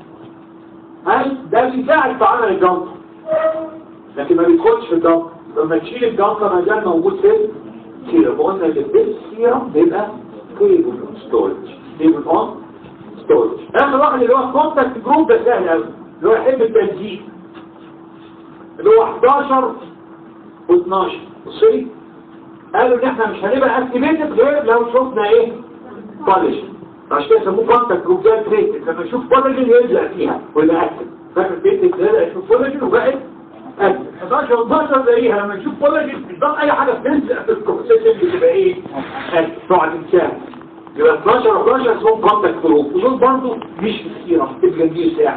هل ده بيساعد في عمل الجلطه لكن ما بيدخلش في الضغط لما تشيل الجلطه ما زال موجود في السيرم قلنا اللي في السيرم بيبقى ستيبل ستورج ستيبل اون ستورج اخر واحد اللي هو كونتاكت جروب ده سهل قوي اللي هو يحب التنزيل اللي هو 11 و12 بصي قالوا ان احنا مش هنبقى اكتيفيتد غير لو شفنا ايه كولاجين عشان كده يسموه كونتاكت جروب ده تريتد لما يشوف كولاجين يلزق فيها ويبقى اكتف فاكر بيتك ده يشوف كولاجين وبقت 11 12 زيها لما نشوف كولاجين بالضبط اي حاجه بتنزل في الكومبوزيشن بتبقى ايه تقعد تنساها يبقى 12 11 اسمهم كونتاكت جروب ودول برضه مش في السيرم بتبقى جنبيه ساعه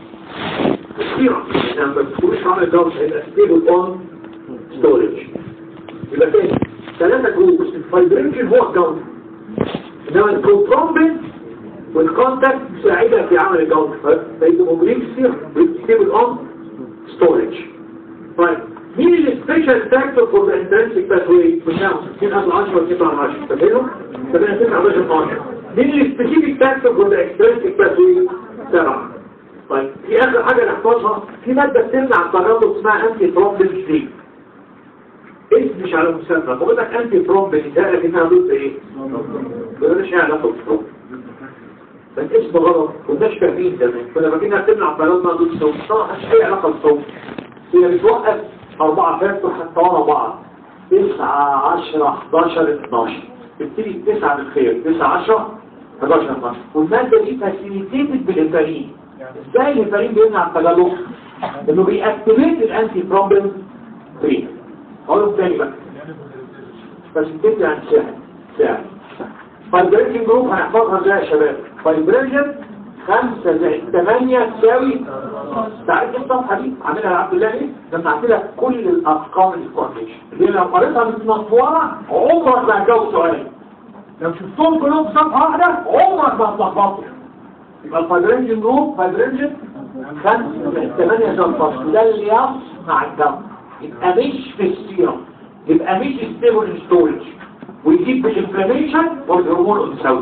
السيرم لما ما بتكونش عامل الدورس هيبقى ستيبل اون ستورج يبقى تاني ثلاثه جروبس الفايبرينجن هو الجوده انما البروترومبين والكونتاكت مساعدة في عمل الجوده فيبقوا موجودين في السيرم ستيبل اون ستورج طيب مين السبيشال فاكتور فور ذا انترنسيك باثوي قلناهم 60 قبل 10 و 10 فاكرهم فبقينا 9 11 12 مين السبيسيفيك فاكتور فور ذا اكسترنسيك باثوي 7 طيب في اخر حاجه نحفظها في ماده بتمنع التجلط اسمها انتي ترومبين 3 اسم مش على مسمى بقول لك انتي ترومبين ده لكنها ضد ايه؟ ما لهاش علاقه بالترومبين بس اسم غلط كناش فاهمين زمان كنا فاكرينها بتمنع التجلط ضد الترومبين طبعا مش اي علاقه بالترومبين هي بتوقف أربعة فاتوا حتى ورا بعض تسعة عشرة 11 12 تبتدي تسعة بالخير تسعة عشرة 11 12 والمادة دي فاسيليتيتد بالهيبارين ازاي الهيبارين بيمنع التجلط؟ انه بيأكتيفيت الانتي بروبلم 3 اقولهم تاني بقى فاسيليتيتد عن ساعد ساعد فايبريشن جروب هنحفظها ازاي يا شباب فايبريشن خمسة زائد ثمانية تساوي تعرف الصفحة دي عاملها عبد الله ايه؟ جمعت لك كل الأرقام اللي في الكونديشن اللي لو قريتها متنطورة عمرك ما هتجاوب سؤال لو شفتهم كلهم في صفحة واحدة عمرك ما هتلخبطوا يبقى الفايبرينجن جروب فايبرينجن خمسة زائد ثمانية زائد فصل ده اللي يصنع الدم يبقى مش في السيرم يبقى مش ستيبل ستورج ويجيب بالانفلاميشن والهرمون انساوي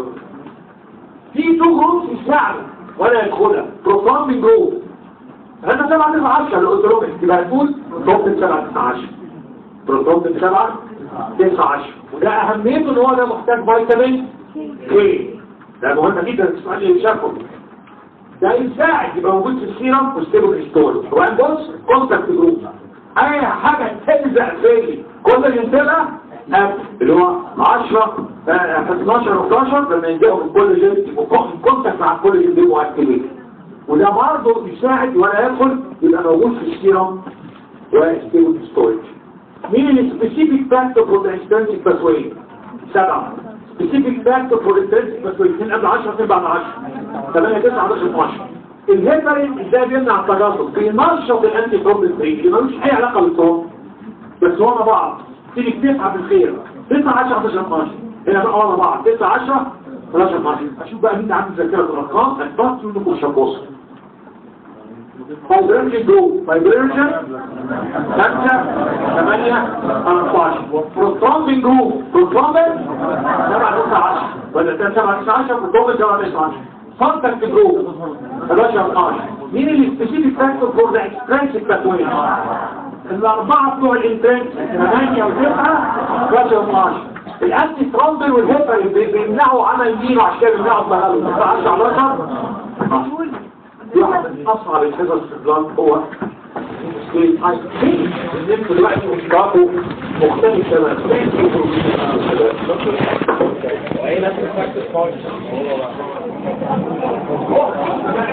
في تو جروبس يساعدوا ولا يدخلها بروتون من جروب هذا سبعة تسعة عشر اللي قلت لهم يبقى تقول بروتون من سبعة تسعة عشر بروتون من سبعة تسعة عشر وده أهميته إن هو ده محتاج فيتامين كي ده مهم جدا السؤال اللي شافه ده يساعد يبقى موجود في السيرم وستيبل ستورج وبعدين بص كونتاكت جروب أي حاجة تلزق فيا كل اللي ينزلها اللي هو 10 12 و 11 لما ينجحوا من كل جلد يبقوا كونتاكت مع كل جلد يبقوا اكتيفيت وده برضه يساعد ولا يدخل يبقى موجود في السيرم وستيبل ستورج مين السبيسيفيك فاكتور فور ذا انستنسيك باثوي؟ سبعة سبيسيفيك فاكتور فور انستنسيك باثوي 2 قبل 10 2 بعد 10 8 9 11 12 الهيبرين ازاي بيمنع التجلط بينشط الانتي بروبلم 3 اللي ملوش اي علاقه بالتروم بس هو بعض تيجي تسعة بالخير 9 10 11 12 هنا بقى ورا بعض 9 10 11 12 اشوف بقى مين عنده ذاكره الارقام اثبت انكم مش هتبصوا فايبرينجن جروب فايبرينجن خمسة ثمانية 14 بروترومبين جروب بروترومبين سبعة تسعة عشر ولا سبعة تسعة عشر بروترومبين سبعة تسعة عشر فانتك جروب 11 12 مين اللي سبيسيفيك فاكتور فور ذا اكسترنسيك تكوين الأربعة بتوع الانترنس 8 و9 11 12 الأنتي ترامبل والهيبر اللي بيمنعوا عمل مين وعشان كده بيمنعوا التغلب 19 11 دي واحدة من أصعب الحصص في البلان هو النمت دلوقتي مشتاقه مختلف تماما وهي نفس الفاكتور